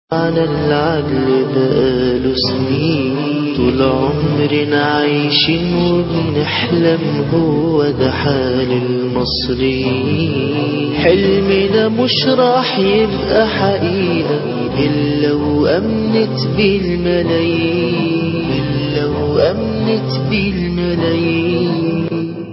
على العدل بقاله سنين طول عمرنا عايشين وبنحلم هو ده حال المصريين حلمنا مش راح يبقى حقيقة إلا وأمنت بالملايين إلا وأمنت بالملايين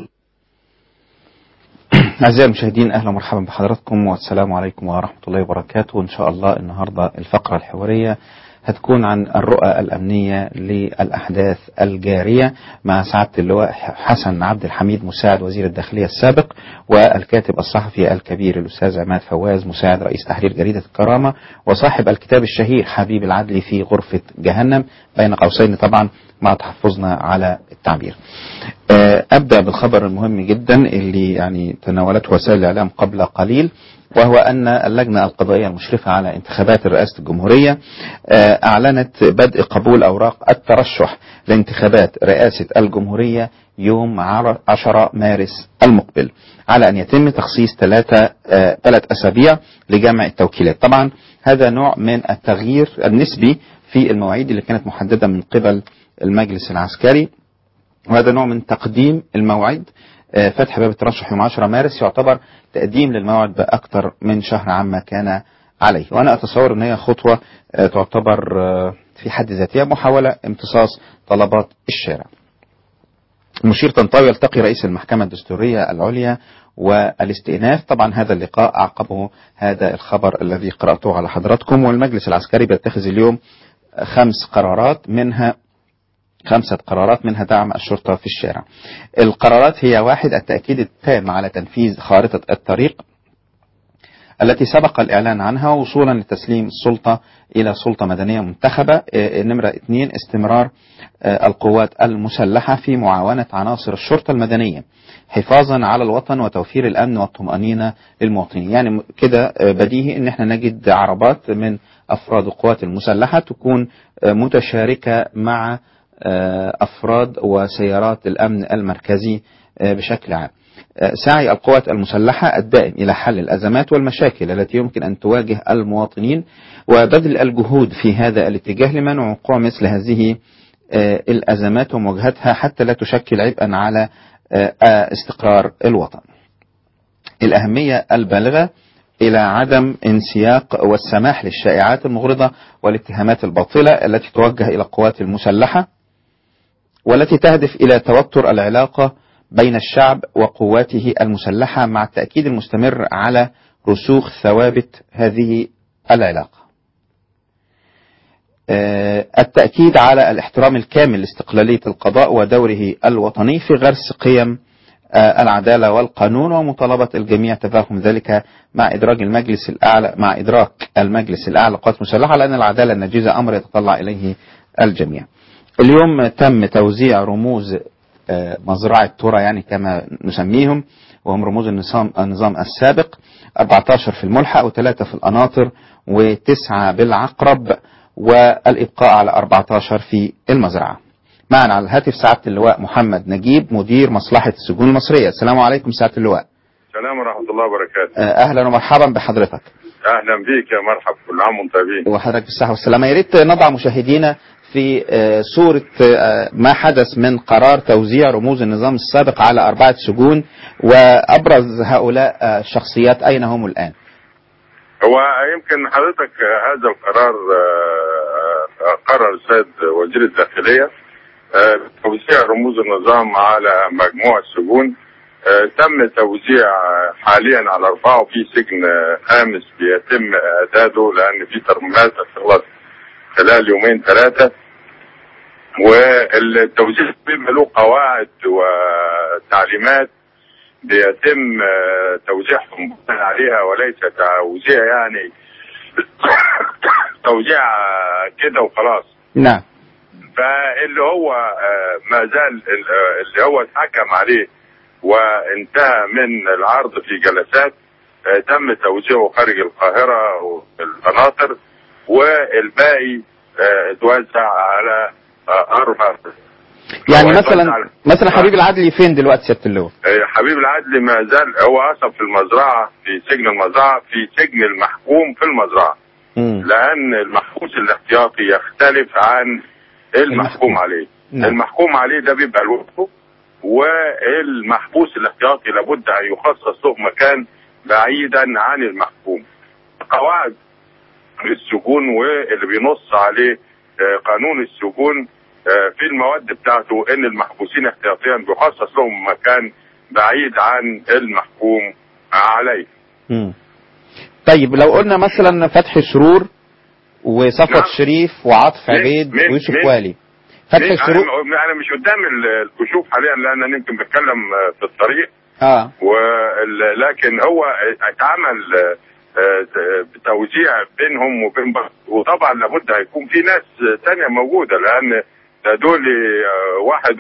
أعزائي المشاهدين أهلا ومرحبا بحضراتكم والسلام عليكم ورحمة الله وبركاته إن شاء الله النهاردة الفقرة الحوارية هتكون عن الرؤى الأمنية للأحداث الجارية مع سعادة اللواء حسن عبد الحميد مساعد وزير الداخلية السابق والكاتب الصحفي الكبير الأستاذ عماد فواز مساعد رئيس تحرير جريدة الكرامة وصاحب الكتاب الشهير حبيب العدل في غرفة جهنم بين قوسين طبعا مع تحفظنا على التعبير أبدأ بالخبر المهم جدا اللي يعني تناولته وسائل الإعلام قبل قليل وهو أن اللجنة القضائية المشرفة على انتخابات رئاسة الجمهورية أعلنت بدء قبول أوراق الترشح لانتخابات رئاسة الجمهورية يوم 10 مارس المقبل على أن يتم تخصيص ثلاثة ثلاث أسابيع لجمع التوكيلات طبعا هذا نوع من التغيير النسبي في المواعيد اللي كانت محددة من قبل المجلس العسكري وهذا نوع من تقديم الموعد فتح باب الترشح يوم 10 مارس يعتبر تقديم للموعد بأكثر من شهر عما كان عليه وأنا أتصور أن هي خطوة تعتبر في حد ذاتها محاولة امتصاص طلبات الشارع المشير طنطاوي يلتقي رئيس المحكمة الدستورية العليا والاستئناف طبعا هذا اللقاء أعقبه هذا الخبر الذي قرأته على حضراتكم والمجلس العسكري بيتخذ اليوم خمس قرارات منها خمسة قرارات منها دعم الشرطة في الشارع القرارات هي واحد التأكيد التام على تنفيذ خارطة الطريق التي سبق الإعلان عنها وصولا لتسليم السلطة إلى سلطة مدنية منتخبة نمرة اثنين استمرار القوات المسلحة في معاونة عناصر الشرطة المدنية حفاظا على الوطن وتوفير الأمن والطمأنينة للمواطنين يعني كده بديهي ان احنا نجد عربات من أفراد القوات المسلحة تكون متشاركة مع أفراد وسيارات الأمن المركزي بشكل عام سعي القوات المسلحة الدائم إلى حل الأزمات والمشاكل التي يمكن أن تواجه المواطنين وبذل الجهود في هذا الاتجاه لمنع وقوع مثل هذه الأزمات ومواجهتها حتى لا تشكل عبئا على استقرار الوطن الأهمية البالغة إلى عدم انسياق والسماح للشائعات المغرضة والاتهامات الباطلة التي توجه إلى القوات المسلحة والتي تهدف إلى توتر العلاقة بين الشعب وقواته المسلحة مع التأكيد المستمر على رسوخ ثوابت هذه العلاقة التأكيد على الاحترام الكامل لاستقلالية القضاء ودوره الوطني في غرس قيم العدالة والقانون ومطالبة الجميع تفاهم ذلك مع إدراج المجلس الأعلى مع إدراك المجلس الأعلى للقوات المسلحة لأن العدالة النجيزة أمر يتطلع إليه الجميع. اليوم تم توزيع رموز مزرعة ترى يعني كما نسميهم وهم رموز النظام النظام السابق 14 في الملحق وثلاثة في القناطر وتسعة بالعقرب والإبقاء على 14 في المزرعة. معنا على الهاتف سعادة اللواء محمد نجيب مدير مصلحة السجون المصرية السلام عليكم سعادة اللواء السلام ورحمة الله وبركاته أهلا ومرحبا بحضرتك أهلا بيك يا مرحب كل عام وانتم طيبين وحضرتك بالصحة والسلامة يا ريت نضع مشاهدينا في صورة ما حدث من قرار توزيع رموز النظام السابق على أربعة سجون وأبرز هؤلاء الشخصيات أين هم الآن هو يمكن حضرتك هذا القرار قرر السيد وزير الداخلية توزيع رموز النظام على مجموعة سجون تم توزيع حاليا على أربعة وفي سجن خامس بيتم إعداده لأن في ترميمات هتخلص خلال يومين ثلاثة والتوزيع بيبقى له قواعد وتعليمات بيتم توزيعهم عليها وليس توزيع يعني توزيع كده وخلاص نعم فاللي هو ما زال اللي هو اتحكم عليه وانتهى من العرض في جلسات تم توزيعه خارج القاهرة والقناطر والباقي اتوزع على أربع يعني مثلا مثلا حبيب العدلي فين دلوقتي سياده اللواء؟ حبيب العدلي ما زال هو اصلا في المزرعه في سجن المزرعه في سجن المحكوم في المزرعه مم. لان المحبوس الاحتياطي يختلف عن المحكوم. المحكوم عليه نعم. المحكوم عليه ده بيبقى لوحده والمحبوس الاحتياطي لابد ان يخصص له مكان بعيدا عن المحكوم قواعد السجون واللي بينص عليه آه، قانون السجون آه، في المواد بتاعته ان المحبوسين احتياطيا بيخصص لهم مكان بعيد عن المحكوم عليه مم. طيب لو قلنا مثلا فتحي سرور وصفوت نعم. شريف وعاطف مين- عبيد مين- ويوسف مين؟ والي فتحي انا سرور انا مش قدام ال- الكشوف حاليا لان انا يمكن بتكلم آه، في الطريق اه وال- لكن هو اتعمل آه، آه، توزيع بينهم وبين بعض وطبعا لابد هيكون في ناس تانية موجودة لأن ده دول آه،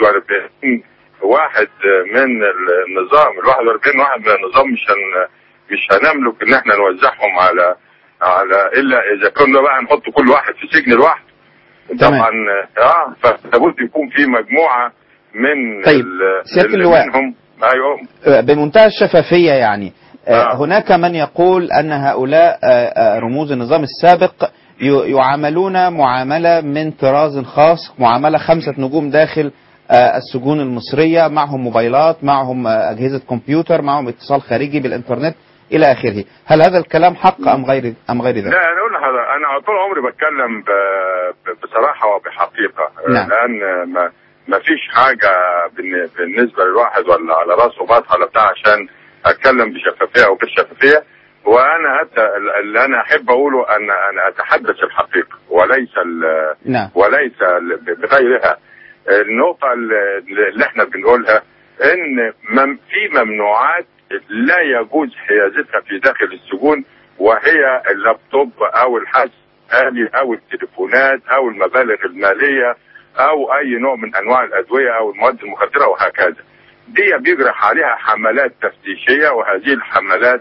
41 واحد من النظام ال 41 واحد من النظام مش هن مش هنملك ان احنا نوزعهم على على الا اذا كنا بقى نحط كل واحد في سجن لوحده تمام. طبعا اه فلابد يكون في مجموعه من طيب، ال- سيادة اللي اللواء. منهم ايوه بمنتهى الشفافية يعني آه، آه. هناك من يقول أن هؤلاء آه، آه، رموز النظام السابق ي- يعاملون معاملة من طراز خاص معاملة خمسة نجوم داخل آه، السجون المصرية معهم موبايلات معهم آه، أجهزة كمبيوتر معهم اتصال خارجي بالإنترنت إلى آخره هل هذا الكلام حق أم غير أم غير ذلك؟ لا انا اقول لحضرتك انا طول عمري بتكلم ب- ب- بصراحه وبحقيقه نعم. لان ما ما فيش حاجه بالن- بالنسبه للواحد ولا على راسه بطحه ولا بتاع عشان اتكلم بشفافيه او بالشفافيه وانا حتى ال- اللي انا احب اقوله ان انا اتحدث الحقيقه وليس ال- نعم وليس ال- ب- بغيرها النقطة اللي اللي احنا بنقولها ان مم في ممنوعات لا يجوز حيازتها في داخل السجون وهي اللابتوب او الحاسب الآلي او التليفونات او المبالغ المالية او اي نوع من انواع الادوية او المواد المخدرة وهكذا دي بيجرح عليها حملات تفتيشية وهذه الحملات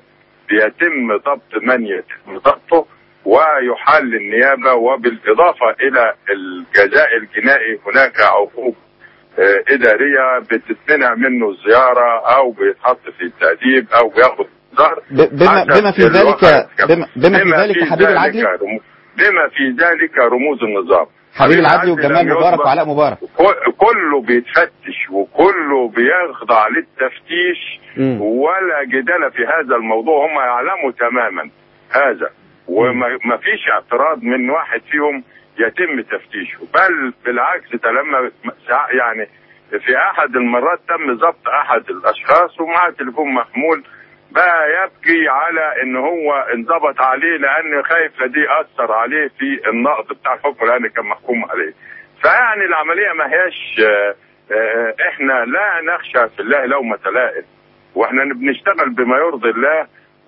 بيتم ضبط من يتم ضبطه ويحال للنيابة وبالإضافة إلى الجزاء الجنائي هناك عقوبة آه، إدارية بتتمنع منه الزيارة أو بيتحط في التأديب أو بياخد ظهر ب- بما بما في ذلك بما, بما في ذلك حبيب العدلي رمو- بما في ذلك رموز النظام حبيب العدلي وجمال لم مبارك يطلق- وعلاء مبارك كل- كله بيتفتش وكله بيخضع للتفتيش مم. ولا جدال في هذا الموضوع هم يعلموا تماما هذا وما فيش اعتراض من واحد فيهم يتم تفتيشه بل بالعكس ده لما ساع- يعني في احد المرات تم ضبط احد الاشخاص ومعاه تليفون محمول بقى يبكي على ان هو انضبط عليه لان خايف لا دي اثر عليه في النقض بتاع الحكم لان كان محكوم عليه فيعني العمليه ما هياش آه، آه، احنا لا نخشى في الله لومة لائم واحنا بنشتغل بما يرضي الله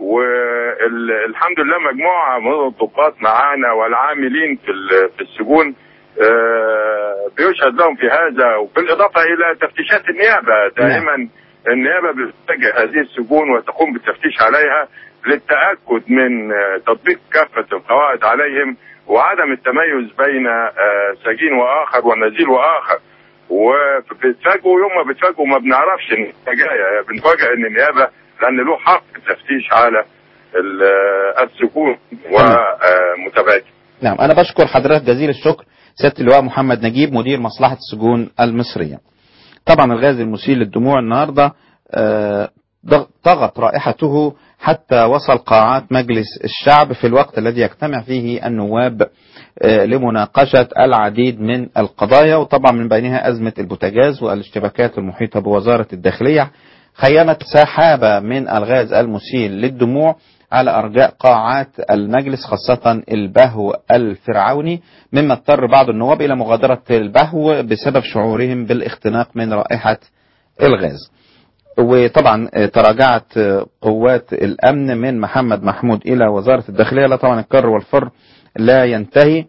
والحمد لله مجموعه من الضباط معانا والعاملين في ال- في السجون آه، بيشهد لهم في هذا وبالاضافه الى تفتيشات النيابه دائما النيابه بتتجه هذه السجون وتقوم بالتفتيش عليها للتاكد من آه، تطبيق كافه القواعد عليهم وعدم التميز بين آه، سجين واخر ونزيل واخر وبتفاجئوا يوم ما بتفاجئوا ما بنعرفش ان هي جايه بنفاجئ ان النيابه لان له حق التفتيش على ال- السجون ومتابعته نعم أنا بشكر حضرتك جزيل الشكر سيادة اللواء محمد نجيب مدير مصلحة السجون المصرية طبعا الغاز المسيل للدموع النهاردة آه، ضغ- طغت رائحته حتى وصل قاعات مجلس الشعب في الوقت الذي يجتمع فيه النواب آه، لمناقشة العديد من القضايا وطبعا من بينها أزمة البوتاجاز والاشتباكات المحيطة بوزارة الداخلية خيمت سحابة من الغاز المسيل للدموع على أرجاء قاعات المجلس خاصة البهو الفرعوني مما اضطر بعض النواب إلى مغادرة البهو بسبب شعورهم بالاختناق من رائحة الغاز وطبعا آه، تراجعت آه، قوات الأمن من محمد محمود إلى وزارة الداخلية لا طبعا الكر والفر لا ينتهي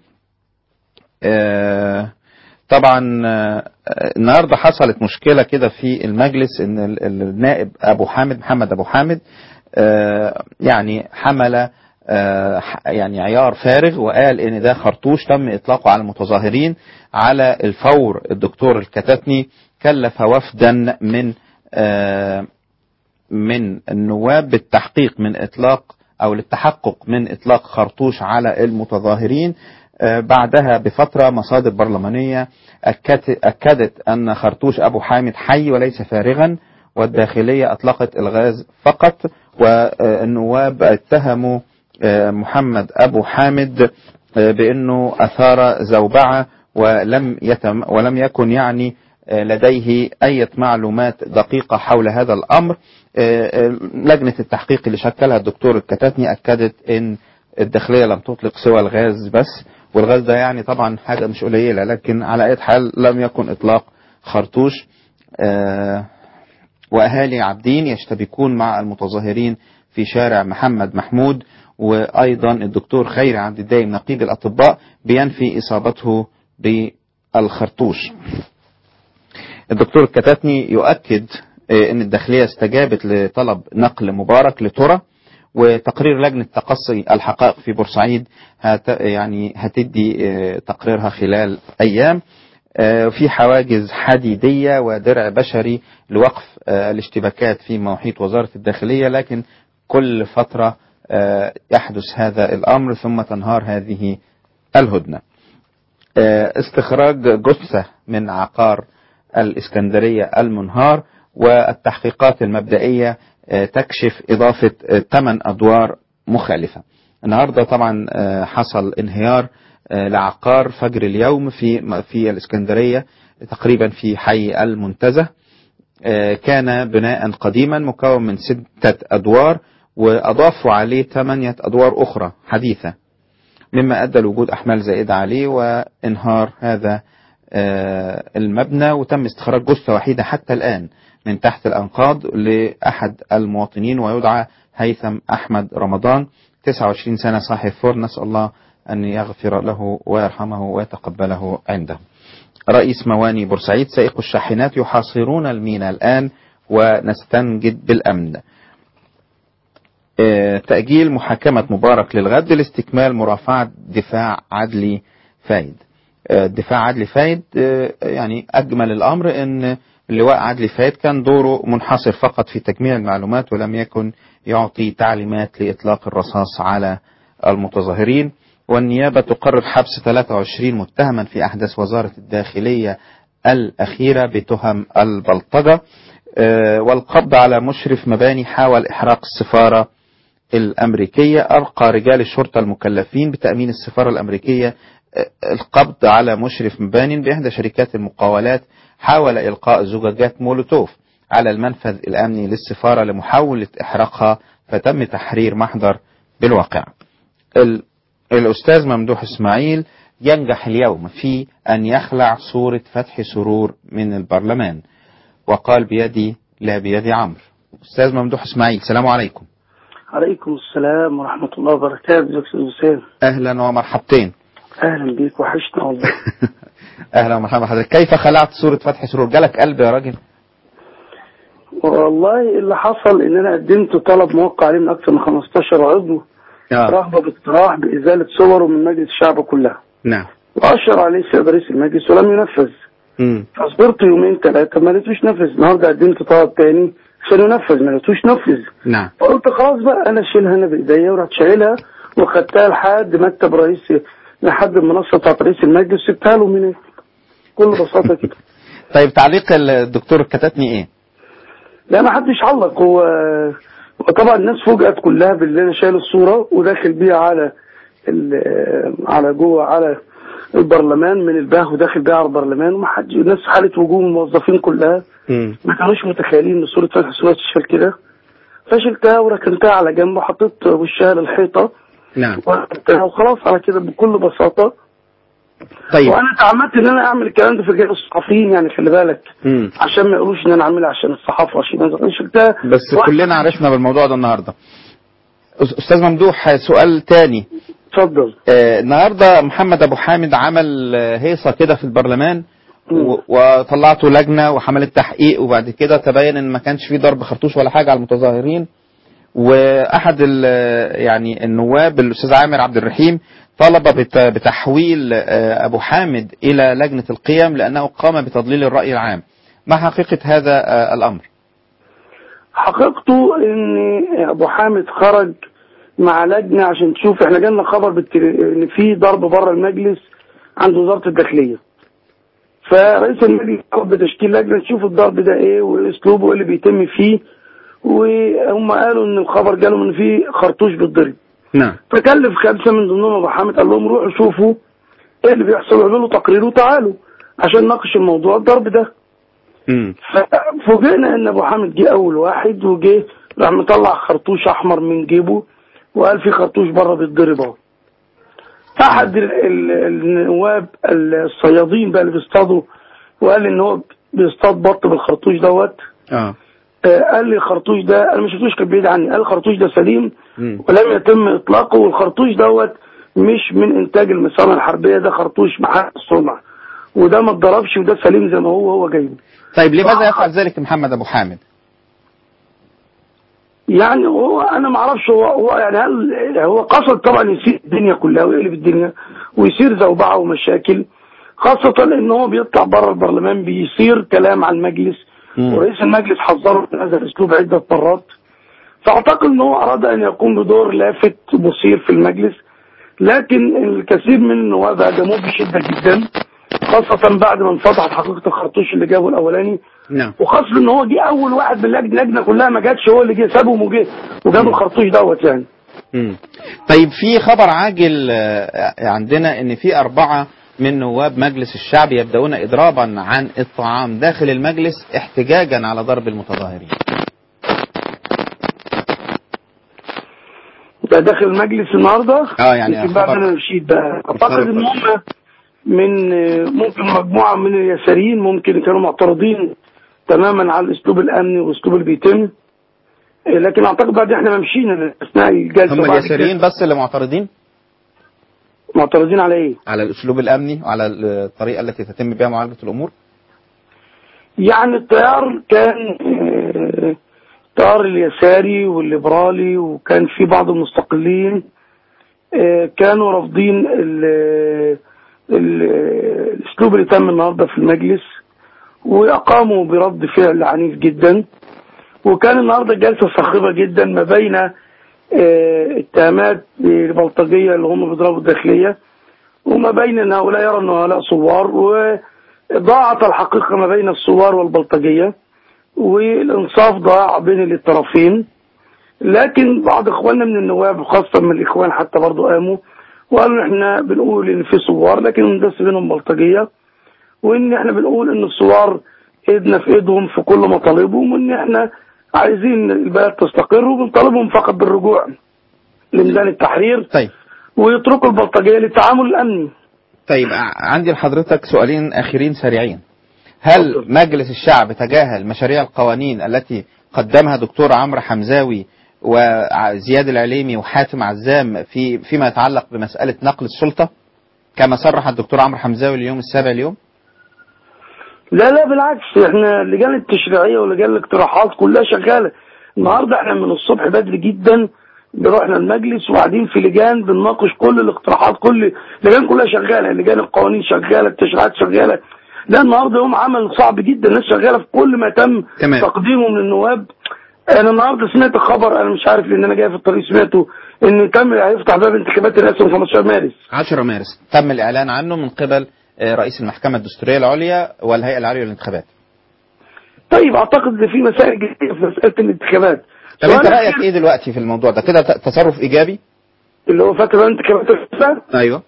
آه، طبعا آه، النهارده حصلت مشكله كده في المجلس ان ال- ال- النائب ابو حامد محمد ابو حامد آه، يعني حمل آه، ح- يعني عيار فارغ وقال ان ده خرطوش تم اطلاقه على المتظاهرين على الفور الدكتور الكتاتني كلف وفدا من آه، من النواب بالتحقيق من اطلاق أو للتحقق من إطلاق خرطوش على المتظاهرين آه، بعدها بفترة مصادر برلمانية أكدت, أكدت أن خرطوش أبو حامد حي وليس فارغا والداخلية أطلقت الغاز فقط والنواب اتهموا آه، محمد أبو حامد آه، بأنه أثار زوبعة ولم يتم ولم يكن يعني آه، لديه أي معلومات دقيقة حول هذا الأمر آه، آه، لجنة التحقيق اللي شكلها الدكتور الكتاتني أكدت أن الداخلية لم تطلق سوى الغاز بس والغاز ده يعني طبعا حاجة مش قليلة لكن على أي حال لم يكن إطلاق خرطوش آه، وأهالي عابدين يشتبكون مع المتظاهرين في شارع محمد محمود وأيضا الدكتور خيري عبد الدايم نقيب الأطباء بينفي إصابته بالخرطوش الدكتور الكتاتني يؤكد آه، أن الداخلية استجابت لطلب نقل مبارك لترى وتقرير لجنة تقصي الحقائق في بورسعيد هت يعني هتدي آه، تقريرها خلال أيام آه، في حواجز حديدية ودرع بشري لوقف آه، الاشتباكات في محيط وزارة الداخلية لكن كل فترة آه، يحدث هذا الأمر ثم تنهار هذه الهدنة آه، استخراج جثة من عقار الإسكندرية المنهار والتحقيقات المبدئية آه، تكشف إضافة ثمان أدوار مخالفة النهاردة طبعا آه، حصل انهيار آه، لعقار فجر اليوم في في الإسكندرية تقريبا في حي المنتزه آه، كان بناء قديما مكون من ستة أدوار وأضافوا عليه ثمانية أدوار أخرى حديثة مما أدى لوجود أحمال زائدة عليه وإنهار هذا آه، المبنى وتم استخراج جثة وحيدة حتى الآن من تحت الأنقاض لأحد المواطنين ويدعى هيثم أحمد رمضان 29 سنة صاحب فرن نسأل الله أن يغفر له ويرحمه ويتقبله عنده رئيس مواني بورسعيد سائق الشاحنات يحاصرون الميناء الآن ونستنجد بالأمن آه، تأجيل محاكمة مبارك للغد لاستكمال مرافعة دفاع عدلي فايد آه، دفاع عدلي فايد آه، يعني أجمل الأمر أن اللواء عدلي فايد كان دوره منحصر فقط في تجميع المعلومات ولم يكن يعطي تعليمات لإطلاق الرصاص على المتظاهرين والنيابة تقرر حبس 23 متهما في أحداث وزارة الداخلية الأخيرة بتهم البلطجة آه، والقبض على مشرف مباني حاول إحراق السفارة الأمريكية أرقى رجال الشرطة المكلفين بتأمين السفارة الأمريكية آه، القبض على مشرف مبان بإحدى شركات المقاولات حاول إلقاء زجاجات مولوتوف على المنفذ الأمني للسفارة لمحاولة إحراقها فتم تحرير محضر بالواقع ال- الأستاذ ممدوح إسماعيل ينجح اليوم في أن يخلع صورة فتح سرور من البرلمان وقال بيدي لا بيد عمرو أستاذ ممدوح إسماعيل السلام عليكم عليكم السلام ورحمة الله وبركاته دكتور حسين أهلا ومرحبتين أهلا بيك وحشنا والله أهلا ومرحبا بحضرتك كيف خلعت صورة فتح سرور جالك قلب يا راجل والله اللي حصل إن أنا قدمت طلب موقع عليه من أكثر من 15 عضو آه. رغبة باقتراح بإزالة صوره من مجلس الشعب كلها نعم وأشر عليه السيد رئيس المجلس ولم ينفذ مم. فصبرت يومين ثلاثة ما لقيتوش نفذ النهارده قدمت طلب تاني عشان ينفذ ما لقيتوش نفذ نعم فقلت خلاص بقى أنا أشيلها أنا بإيديا ورحت شايلها وخدتها لحد مكتب رئيس لحد المنصة بتاعت رئيس المجلس سبتها له من هناك بكل بساطة كده طيب تعليق الدكتور كتتني إيه لا ما حدش علق هو وطبعا الناس فوجئت كلها باللي انا شايل الصوره وداخل بيها على ال- على جوه على البرلمان من الباه وداخل بيها على البرلمان وما حد الناس حاله هجوم الموظفين كلها مم. ما كانوش متخيلين ان صوره فتح سواد تشيل كده فشلتها وركنتها على جنب وحطيت وشها للحيطه نعم وركنتها وخلاص على كده بكل بساطه طيب وانا تعمدت ان انا اعمل الكلام ده في رجال الصحفيين يعني خلي بالك مم. عشان ما يقولوش ان انا عاملها عشان الصحافه عشان انا شلتها بس وقت- كلنا عرفنا بالموضوع ده النهارده أس- استاذ ممدوح سؤال تاني اتفضل آه، النهارده محمد ابو حامد عمل آه، هيصه كده في البرلمان و- وطلعته لجنه وحملت تحقيق وبعد كده تبين ان ما كانش في ضرب خرطوش ولا حاجه على المتظاهرين واحد ال- يعني النواب الاستاذ عامر عبد الرحيم طلب بت- بتحويل آه، ابو حامد الى لجنه القيم لانه قام بتضليل الراي العام ما حقيقه هذا آه، الامر حقيقته ان ابو حامد خرج مع لجنه عشان تشوف احنا جالنا خبر بالتل... ان في ضرب بره المجلس عند وزاره الداخليه فرئيس المجلس طلب بتشكيل لجنه تشوف الضرب ده ايه واسلوبه وايه اللي بيتم فيه وهم قالوا ان الخبر جالهم ان في خرطوش بيتضرب نعم فكلف خمسه من ضمنهم ابو حامد قال لهم روحوا شوفوا ايه اللي بيحصل واعملوا تقرير وتعالوا عشان نناقش الموضوع الضرب ده مم. ففوجئنا ان ابو حامد جه اول واحد وجه راح مطلع خرطوش احمر من جيبه وقال في خرطوش بره بيتضرب اهو احد ال- ال- النواب الصيادين بقى اللي بيصطادوا وقال ان هو بيصطاد بط بالخرطوش دوت اه آه، قال لي الخرطوش ده انا ما شفتوش كان بعيد عني قال الخرطوش ده سليم مم. ولم يتم اطلاقه والخرطوش دوت مش من انتاج المصانع الحربيه ده خرطوش محل الصنع وده ما اتضربش وده سليم زي ما هو هو جايبه طيب لماذا يفعل ذلك محمد ابو حامد يعني هو انا ما اعرفش هو هو يعني هل هو قصد طبعا يسير الدنيا كلها ويقلب الدنيا ويصير زوبعه ومشاكل خاصة ان هو بيطلع بره البرلمان بيصير كلام عن المجلس مم. ورئيس المجلس حذره من هذا الاسلوب عدة مرات فاعتقد ان هو اراد ان يقوم بدور لافت مثير في المجلس لكن الكثير من النواب هاجموه بشدة جدا خاصة بعد ما انفضحت حقيقة الخرطوش اللي جابه الاولاني نعم وخاصة ان هو جه اول واحد من اللجنه اللجنه كلها ما جاتش هو اللي جه سابهم وجه وجاب الخرطوش دوت يعني مم. طيب في خبر عاجل آه، عندنا ان في اربعه من نواب مجلس الشعب يبدأون إضرابا عن الطعام داخل المجلس احتجاجا على ضرب المتظاهرين ده داخل المجلس النهارده اه يعني يمكن بعد خبر- انا مشيت بقى اعتقد ان هم من ممكن مجموعه من اليساريين ممكن كانوا معترضين تماما على الاسلوب الامني والاسلوب اللي بيتم إيه، لكن اعتقد بعد احنا ما مشينا اثناء الجلسه هم بعد اليساريين كده بس اللي معترضين معترضين على ايه؟ على الاسلوب الامني وعلى الطريقه التي تتم بها معالجه الامور يعني التيار كان آه، التيار اليساري والليبرالي وكان في بعض المستقلين آه، كانوا رافضين ال- ال- الاسلوب اللي تم النهارده في المجلس واقاموا برد فعل عنيف جدا وكان النهارده جلسه صاخبه جدا ما بين آه، اتهامات البلطجيه اللي هم بيضربوا الداخليه وما بين ان هؤلاء يرى ان هؤلاء ثوار وضاعت الحقيقه ما بين الثوار والبلطجيه والانصاف ضاع بين الطرفين لكن بعض اخواننا من النواب وخاصه من الاخوان حتى برضو قاموا وقالوا احنا بنقول ان في ثوار لكن بس بينهم بلطجيه وان احنا بنقول ان الثوار ايدنا في ايدهم في كل مطالبهم وان احنا عايزين البلد تستقر وبنطالبهم فقط بالرجوع لميدان التحرير طيب ويتركوا البلطجيه للتعامل الامني طيب ع- عندي لحضرتك سؤالين اخيرين سريعين هل اتفضل. مجلس الشعب تجاهل مشاريع القوانين التي قدمها دكتور عمرو حمزاوي وزياد العليمي وحاتم عزام في فيما يتعلق بمسألة نقل السلطة كما صرح الدكتور عمرو حمزاوي اليوم السابع اليوم لا لا بالعكس احنا اللجان التشريعيه ولجان الاقتراحات كلها شغاله النهارده احنا من الصبح بدري جدا رحنا المجلس وقاعدين في لجان بنناقش كل الاقتراحات كل اللجان كلها شغاله لجان القوانين شغاله التشريعات شغاله لا النهارده يوم عمل صعب جدا الناس شغاله في كل ما تم تمام. تقديمه من النواب انا النهارده سمعت خبر انا مش عارف لان انا جاي في الطريق سمعته ان تم هيفتح باب انتخابات الرئاسه من 15 مارس 10 مارس تم الإعلان عنه من قبل آه، رئيس المحكمة الدستورية العليا والهيئة العليا للانتخابات طيب اعتقد ان في مسائل جديده في مساله الانتخابات طب انت سؤال رأيك أخير، ايه دلوقتي في الموضوع ده كده ت- تصرف ايجابي اللي هو فاكر بقى انتخابات الرئاسه ايوه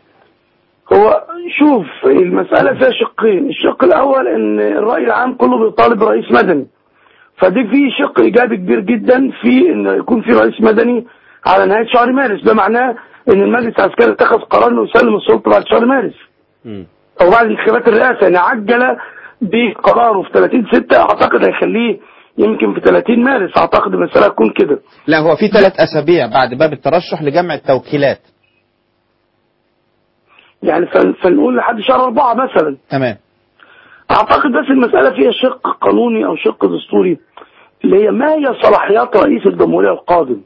هو شوف المسألة فيها شقين الشق الأول إن الرأي العام كله بيطالب برئيس مدني فدي في شق إيجابي كبير جدا في إن يكون في رئيس مدني على نهاية شهر مارس ده معناه إن المجلس العسكري اتخذ قرار إنه يسلم السلطة بعد شهر مارس مم. أو بعد انتخابات الرئاسة يعني عجل بقراره في 30 6 أعتقد هيخليه يمكن في 30 مارس أعتقد المسألة هتكون كده لا هو في ثلاث اسابيع بعد باب الترشح لجمع التوكيلات يعني فن- فنقول لحد شهر أربعة مثلا تمام اعتقد بس المسألة فيها شق قانوني او شق دستوري اللي هي ما هي صلاحيات رئيس الجمهورية القادم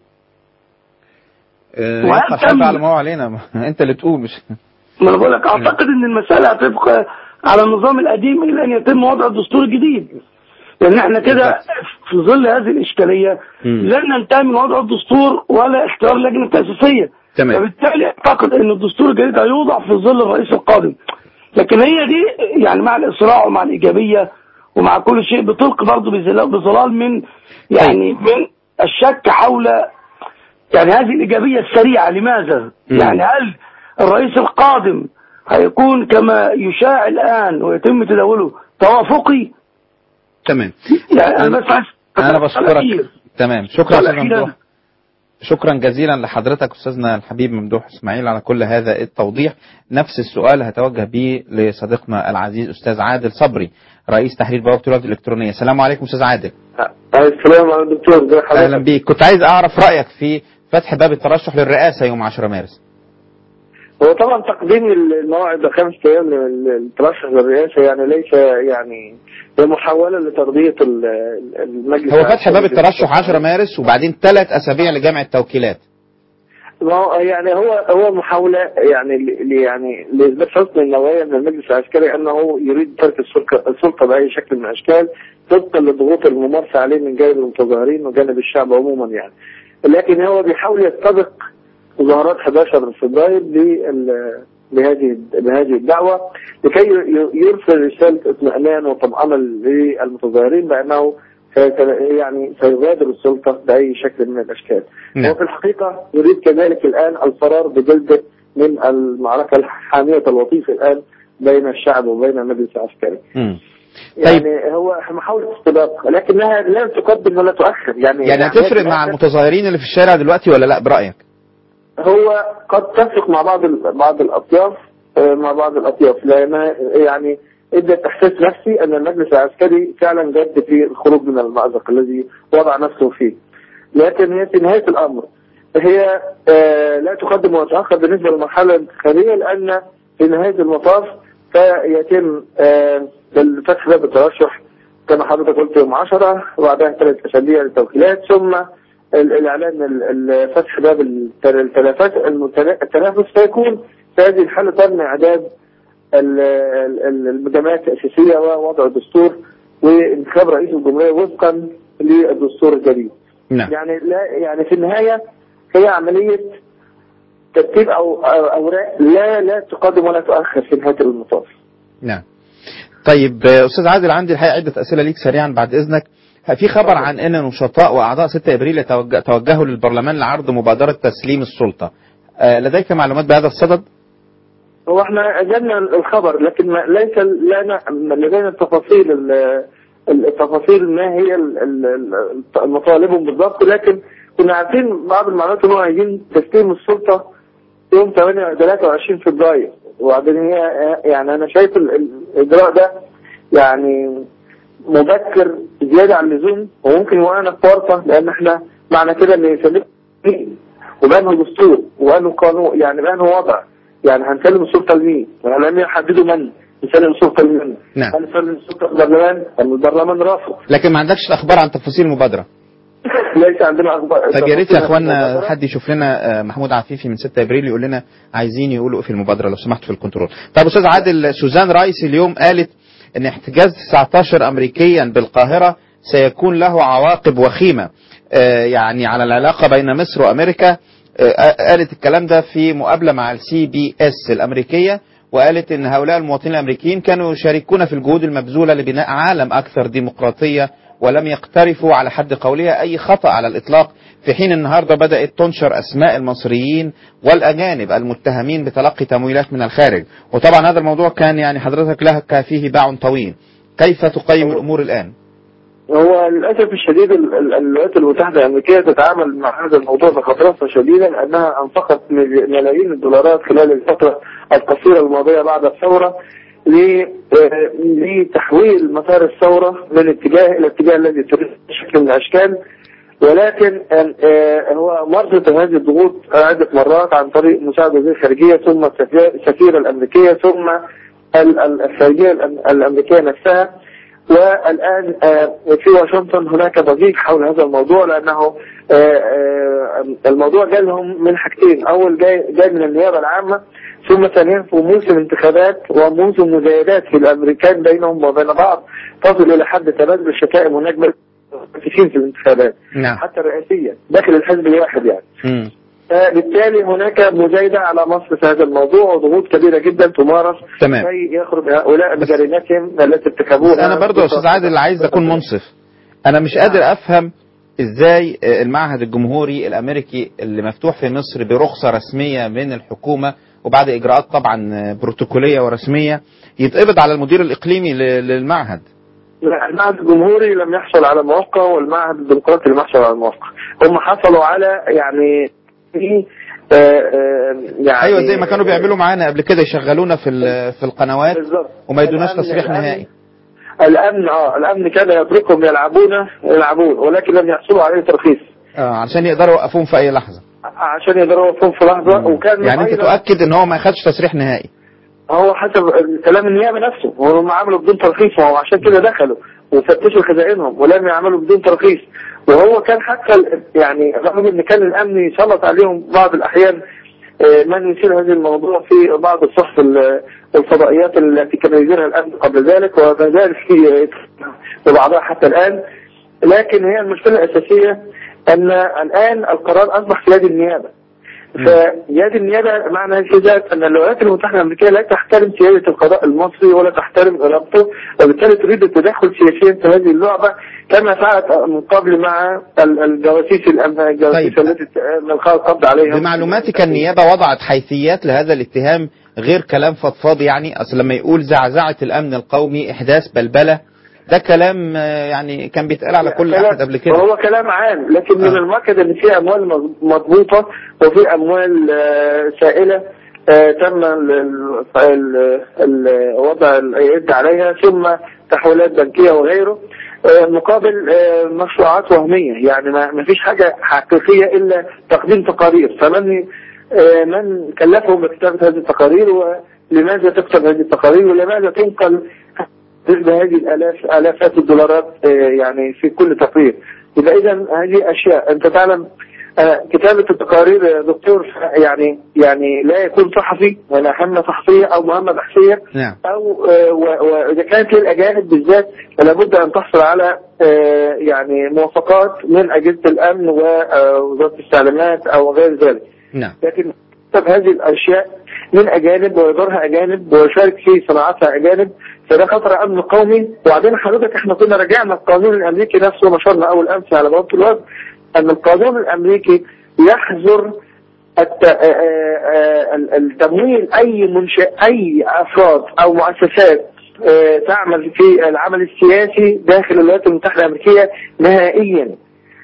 آه، وهل يبقى الحلف تم- على ما هو علينا انت اللي تقول مش ما انا بقول لك اعتقد ان المسألة هتبقى على النظام القديم الى ان يتم وضع الدستور الجديد لان احنا كده في ظل هذه الاشكاليه مم. لن ننتهي من وضع الدستور ولا اختيار اللجنه التاسيسيه تمام. فبالتالي اعتقد ان الدستور الجديد هيوضع في ظل الرئيس القادم لكن هي دي يعني مع الاسراع ومع الايجابيه ومع كل شيء بتلقي برضه بظلال بظلال من يعني من الشك حول يعني هذه الايجابيه السريعه لماذا؟ مم. يعني هل الرئيس القادم هيكون كما يشاع الان ويتم تداوله توافقي؟ تمام يعني انا بس عايز انا بشكرك تمام شكرا السؤال استاذ الأخير ممدوح شكرا جزيلا لحضرتك استاذنا الحبيب ممدوح اسماعيل على كل هذا التوضيح نفس السؤال هتوجه به لصديقنا العزيز استاذ عادل صبري رئيس تحرير بوابه الوفد الالكترونيه السلام عليكم استاذ عادل السلام عليكم دكتور ازي حضرتك اهلا بيك كنت عايز اعرف رايك في فتح باب الترشح للرئاسه يوم 10 مارس هو طبعا تقديم الموعد خمس ايام للترشح للرئاسه يعني ليس يعني هي محاوله لترضيه ال- المجلس هو فتح باب العسكري. الترشح 10 مارس وبعدين ثلاث اسابيع لجمع التوكيلات ما هو يعني هو هو محاوله يعني ل- ل- يعني لاثبات حسن النوايا من المجلس العسكري انه يريد ترك السلطه السلطه باي شكل من الاشكال طبقا للضغوط الممارسه عليه من جانب المتظاهرين وجانب الشعب عموما يعني لكن هو بيحاول يستبق مظاهرات 11 فبراير بال- بهذه بهذه الدعوه لكي ي- يرسل رساله اطمئنان وطمأنه للمتظاهرين بانه سيت- يعني سيغادر السلطه باي شكل من الاشكال. نعم. وفي الحقيقه يريد كذلك الان الفرار بجلده من المعركه الحاميه اللطيفه الان بين الشعب وبين المجلس العسكري. مم. طيب يعني هو محاوله استباق لكنها لا تقدم ولا تؤخر يعني يعني هتفرق مع المتظاهرين اللي في الشارع دلوقتي ولا لا برايك هو قد تفرق مع بعض ال- بعض الاطياف آه، مع بعض الاطياف لانها يعني ادت احساس نفسي ان المجلس العسكري فعلا جد في الخروج من المأزق الذي وضع نفسه فيه لكن هي في نهايه الامر هي آه، لا تقدم ولا تؤخر بالنسبه للمرحله الانتخابيه لان في نهايه المطاف سيتم آه، فتح باب الترشح كما حضرتك قلت يوم 10 وبعدها ثلاث اسابيع للتوكيلات ثم ال- الاعلان ال- ال- فتح باب التل- التنافس المتنا- التنافس سيكون في هذه الحاله تم اعداد ال- ال- ال- المجامعات التاسيسيه ووضع الدستور وانتخاب رئيس الجمهوريه وفقا للدستور الجديد. نعم يعني لا يعني في النهايه هي عمليه ترتيب او أو- اوراق لا لا تقدم ولا تؤخر في نهايه المطاف. نعم طيب آه، استاذ عادل عندي الحقيقه عده اسئله ليك سريعا بعد اذنك في خبر عن ان نشطاء واعضاء 6 ابريل يتوجه- توجهوا للبرلمان لعرض مبادره تسليم السلطه آه، لديك معلومات بهذا الصدد هو احنا اجلنا الخبر لكن ما ليس لنا لدينا التفاصيل ال- التفاصيل ما هي ال- ال- ال- المطالبهم بالضبط لكن كنا عارفين بعض المعلومات انهم عايزين تسليم السلطه يوم 8 23 فبراير وبعدين هي يعني انا شايف ال- ال- الاجراء ده يعني مبكر زياده عن اللزوم وممكن يوقعنا في ورطه لان احنا معنى كده ان يسلم وبانه دستور وبانه قانون يعني بانه وضع يعني هنسلم السلطه لمين؟ يعني لم يحددوا من نسلم السلطه لمين؟ نعم. هل نسلم السلطه للبرلمان؟ هل البرلمان رافض؟ لكن ما عندكش اخبار عن تفاصيل المبادره ليس عندنا اخبار طيب يا ريت يا اخوانا حد يشوف لنا آه، محمود عفيفي من 6 ابريل يقول لنا عايزين يقولوا إيه في المبادره لو سمحت في الكنترول طيب استاذ عادل سوزان رايس اليوم قالت ان احتجاز 19 امريكيا بالقاهره سيكون له عواقب وخيمه آه، يعني على العلاقه بين مصر وامريكا آه، قالت الكلام ده في مقابله مع السي بي اس الامريكيه وقالت ان هؤلاء المواطنين الامريكيين كانوا يشاركون في الجهود المبذوله لبناء عالم اكثر ديمقراطيه ولم يقترفوا على حد قولها اي خطا على الاطلاق في حين النهارده بدات تنشر اسماء المصريين والاجانب المتهمين بتلقي تمويلات من الخارج وطبعا هذا الموضوع كان يعني حضرتك لك فيه باع طويل كيف تقيم الامور الان هو للاسف الشديد ال- ال- الولايات المتحده الامريكيه تتعامل مع هذا الموضوع بخطرفه شديده لانها انفقت مل- ملايين الدولارات خلال الفتره القصيره الماضيه بعد الثوره ل- آه، لتحويل مسار الثوره من اتجاه الى الاتجاه الذي تريد بشكل من الاشكال ولكن آه، هو مرت هذه الضغوط عده مرات عن طريق مساعده وزير الخارجيه ثم السفير- السفيره الامريكيه ثم ال- ال- الخارجيه الأم- الامريكيه نفسها والآن آه، في واشنطن هناك ضجيج حول هذا الموضوع لأنه آه، آه، الموضوع جاي لهم من حاجتين اول جاي جاي من النيابه العامه ثم ثانيا في موسم انتخابات وموسم مزايدات في الامريكان بينهم وبين بعض تصل الى حد تبادل الشتائم هناك كثير في الانتخابات نعم حتى الرئاسيه داخل الحزب الواحد يعني مم. فبالتالي هناك مزايدة على مصر في هذا الموضوع وضغوط كبيرة جدا تمارس تمام كي يخرج هؤلاء بجريمتهم التي ارتكبوها بس انا برضو يا استاذ عادل عايز اكون منصف انا مش قادر افهم ازاي المعهد الجمهوري الامريكي اللي مفتوح في مصر برخصة رسمية من الحكومة وبعد اجراءات طبعا بروتوكولية ورسمية يتقبض على المدير الاقليمي ل- للمعهد لا، المعهد الجمهوري لم يحصل على موافقة والمعهد الديمقراطي لم يحصل على موافقة هم حصلوا على يعني في آه، آه، يعني ايوه زي ما كانوا بيعملوا معانا قبل كده يشغلونا في ال- في القنوات بالظبط وما يدوناش الأمن- تصريح الأمن- نهائي الامن اه الامن كان يتركهم يلعبون يلعبون ولكن لم يحصلوا عليه ترخيص اه علشان يقدروا يوقفوهم في اي لحظة عشان يقدروا يوقفون في لحظة وكان يعني انت أيضاً- تؤكد ان هو ما خدش تصريح نهائي هو حسب كلام النيابه نفسه هم عملوا بدون ترخيص وهو عشان كده دخلوا وفتشوا خزائنهم ولم يعملوا بدون ترخيص وهو كان حتى ال- يعني رغم ان كان الامن يسلط عليهم بعض الاحيان آه، من يثير هذا الموضوع في بعض الصحف ال- الفضائيات التي كان يديرها الامن قبل ذلك وما زال في في بعضها حتى الان لكن هي المشكله الاساسيه ان الان القرار اصبح في يد النيابه فيد النيابه معنى كده ان الولايات المتحده الامريكيه لا تحترم سياده القضاء المصري ولا تحترم ارادته وبالتالي تريد التدخل سياسيا في هذه اللعبه كما فعلت من قبل مع ال- الجواسيس الأم- الجواسيس طيب. التي نلقاها القبض عليها بمعلوماتك النيابة وضعت حيثيات لهذا الاتهام غير كلام فضفاض يعني اصل لما يقول زعزعة الامن القومي احداث بلبلة ده كلام آه، يعني كان بيتقال على كل كلام- احد قبل كده وهو كلام عام لكن من آه. المؤكد ان في اموال مض- مضبوطه وفي اموال آه، سائله آه، تم ال- ال- ال- ال- وضع اليد عليها ثم تحويلات بنكيه وغيره آه، مقابل آه، مشروعات وهميه يعني ما ما فيش حاجه حقيقيه الا تقديم تقارير فمن آه، من كلفهم بكتابه هذه التقارير ولماذا تكتب هذه التقارير ولماذا تنقل بهذه الالاف الافات الدولارات آه، يعني في كل تقرير يبقى اذا هذه اشياء انت تعلم آه، كتابة التقارير يا دكتور يعني يعني لا يكون صحفي ولا مهمة صحفية أو مهمة بحثية نعم أو آه، و- وإذا كانت للأجانب بالذات فلا بد أن تحصل على آه، يعني موافقات من أجهزة الأمن ووزارة التعليمات أو غير ذلك نعم لكن تكتب هذه الاشياء من اجانب ويدورها اجانب ويشارك في صناعتها اجانب فده خطر امن قومي وبعدين حضرتك احنا كنا راجعنا القانون الامريكي نفسه نشرنا اول امس على بوابه الوفد ان القانون الامريكي يحظر الت... آه، آه، ال- التمويل اي منشأ اي افراد او مؤسسات آه، تعمل في العمل السياسي داخل الولايات المتحده الامريكيه نهائيا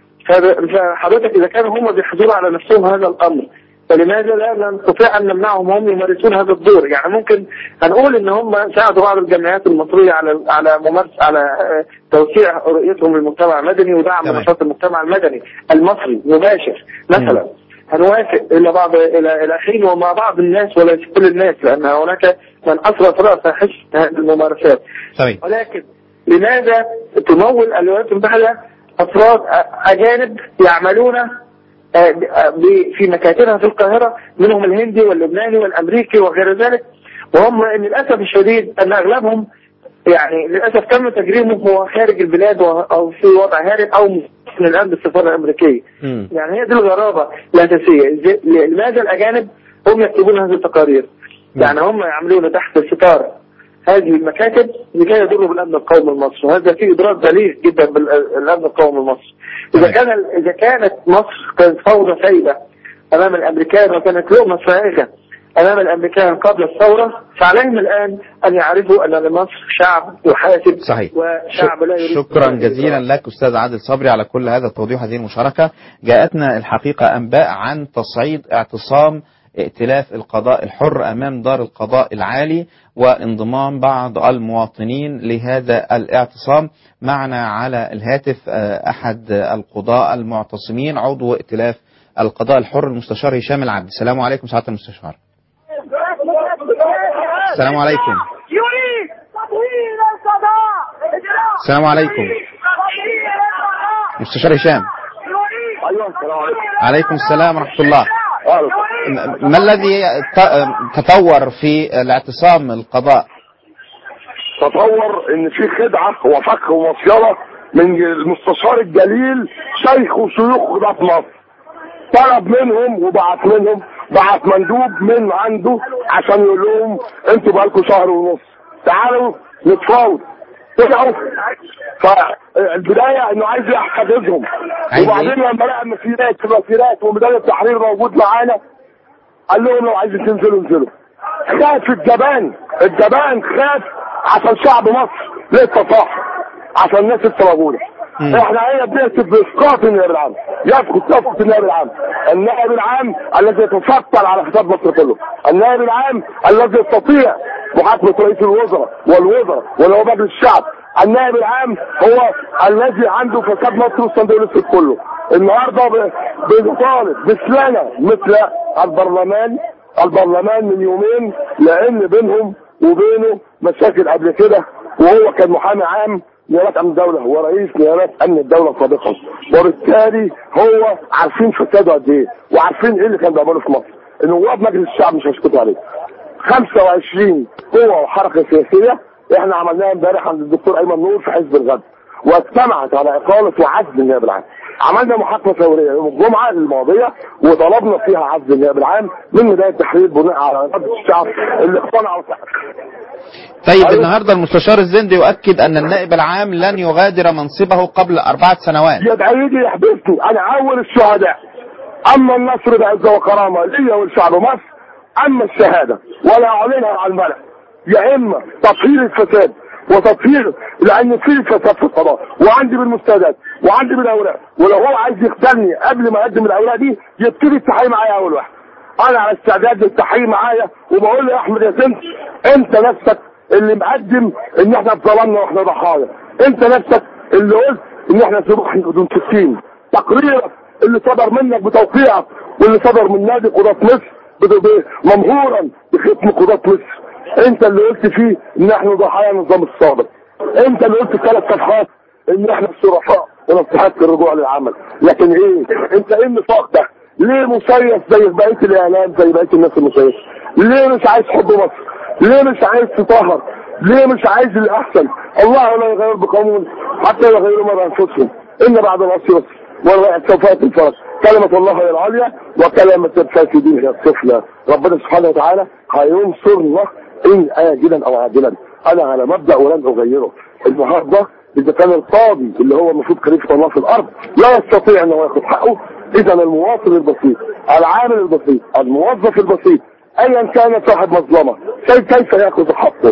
فب- فحضرتك اذا كانوا هم بيحظروا على نفسهم هذا الامر فلماذا لا نستطيع ان نمنعهم هم يمارسون هذا الدور يعني ممكن هنقول ان هم ساعدوا بعض الجمعيات المصريه على على ممارسه على آه، توسيع رؤيتهم للمجتمع المدني ودعم تمام. نشاط المجتمع المدني المصري مباشر مثلا هنوافق الى بعض الى الى حين ومع بعض الناس وليس كل الناس لان هناك من اسرت راس حس هذه الممارسات طيب ولكن لماذا تمول الولايات المتحدة أفراد أجانب يعملون آه، ب- في مكاتبها في القاهرة منهم الهندي واللبناني والأمريكي وغير ذلك وهم للأسف الشديد أن أغلبهم يعني للأسف تم تجريمهم هو خارج البلاد و- أو في وضع هارب أو من الآن بالسفارة الأمريكية مم. يعني هي دي الغرابة الأساسية إزاي- لماذا الأجانب هم يكتبون هذه التقارير يعني هم يعملون تحت ستار هذه المكاتب لكي يضروا بالامن القومي المصري وهذا فيه اضرار بليغ جدا بالامن القومي المصري اذا تمام. كان اذا كانت مصر كانت فوضى سائده امام الامريكان وكانت لقمه فائقه امام الامريكان قبل الثوره فعليهم الان ان يعرفوا ان لمصر شعب يحاسب صحيح وشعب لا يريد شكرا جزيلا لك استاذ عادل صبري على كل هذا التوضيح هذه المشاركه جاءتنا الحقيقه انباء عن تصعيد اعتصام ائتلاف القضاء الحر امام دار القضاء العالي وانضمام بعض المواطنين لهذا الاعتصام معنا على الهاتف آه، احد القضاء المعتصمين عضو ائتلاف القضاء الحر المستشار هشام العبد السلام عليكم سعاده المستشار السلام عليكم يريد تطهير القضاء السلام عليكم تطهير القضاء مستشار هشام يريد ايوه السلام عليكم عليكم السلام ورحمة الله م- ما الذي ت- تطور في الاعتصام القضاء تطور ان في خدعه وفك ومصيره من المستشار الجليل شيخ وشيوخ ده في مصر طلب منهم وبعت منهم بعت مندوب من عنده عشان يقول لهم انتوا بقالكم شهر ونص تعالوا نتفاوض طلعوا فالبدايه انه عايز يحتجزهم عايز وبعدين إيه؟ لما لقى مسيرات مسيرات وميدان التحرير موجود معانا قال لهم لو عايزين تنزلوا انزلوا خاف الجبان الجبان خاف عشان شعب مصر لسه صاحي عشان الناس لسه موجوده مم. احنا هي بنهتف باسقاط النائب العام يسقط يسقط النائب العام النائب العام الذي يتفضل على خطاب مصر كله النائب العام الذي يستطيع محاكمه رئيس الوزراء والوزراء ولو مجلس الشعب النائب العام هو الذي عنده فساد مصر والصندوق الاسود كله النهارده ب- بنطالب مثلنا مثل البرلمان البرلمان من يومين لان بينهم وبينه مشاكل قبل كده وهو كان محامي عام نيابات امن الدوله هو رئيس نيابات امن الدوله سابقا وبالتالي هو عارفين فساده قد ايه وعارفين ايه اللي كان بيعمله في مصر نواب مجلس الشعب مش هيسكتوا عليه 25 قوه وحركه سياسيه احنا عملناها امبارح عند الدكتور ايمن نور في حزب الغد واجتمعت على اقاله وعزل النائب العام عملنا محاكمه ثوريه يوم الجمعه الماضيه وطلبنا فيها عزل النائب العام من ميدان التحرير بناء على اراده الشعب اللي اقتنعوا طيب أيوة. النهاردة المستشار الزندي يؤكد أن النائب العام لن يغادر منصبه قبل أربعة سنوات يدعي يجي يحبسني انا اول الشهداء اما النصر بعزه وكرامه ليا ولشعب مصر اما الشهاده ولا اعلنها على الملأ يا اما تطهير الفساد وتطهير لان في فساد في القضاء وعندي بالمستندات وعندي بالاوراق ولو هو عايز يقتلني قبل ما اقدم الاوراق دي يبتدي التحقيق معايا اول واحد انا على استعداد للتحقيق معايا وبقول له يا احمد يا سنت انت نفسك اللي مقدم ان احنا اتظلمنا واحنا ضحايا انت نفسك اللي قلت ان احنا سبح بدون تسكين تقريرك اللي صدر منك بتوقيعك واللي صدر من نادي قضاة مصر بد- ب- ممهورا بختم قضاة مصر انت اللي قلت فيه ان احنا ضحايا النظام السابق انت اللي قلت في ثلاث صفحات ان احنا الشرفاء ونستحق الرجوع للعمل لكن ايه انت ايه النفاق ده ليه مصيف زي بقيه الاعلام زي بقيه الناس المصيفه ليه مش عايز حب مصر ليه مش عايز تطهر ليه مش عايز الاحسن الله لا يغير بقوم حتى يغيروا ما بانفسهم ان بعد العصر يسر والله سوف ياتي الفرج كلمة الله هي العليا وكلمة الفاسدين هي السفلى ربنا سبحانه وتعالى هينصرنا ان اجلا او عاجلا انا على مبدا ولن اغيره النهارده اذا كان القاضي اللي هو المفروض خليفه الله في الارض لا يستطيع ان هو ياخد حقه اذا المواطن البسيط العامل البسيط الموظف البسيط ايا كان صاحب مظلمه كيف كيف ياخذ حقه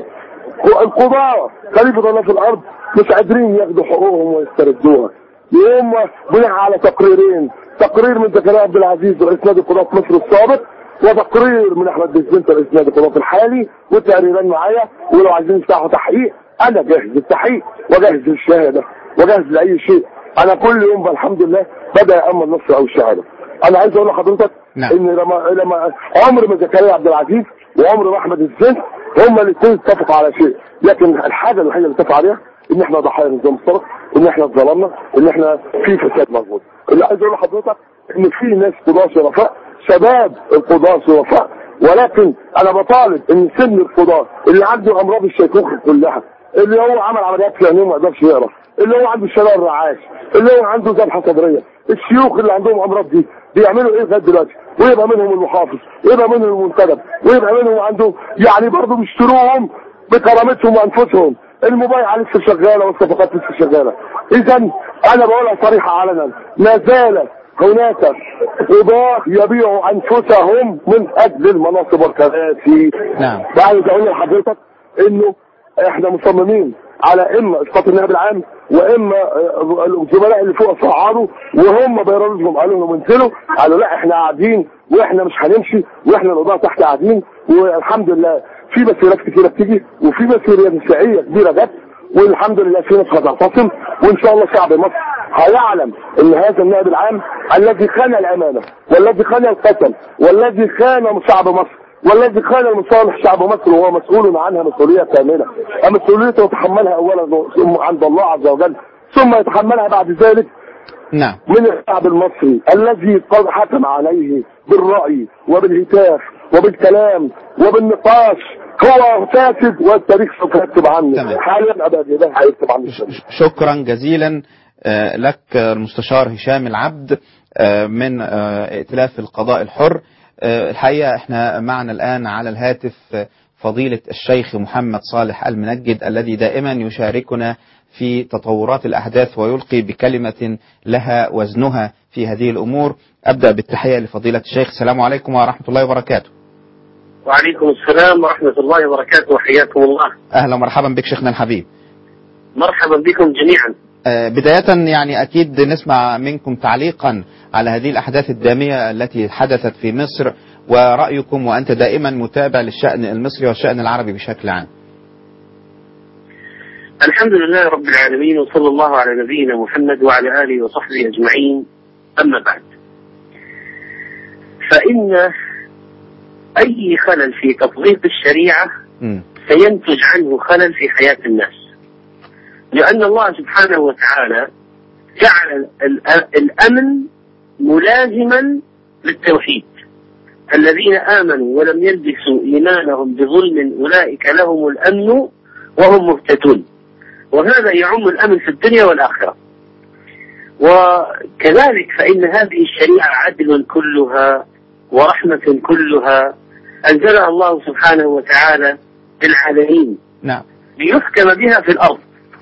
القضاة خليفة الله في الأرض مش قادرين ياخدوا حقوقهم ويستردوها يوم بناء على تقريرين تقرير من زكريا عبد العزيز رئيس نادي قضاة مصر السابق وتقرير من احمد بزنت رئيس نادي قضاة الحالي وتقريرين معايا ولو عايزين يفتحوا تحقيق انا جاهز للتحقيق وجاهز للشهاده وجاهز لاي شيء انا كل يوم الحمد لله بدا اما النصر او الشهاده انا عايز اقول لحضرتك نعم. ان لما لما عمر ما زكريا عبد العزيز وعمر ما احمد الزنت هما الاثنين اتفقوا على شيء لكن الحاجه الوحيده اللي اتفقوا عليها ان احنا ضحايا نظام السابق ان احنا اتظلمنا ان احنا في فساد موجود اللي عايز اقول لحضرتك ان في ناس قضاة شرفاء شباب القضاة شرفاء ولكن انا بطالب ان سن القضاة اللي عنده امراض الشيخوخه كلها اللي هو عمل عمليات في عينيه ما يقدرش يقرا اللي هو عنده شلل الرعاش اللي هو عنده ذبحه صدريه الشيوخ اللي عندهم امراض دي بيعملوا ايه لغايه دلوقتي ويبقى منهم المحافظ ويبقى منهم المنتدب ويبقى منهم عنده يعني برضه بيشتروهم بكرامتهم وانفسهم المبايعه لسه شغاله والصفقات لسه شغاله اذا انا بقولها صريحه علنا ما زال هناك قضاة يبيعوا انفسهم من اجل المناصب والكراسي نعم. عايز اقول لحضرتك انه احنا مصممين على اما اسقاط النائب العام واما آه، الزملاء اللي فوق صعدوا وهم بيرازهم قالوا لهم انزلوا قالوا لا احنا قاعدين واحنا مش هنمشي واحنا القضاة تحت قاعدين والحمد لله في مسيرات كتيره بتيجي وفي مسيرات نسائيه كبيره جت والحمد لله في ناس هتعتصم وان شاء الله شعب مصر هيعلم ان هذا النائب العام الذي خان الامانه والذي خان القسم والذي خان شعب مصر والذي خان المصالح شعب مصر وهو مسؤول عنها مسؤوليه كامله مسؤوليته يتحملها اولا ثم عند الله عز وجل ثم يتحملها بعد ذلك نعم من الشعب المصري الذي قد حكم عليه بالرأي وبالهتاف وبالكلام وبالنقاش هو فاسد والتاريخ سوف يكتب عنه تمام. حاليا ابدا ده هيكتب عنه التاريخ. شكرا جزيلا آه، لك آه، المستشار هشام العبد آه، من آه، ائتلاف القضاء الحر آه، الحقيقة احنا معنا الآن على الهاتف آه، فضيلة الشيخ محمد صالح المنجد الذي دائما يشاركنا في تطورات الأحداث ويلقي بكلمة لها وزنها في هذه الأمور أبدأ بالتحية لفضيلة الشيخ السلام عليكم ورحمة الله وبركاته وعليكم السلام ورحمة الله وبركاته وحياكم الله أهلا ومرحبا بك شيخنا الحبيب مرحبا بكم جميعا آه، بداية يعني أكيد نسمع منكم تعليقا على هذه الأحداث الدامية التي حدثت في مصر ورأيكم وأنت دائما متابع للشأن المصري والشأن العربي بشكل عام الحمد لله رب العالمين وصلى الله على نبينا محمد وعلى آله وصحبه أجمعين أما بعد فإن أي خلل في تطبيق الشريعة مم. سينتج عنه خلل في حياة الناس لأن الله سبحانه وتعالى جعل ال- الأمن ملازما للتوحيد الذين آمنوا ولم يلبسوا إيمانهم بظلم أولئك لهم الأمن وهم مهتدون وهذا يعم الأمن في الدنيا والآخرة وكذلك فإن هذه الشريعة عدل كلها ورحمة كلها أنزلها الله سبحانه وتعالى للعالمين نعم ليحكم بها في الأرض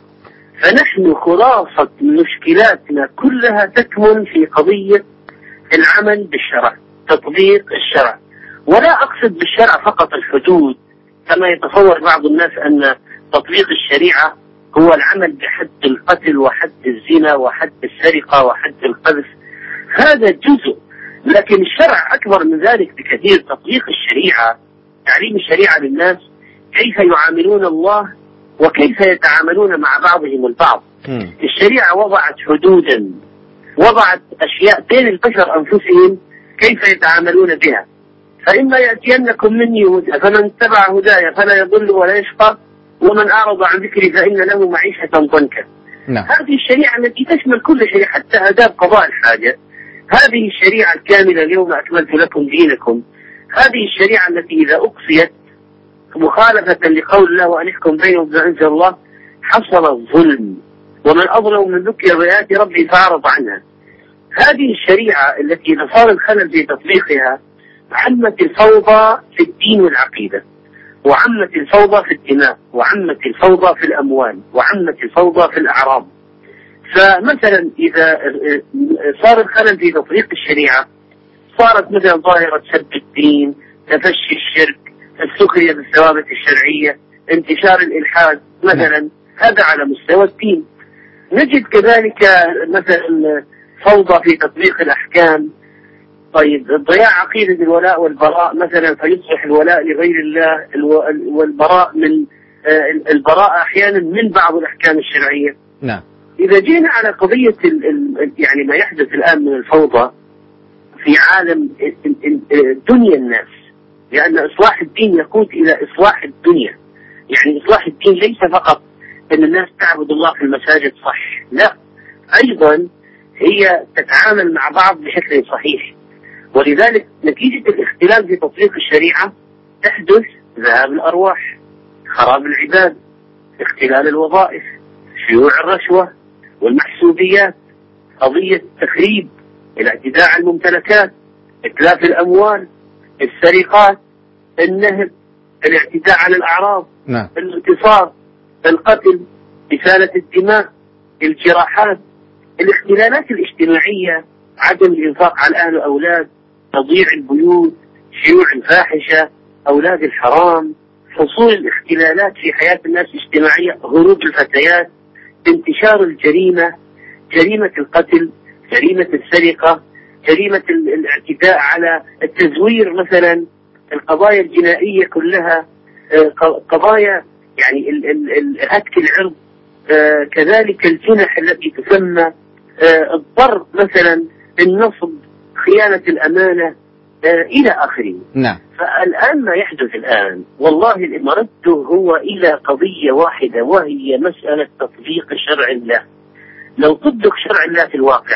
فنحن خلاصة مشكلاتنا كلها تكمن في قضية العمل بالشرع تطبيق الشرع ولا أقصد بالشرع فقط الحدود كما يتصور بعض الناس أن تطبيق الشريعة هو العمل بحد القتل وحد الزنا وحد السرقة وحد القذف هذا جزء لكن الشرع أكبر من ذلك بكثير تطبيق الشريعة تعليم الشريعة للناس كيف يعاملون الله وكيف يتعاملون مع بعضهم البعض مم. الشريعة وضعت حدودا وضعت أشياء بين البشر أنفسهم كيف يتعاملون بها فإما يأتينكم مني هدى فمن اتبع هداي فلا يضل ولا يشقى ومن أعرض عن ذكري فإن له معيشة ضنكا نعم هذه الشريعة التي تشمل كل شيء حتى آداب قضاء الحاجة هذه الشريعة الكاملة اليوم أكملت لكم دينكم هذه الشريعة التي إذا أقصيت مخالفة لقول الله وأن يحكم بينهم بما أنزل الله حصل الظلم ومن أظلم من ذكر بآيات ربه فأعرض عنها هذه الشريعة التي إذا صار الخلل في تطبيقها عمت الفوضى في الدين والعقيدة وعمت الفوضى في الدماء وعمت الفوضى في الأموال وعمت الفوضى في الأعراض فمثلا إذا صار الخلل في تطبيق الشريعة صارت مثلا ظاهرة سب الدين تفشي الشرك السخرية بالثوابت الشرعية انتشار الإلحاد مثلا هذا على مستوى الدين نجد كذلك مثلا فوضى في تطبيق الأحكام طيب ضياع عقيدة الولاء والبراء مثلا فيصبح الولاء لغير الله الو- والبراء من آه، البراءة أحيانا من بعض الأحكام الشرعية نعم إذا جينا على قضية ال- ال- يعني ما يحدث الآن من الفوضى في عالم ال- ال- ال- دنيا الناس لأن إصلاح الدين يقود إلى إصلاح الدنيا يعني إصلاح الدين ليس فقط أن الناس تعبد الله في المساجد صح لا أيضا هي تتعامل مع بعض بشكل صحيح ولذلك نتيجة الاختلال في تطبيق الشريعة تحدث ذهاب الأرواح خراب العباد اختلال الوظائف شيوع الرشوة والمحسوبيات قضية تخريب الاعتداء على الممتلكات إتلاف الأموال السرقات النهب الاعتداء على الأعراض نعم الاغتصاب القتل إسالة الدماء الجراحات الاختلالات الاجتماعية عدم الإنفاق على الأهل والأولاد تضييع البيوت شيوع الفاحشة أولاد الحرام حصول الاختلالات في حياة الناس الاجتماعية هروب الفتيات انتشار الجريمة جريمة القتل جريمة السرقة جريمة ال- الاعتداء على التزوير مثلا القضايا الجنائية كلها آه، ق- قضايا يعني ال- ال- ال- هتك العرض آه، كذلك الجنح التي تسمى آه، الضرب مثلا النصب خيانة الأمانة آه، إلى آخره نعم فالآن ما يحدث الآن والله مرده هو إلى قضية واحدة وهي مسألة تطبيق شرع الله لو طبق شرع الله في الواقع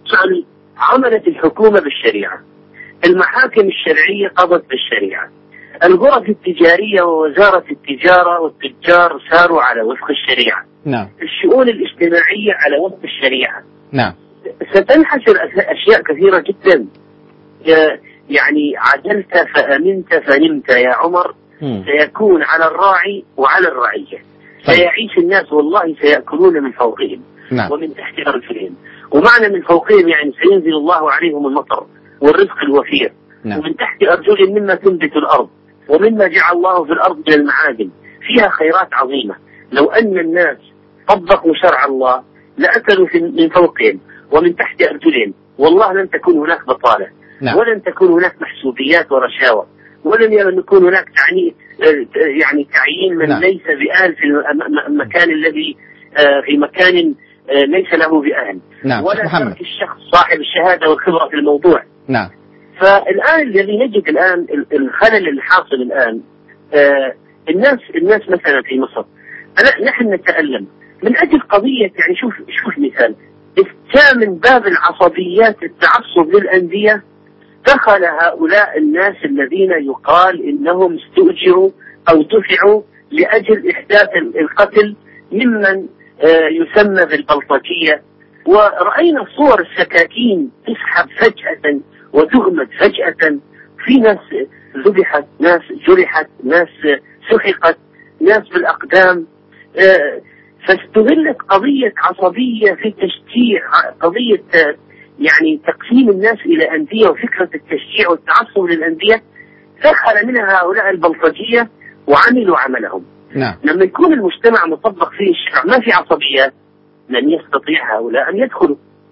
يعني عملت الحكومة بالشريعة المحاكم الشرعية قضت بالشريعة الغرف التجارية ووزارة التجارة والتجار ساروا على وفق الشريعة نعم الشؤون الاجتماعية على وفق الشريعة نعم ستنحسر أش- أشياء كثيرة جدا آه، يعني عدلت فأمنت فنمت يا عمر مم. سيكون على الراعي وعلى الرعية طيب. سيعيش الناس والله سيأكلون من فوقهم نعم ومن تحت أرجلهم ومعنى من فوقهم يعني سينزل الله عليهم المطر والرزق الوفير نعم ومن تحت أرجلهم مما تنبت الأرض ومما جعل الله في الأرض من المعادن فيها خيرات عظيمة لو أن الناس طبقوا شرع الله لأكلوا في- من فوقهم ومن تحت أرجلهم والله لن تكون هناك بطالة نعم ولن تكون هناك محسوبيات ورشاوى ولن يكون هناك تعني يعني تعيين من نعم. ليس بأهل في الم- المكان الذي آه، في مكان آه، ليس له بأهل نعم شيخ ولا محمد ترك الشخص صاحب الشهادة والخبرة في الموضوع نعم فالآن الذي نجد الآن ال- الخلل اللي حاصل الآن آه الناس الناس مثلا في مصر أنا نحن نتألم من أجل قضية يعني شوف شوف مثال جاء من باب العصبيات التعصب للأندية دخل هؤلاء الناس الذين يقال إنهم استؤجروا أو دفعوا لأجل إحداث ال- القتل ممن آه، يسمى بالبلطجية ورأينا صور السكاكين تسحب فجأة وتغمد فجأة في ناس ذبحت ناس جرحت ناس سحقت ناس بالأقدام آه، فاستغلت قضية عصبية في تشجيع قضية آه، يعني تقسيم الناس إلى أندية وفكرة التشجيع والتعصب للأندية دخل منها هؤلاء البلطجية وعملوا عملهم نعم لما يكون المجتمع مطبق فيه الشرع ما في عصبيات لن يستطيع هؤلاء أن يدخلوا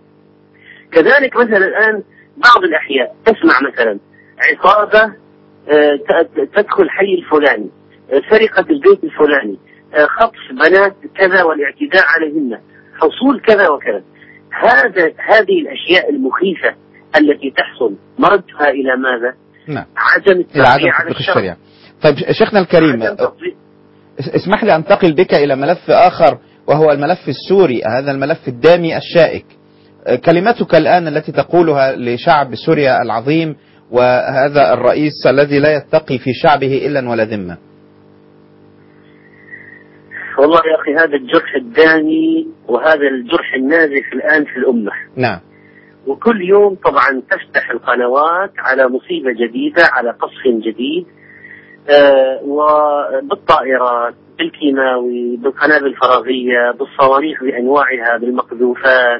كذلك مثلا الآن بعض الأحياء تسمع مثلا عصابة آه، ت- تدخل حي الفلاني آه، سرقة البيت الفلاني آه، خطف بنات كذا والاعتداء عليهن حصول كذا وكذا هذا هذه الأشياء المخيفة التي تحصل مردها إلى ماذا؟ نعم عدم إلى عدم التطبيق على تطبيق الشرع الشريعة طيب شيخنا الكريم عدم تطبيق اس- اسمح لي أنتقل بك إلى ملف آخر وهو الملف السوري هذا الملف الدامي الشائك أه، كلمتك الآن التي تقولها لشعب سوريا العظيم وهذا الرئيس الذي لا يتقي في شعبه إلا ولا ذمة والله يا أخي هذا الجرح الدامي وهذا الجرح النازف الآن في الأمة نعم وكل يوم طبعا تفتح القنوات على مصيبة جديدة على قصف جديد آه وبالطائرات بالكيماوي بالقنابل الفراغية بالصواريخ بأنواعها بالمقذوفات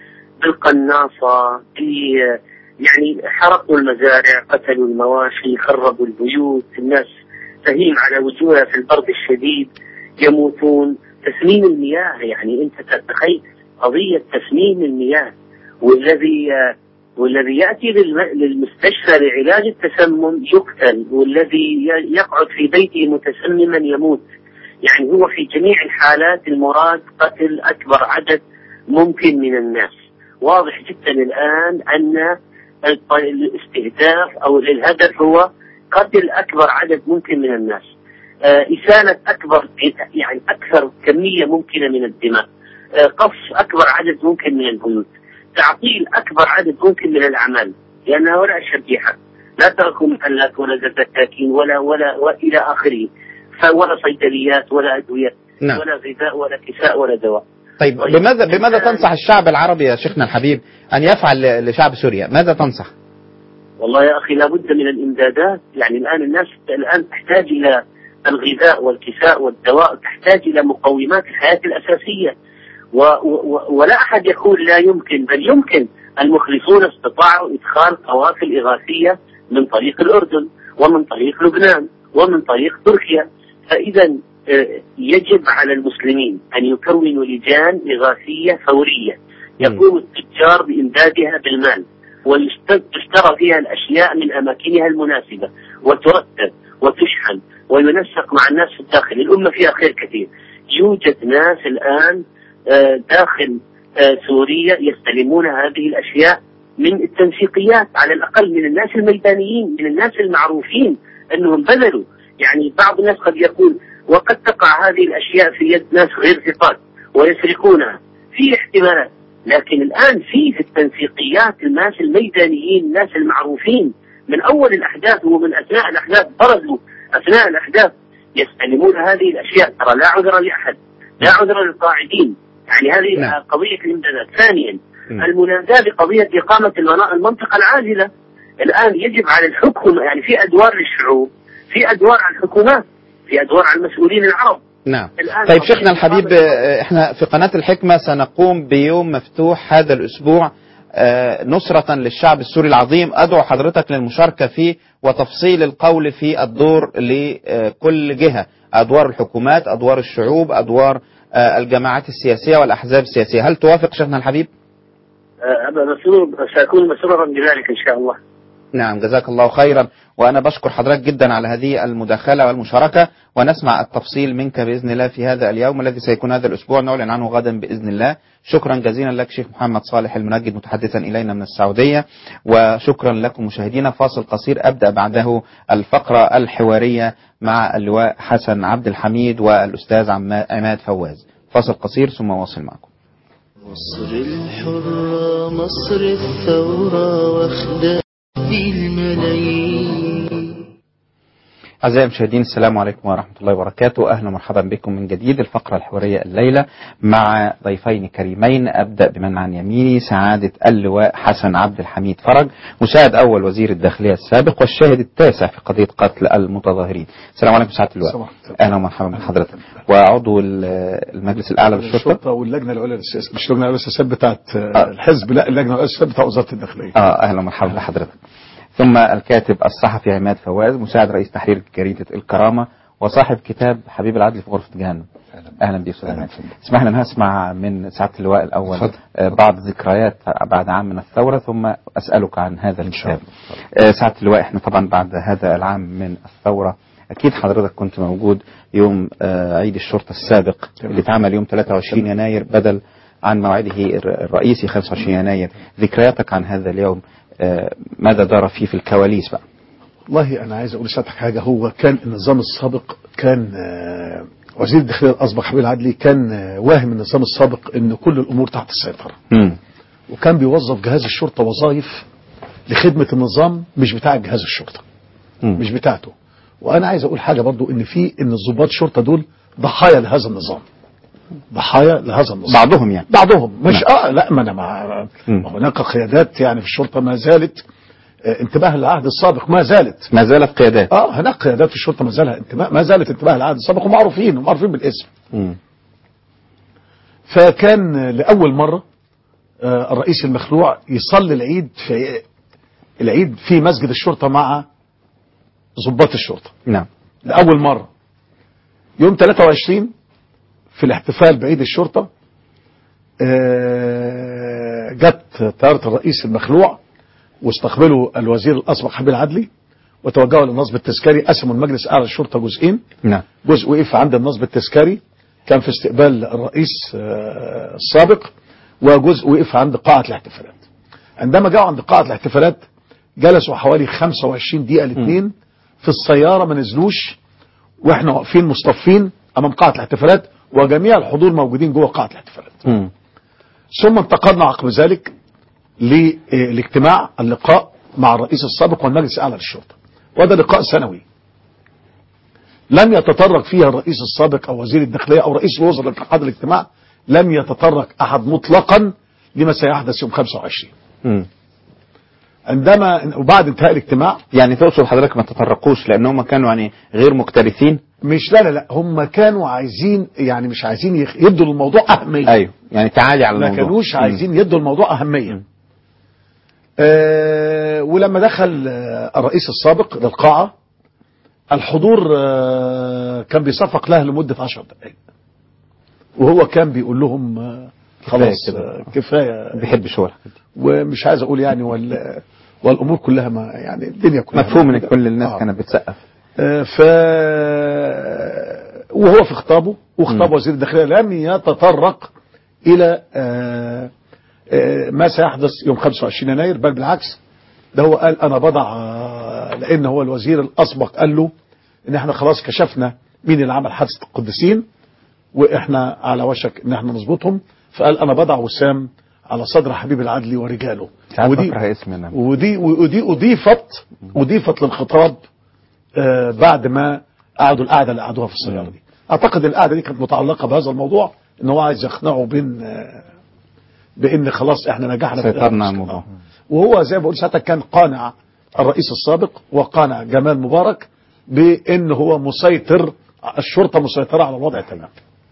بالقناصة بال- يعني حرقوا المزارع قتلوا المواشي خربوا البيوت الناس تهيم على وجوهها في البرد الشديد يموتون تسميم المياه يعني انت تتخيل قضية تسميم المياه والذي والذي يأتي للم- للمستشفى لعلاج التسمم يقتل والذي ي- يقعد في بيته متسمما يموت يعني هو في جميع الحالات المراد قتل أكبر عدد ممكن من الناس واضح جدا الآن أن الط- الاستهداف أو الهدف هو قتل أكبر عدد ممكن من الناس آه، إسالة أكبر يعني أكثر كمية ممكنة من الدماء آه، قصف أكبر عدد ممكن من البيوت تعطيل أكبر عدد ممكن من الأعمال لأن هؤلاء شبيحة لا تركوا محلات ولا دكاكين ولا ولا وإلى آخره ف- ولا صيدليات ولا أدوية نعم ولا غذاء ولا كساء ولا دواء طيب طيب. بماذا بماذا تنصح الشعب العربي يا شيخنا الحبيب أن يفعل ل- لشعب سوريا ماذا تنصح والله يا أخي لابد من الإمدادات يعني الآن الناس الآن تحتاج إلى الغذاء والكساء والدواء تحتاج إلى مقومات الحياة الأساسية و و ولا أحد يقول لا يمكن بل يمكن المخلصون استطاعوا إدخال قوافل إغاثية من طريق الأردن ومن طريق لبنان ومن طريق تركيا فإذا آه، يجب على المسلمين أن يكونوا لجان إغاثية فورية يقوم التجار بإمدادها بالمال ويشترى فيها الأشياء من أماكنها المناسبة وترتب وتشحن وينسق مع الناس في الداخل الأمة فيها خير كثير يوجد ناس الآن آه، داخل آه، سوريا يستلمون هذه الأشياء من التنسيقيات على الأقل من الناس الميدانيين من الناس المعروفين أنهم بذلوا يعني بعض الناس قد يقول وقد تقع هذه الأشياء في يد ناس غير ثقات ويسرقونها في احتمالات لكن الآن في في التنسيقيات الناس الميدانيين الناس المعروفين من أول الأحداث ومن أثناء الأحداث برزوا أثناء الأحداث يستلمون هذه الأشياء ترى لا عذر لأحد لا عذر للقاعدين يعني هذه نعم. نعم. قضية الإمدادات ثانيا مم. المناداة بقضية إقامة المنا- المنطقة العاجلة الآن يجب على الحكم يعني في أدوار للشعوب في أدوار على الحكومات في أدوار على المسؤولين العرب نعم الآن طيب قضية شيخنا الحبيب إقامة- آه، احنا في قناة الحكمة سنقوم بيوم مفتوح هذا الأسبوع آه، نصرة للشعب السوري العظيم أدعو حضرتك للمشاركة فيه وتفصيل القول في الدور لكل جهة أدوار الحكومات أدوار الشعوب أدوار آه، الجماعات السياسية والأحزاب السياسية هل توافق شيخنا الحبيب؟ آه، أبا مسرور سأكون مسرورا بذلك إن شاء الله نعم جزاك الله خيرا وأنا بشكر حضرتك جدا على هذه المداخلة والمشاركة ونسمع التفصيل منك بإذن الله في هذا اليوم الذي سيكون هذا الأسبوع نعلن عنه غدا بإذن الله شكرا جزيلا لك شيخ محمد صالح المنجد متحدثا إلينا من السعودية وشكرا لكم مشاهدينا فاصل قصير أبدأ بعده الفقرة الحوارية مع اللواء حسن عبد الحميد والأستاذ عما- عماد فواز فاصل قصير ثم واصل معكم مصر الحرة مصر الثورة واخدة بالملايين أعزائي المشاهدين السلام عليكم ورحمة الله وبركاته أهلا ومرحبا بكم من جديد الفقرة الحوارية الليلة مع ضيفين كريمين أبدأ بمن عن يميني سعادة اللواء حسن عبد الحميد فرج مساعد أول وزير الداخلية السابق والشاهد التاسع في قضية قتل المتظاهرين السلام عليكم سعادة اللواء صباح الخير. أهلا ومرحبا بحضرتك وعضو ال- المجلس الأعلى للشرطة الشرطه واللجنه العليا للسياسه مش اللجنه العليا للسياسات بتاعت آه، الحزب لا اللجنه العليا للسياسات بتاع وزاره الداخليه اه اهلا ومرحبا بحضرتك ثم الكاتب الصحفي عماد فواز مساعد رئيس تحرير جريده الكرامه وصاحب كتاب حبيب العدل في غرفه جهنم اهلا بيك استاذ عماد اسمح لي ان اسمع من سعاده اللواء الاول اتفضل. آه، بعض ذكريات بعد عام من الثوره ثم اسالك عن هذا الكتاب آه، سعاده اللواء احنا طبعا بعد هذا العام من الثوره اكيد حضرتك كنت موجود يوم آه، عيد الشرطه السابق اللي اتعمل يوم 23 يناير بدل عن موعده الر- الرئيسي 25 يناير ذكرياتك عن هذا اليوم آه، ماذا دار فيه في الكواليس بقى والله انا عايز اقول لسيادتك حاجه هو كان النظام السابق كان آه، وزير الداخليه الاسبق حبيب العدلي كان آه، واهم النظام السابق ان كل الامور تحت السيطره مم. وكان بيوظف جهاز الشرطه وظائف لخدمه النظام مش بتاع جهاز الشرطه مم. مش بتاعته وانا عايز اقول حاجه برضو ان في ان الضباط الشرطه دول ضحايا لهذا النظام ضحايا لهذا النظام بعضهم يعني بعضهم مش اه لا ما انا مع مم. هناك قيادات يعني في الشرطه ما زالت آه، انتباه للعهد السابق ما زالت ما زالت قيادات اه هناك قيادات في الشرطه ما زالها انتباه ما زالت انتباه للعهد السابق ومعروفين ومعروفين بالاسم مم. فكان لاول مره آه، الرئيس المخلوع يصلي العيد في العيد في مسجد الشرطه مع ضباط الشرطه نعم لأول مرة يوم 23 في الاحتفال بعيد الشرطة آه، جت طيارة الرئيس المخلوع واستقبلوا الوزير الأسبق حبيب العدلي وتوجهوا للنصب التذكاري قسموا المجلس الأعلى للشرطة جزئين نعم جزء وقف عند النصب التذكاري كان في استقبال الرئيس آه، السابق وجزء وقف عند قاعة الاحتفالات عندما جاءوا عند قاعة الاحتفالات جلسوا حوالي 25 دقيقة الاثنين في السيارة ما نزلوش واحنا واقفين مصطفين امام قاعة الاحتفالات وجميع الحضور موجودين جوه قاعة الاحتفالات مم. ثم انتقلنا عقب ذلك للاجتماع اللقاء مع الرئيس السابق والمجلس الاعلى للشرطه وهذا لقاء سنوي لم يتطرق فيها الرئيس السابق او وزير الداخليه او رئيس الوزراء في هذا الاجتماع لم يتطرق احد مطلقا لما سيحدث يوم 25 مم. عندما وبعد انتهاء الاجتماع يعني تقصد حضرتك ما تطرقوش لانهم كانوا يعني غير مكترثين مش لا لا لا هم كانوا عايزين يعني مش عايزين يخ- يدوا الموضوع اهميه ايوه يعني تعالي على ما الموضوع كانوش مم. عايزين يدوا الموضوع أهمية آه ولما دخل آه الرئيس السابق للقاعة الحضور آه كان بيصفق لها لمدة عشر دقائق وهو كان بيقول لهم آه خلاص كده. آه كفاية بيحبش هو الحاجات دي. ومش عايز أقول يعني وال والأمور كلها ما يعني الدنيا كلها مفهوم ان كده. كل الناس آه. كانت بتسقف آه، ف وهو في خطابه وخطاب مم. وزير الداخليه لم يتطرق الى آه، آه، ما سيحدث يوم 25 يناير بل بالعكس ده هو قال انا بضع آه، لان هو الوزير الاسبق قال له ان احنا خلاص كشفنا مين اللي عمل حادثه القديسين واحنا على وشك ان احنا نظبطهم فقال انا بضع وسام على صدر حبيب العدلي ورجاله ساعات ودي بكره اسمنا ودي ودي اضيفت اضيفت للخطاب آه، بعد ما قعدوا القعده اللي قعدوها في السياره دي اعتقد القعده دي كانت متعلقه بهذا الموضوع ان هو عايز يقنعه بين آه، بان خلاص احنا نجحنا في سيطرنا على الموضوع. وهو زي ما بقول ساعتها كان قانع الرئيس السابق وقانع جمال مبارك بان هو مسيطر الشرطه مسيطره على الوضع تماما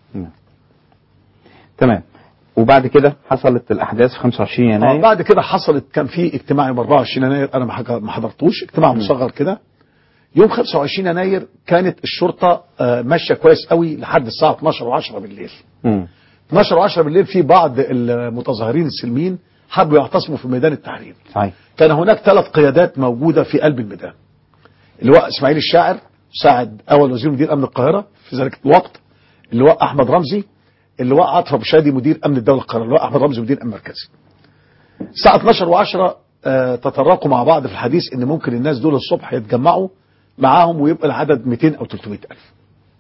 تمام وبعد كده حصلت الاحداث في 25 آه يناير بعد كده حصلت كان في اجتماع يوم 24 يناير انا ما حك- ما حضرتوش اجتماع مصغر كده يوم 25 يناير كانت الشرطه آه، ماشيه كويس قوي لحد الساعه 12 و10 بالليل مم. 12 و10 بالليل في بعض المتظاهرين السلميين حبوا يعتصموا في ميدان التحرير صحيح كان هناك ثلاث قيادات موجوده في قلب الميدان اللواء اسماعيل الشاعر مساعد اول وزير مدير امن القاهره في ذلك الوقت اللواء احمد رمزي اللواء عاطف ابو شادي مدير امن الدوله القاهره اللواء احمد رمزي مدير امن مركزي الساعه 12 و10 آه تطرقوا مع بعض في الحديث ان ممكن الناس دول الصبح يتجمعوا معاهم ويبقى العدد 200 او 300 الف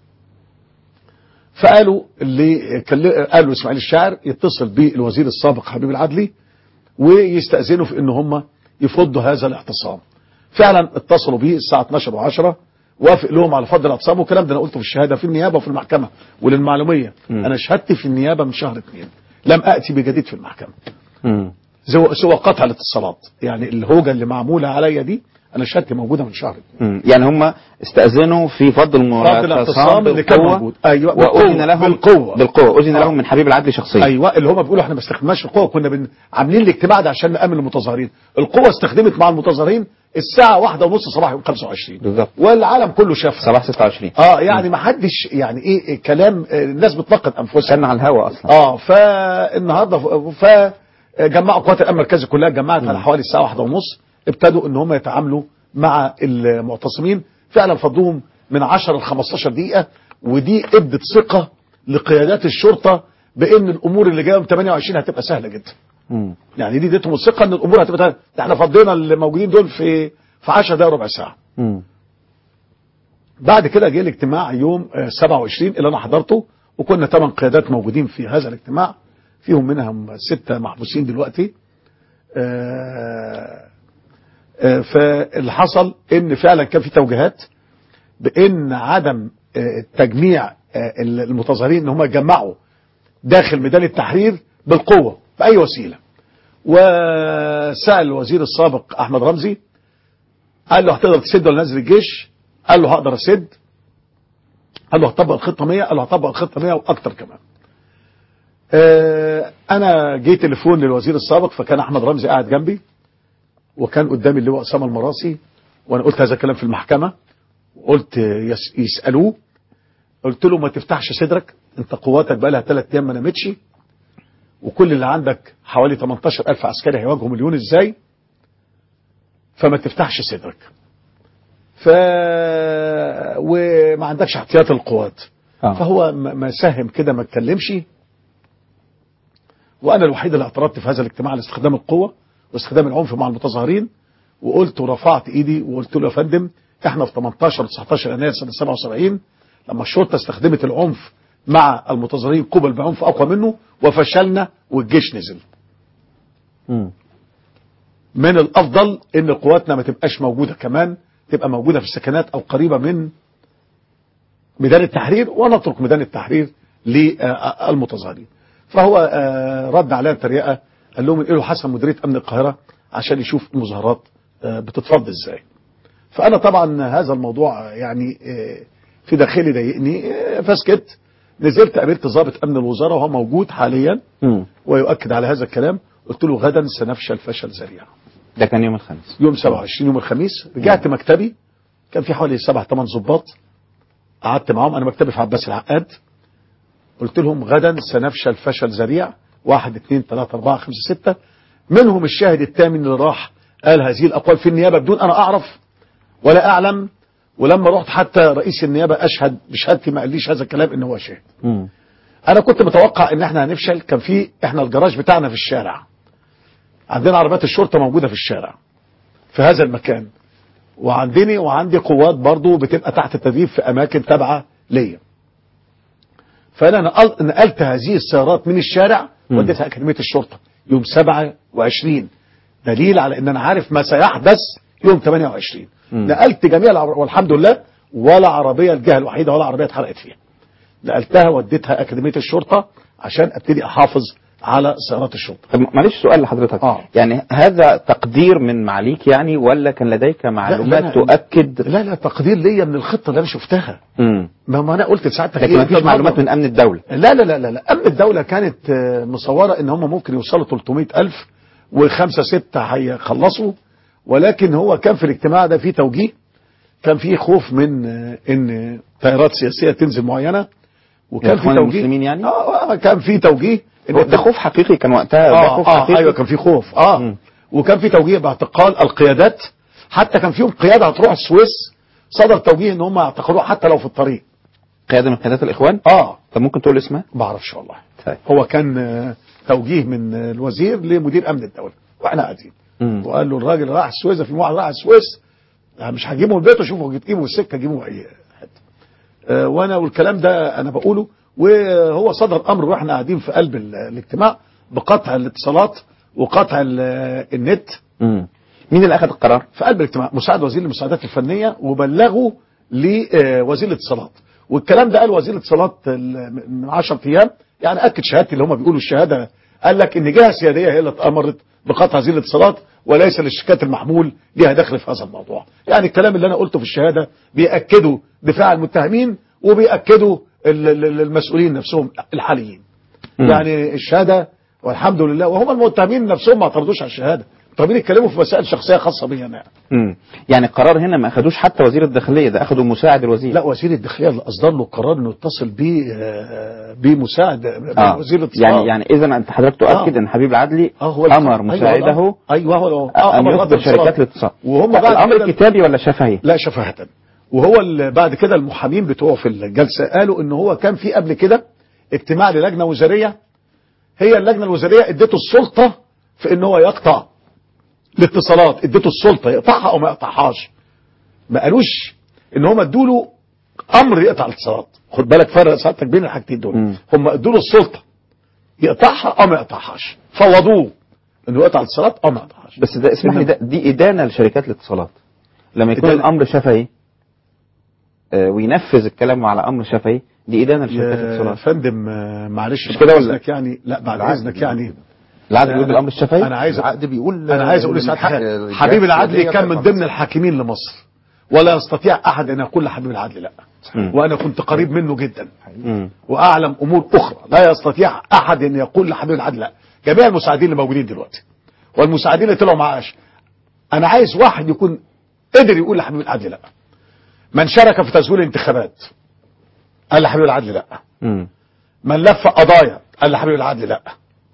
فقالوا اللي كل- قالوا اسماعيل الشاعر يتصل بالوزير السابق حبيب العدلي ويستأذنوا في ان هم يفضوا هذا الاعتصام فعلا اتصلوا بيه الساعة 12 و10 وافق لهم على فض الاعتصام والكلام ده انا قلته في الشهادة في النيابة وفي المحكمة وللمعلومية مم. انا شهدت في النيابة من شهر اثنين لم اتي بجديد في المحكمة مم. سوى سوى قطع الاتصالات يعني الهوجة اللي معمولة عليا دي انا شهادتي موجودة من شهر مم. يعني هم استأذنوا في فض فض الاعتصام المعتصم اللي كان بالقوة موجود ايوه وأذن بالقوة. لهم بالقوة بالقوة أذن آه. لهم من حبيب العدل شخصيا ايوه اللي هم بيقولوا احنا ما استخدمناش القوه كنا بن... عاملين الاجتماع ده عشان نامن المتظاهرين القوه استخدمت مع المتظاهرين الساعه واحدة ونص صباح يوم 25 بالظبط والعالم كله شافها صباح 26 اه يعني ما حدش يعني ايه إيه كلام آه، الناس بتنقد انفسها كان على الهوا أصلا اه فالنهارده ف جمعوا قوات الامن المركزي كلها جمعت على حوالي الساعه واحدة ونص ابتدوا ان هم يتعاملوا مع المعتصمين فعلا فضوهم من 10 ل 15 دقيقه ودي ادت ثقه لقيادات الشرطه بان الامور اللي جايه يوم 28 هتبقى سهله جدا مم. يعني دي ادتهم الثقه ان الامور هتبقى سهله ده احنا فضينا اللي موجودين دول في في 10 دقائق ربع ساعه مم. بعد كده جه الاجتماع يوم آه، 27 اللي انا حضرته وكنا ثمان قيادات موجودين في هذا الاجتماع فيهم منهم ستة محبوسين دلوقتي آه، آه، فاللي حصل ان فعلا كان في توجيهات بان عدم آه، تجميع آه، المتظاهرين ان هم يتجمعوا داخل ميدان التحرير بالقوة بأي وسيلة وسأل الوزير السابق أحمد رمزي قال له هتقدر تسد ولا نازل الجيش قال له هقدر اسد قال له هطبق الخطه 100 قال له هطبق الخطه 100 واكتر كمان آه انا جه تليفون للوزير السابق فكان احمد رمزي قاعد جنبي وكان قدامي اللواء اسامه المراسي وانا قلت هذا الكلام في المحكمه وقلت يس يسالوه قلت له ما تفتحش صدرك انت قواتك بقى لها ثلاث ايام ما نامتش وكل اللي عندك حوالي 18000 عسكري هيواجهوا مليون ازاي فما تفتحش صدرك ف وما عندكش احتياط القوات آه. فهو ما ما ساهم كده ما اتكلمش وانا الوحيد اللي اعترضت في هذا الاجتماع على استخدام القوه واستخدام العنف مع المتظاهرين وقلت ورفعت ايدي وقلت له يا فندم احنا في 18 19 يناير سنه 77 لما الشرطه استخدمت العنف مع المتظاهرين قبل بعنف اقوى منه وفشلنا والجيش نزل مم. من الافضل ان قواتنا ما تبقاش موجوده كمان تبقى موجوده في السكنات او قريبه من ميدان التحرير ونترك ميدان التحرير للمتظاهرين فهو آه، رد عليها بطريقه قال لهم انقلوا حسن مديريه امن القاهره عشان يشوف المظاهرات آه، بتتفض ازاي فانا طبعا هذا الموضوع آه، يعني آه، في داخلي ضايقني آه، فسكت نزلت قابلت ضابط امن الوزاره وهو موجود حاليا مم. ويؤكد على هذا الكلام قلت له غدا سنفشل فشل ذريع ده كان يوم الخميس يوم 27 يوم الخميس رجعت مكتبي كان في حوالي سبع ثمان ضباط قعدت معاهم انا مكتبي في عباس العقاد قلت لهم غدا سنفشل فشل ذريع واحد اثنين ثلاثة أربعة خمسة ستة منهم الشاهد الثامن اللي راح قال هذه الأقوال في النيابة بدون أنا أعرف ولا أعلم ولما رحت حتى رئيس النيابة أشهد بشهادتي ما قاليش هذا الكلام إن هو شاهد مم. انا كنت متوقع ان احنا هنفشل كان في احنا الجراج بتاعنا في الشارع عندنا عربيات الشرطه موجوده في الشارع في هذا المكان وعندني وعندي قوات برضو بتبقى تحت التدريب في اماكن تابعه ليا فانا نقل- نقلت هذه السيارات من الشارع مم. وديتها اكاديميه الشرطه يوم 27 دليل على ان انا عارف ما سيحدث يوم 28 مم. نقلت جميع العربيات والحمد لله ولا عربيه الجهه الوحيده ولا عربيه اتحرقت فيها نقلتها وديتها اكاديميه الشرطه عشان ابتدي احافظ على سيارات الشرطه طب معلش سؤال لحضرتك آه. يعني هذا تقدير من معاليك يعني ولا كان لديك معلومات لا، تؤكد لا لا تقدير ليا من الخطه اللي انا شفتها مم. ما, ما انا قلت لسعادتك لكن إيه؟ ما فيش أنت معلومات النهاردة- من امن الدوله لا لا لا لا, لا. أمن الدولة كانت آه، مصورة إن هم ممكن يوصلوا 300 ألف وخمسة ستة هيخلصوا ولكن هو كان في الاجتماع ده في توجيه كان في خوف من آه، إن تيارات سياسية تنزل معينة وكان في الإخوان توجيه المسلمين يعني؟ آه آه، كان في توجيه إن هو ده خوف حقيقي كان وقتها ده آه خوف آه حقيقي أيوه كان في خوف آه مم. وكان في توجيه باعتقال القيادات حتى كان فيهم قيادة هتروح السويس صدر توجيه إن هم يعتقلوها حتى لو في الطريق قياده من قيادات الاخوان آه طب ممكن تقول اسمها ما اعرفش والله طيب. هو كان آه، توجيه من آه، الوزير لمدير امن الدوله واحنا قاعدين مم. وقال له الراجل راح السويس في واحد راح السويس آه، مش هجيبه من بيته شوفوا تجيبه من السكه جيبه اي حته آه، وانا والكلام ده انا بقوله وهو صدر امر واحنا قاعدين في قلب ال- الاجتماع بقطع الاتصالات وقطع ال- النت مم. مين اللي اخذ القرار في قلب الاجتماع مساعد وزير المساعدات الفنيه وبلغوا لوزير الاتصالات والكلام ده قال وزير الاتصالات ال- من 10 ايام يعني اكد شهادتي اللي هم بيقولوا الشهاده قال لك ان جهه سياديه هي اللي اتامرت بقطع وزير الاتصالات وليس للشركات المحمول ليها دخل في هذا الموضوع يعني الكلام اللي انا قلته في الشهاده بياكدوا دفاع المتهمين وبياكدوا ال- ال- المسؤولين نفسهم الحاليين مم. يعني الشهاده والحمد لله وهم المتهمين نفسهم ما اعترضوش على الشهاده المتهمين اتكلموا في مسائل شخصيه خاصه بيا انا يعني. مم. يعني القرار هنا ما اخدوش حتى وزير الداخليه ده اخده مساعد الوزير لا وزير الداخليه اللي اصدر له قرار انه يتصل ب بمساعد آه. وزير الاتصالات يعني يعني اذا انت حضرتك تؤكد آه. ان حبيب العدلي اه هو امر أيوة مساعده والله. ايوه هو ان أمر يخبر الاتصالات. شركات الاتصال وهم بعد الامر كده- كتابي ولا شفهي لا شفاهة وهو ال- بعد كده المحامين بتوعه في الجلسة قالوا ان هو كان في قبل كده اجتماع للجنة وزارية هي اللجنة الوزارية اديته السلطة في ان هو يقطع الاتصالات اديته السلطة يقطعها او ما يقطعهاش ما قالوش ان هم ادوا له امر يقطع الاتصالات خد بالك فرق ساعتك بين الحاجتين دول مم. هم ادوا له السلطة يقطعها او ما يقطعهاش فوضوه انه يقطع الاتصالات او ما يقطعهاش بس ده اسمح لي ده دي ادانه لشركات الاتصالات لما يكون إدانة. الامر شفهي آه، وينفذ الكلام على امر شفهي دي ادانه لشركات يا الاتصالات فندم آه، معلش مش بعد كده ولا؟ اذنك يعني لا بعد اذنك يعني العدل بيقول بالامر الشفهي انا عايز العقد بيقول انا عايز اقول إن لسعادتك الحق- حاجة. الجهات حبيب العدل السيادية كان من تقطع ضمن الحاكمين لمصر ولا يستطيع احد ان يقول لحبيب العدل لا مم. وانا كنت قريب منه جدا مم. واعلم امور اخرى لا يستطيع احد ان يقول لحبيب العدل لا جميع المساعدين اللي موجودين دلوقتي والمساعدين اللي طلعوا معاش انا عايز واحد يكون قدر يقول لحبيب العدل لا من شارك في تزوير الانتخابات قال لحبيب العدل لا مم. من لف قضايا قال لحبيب العدل لا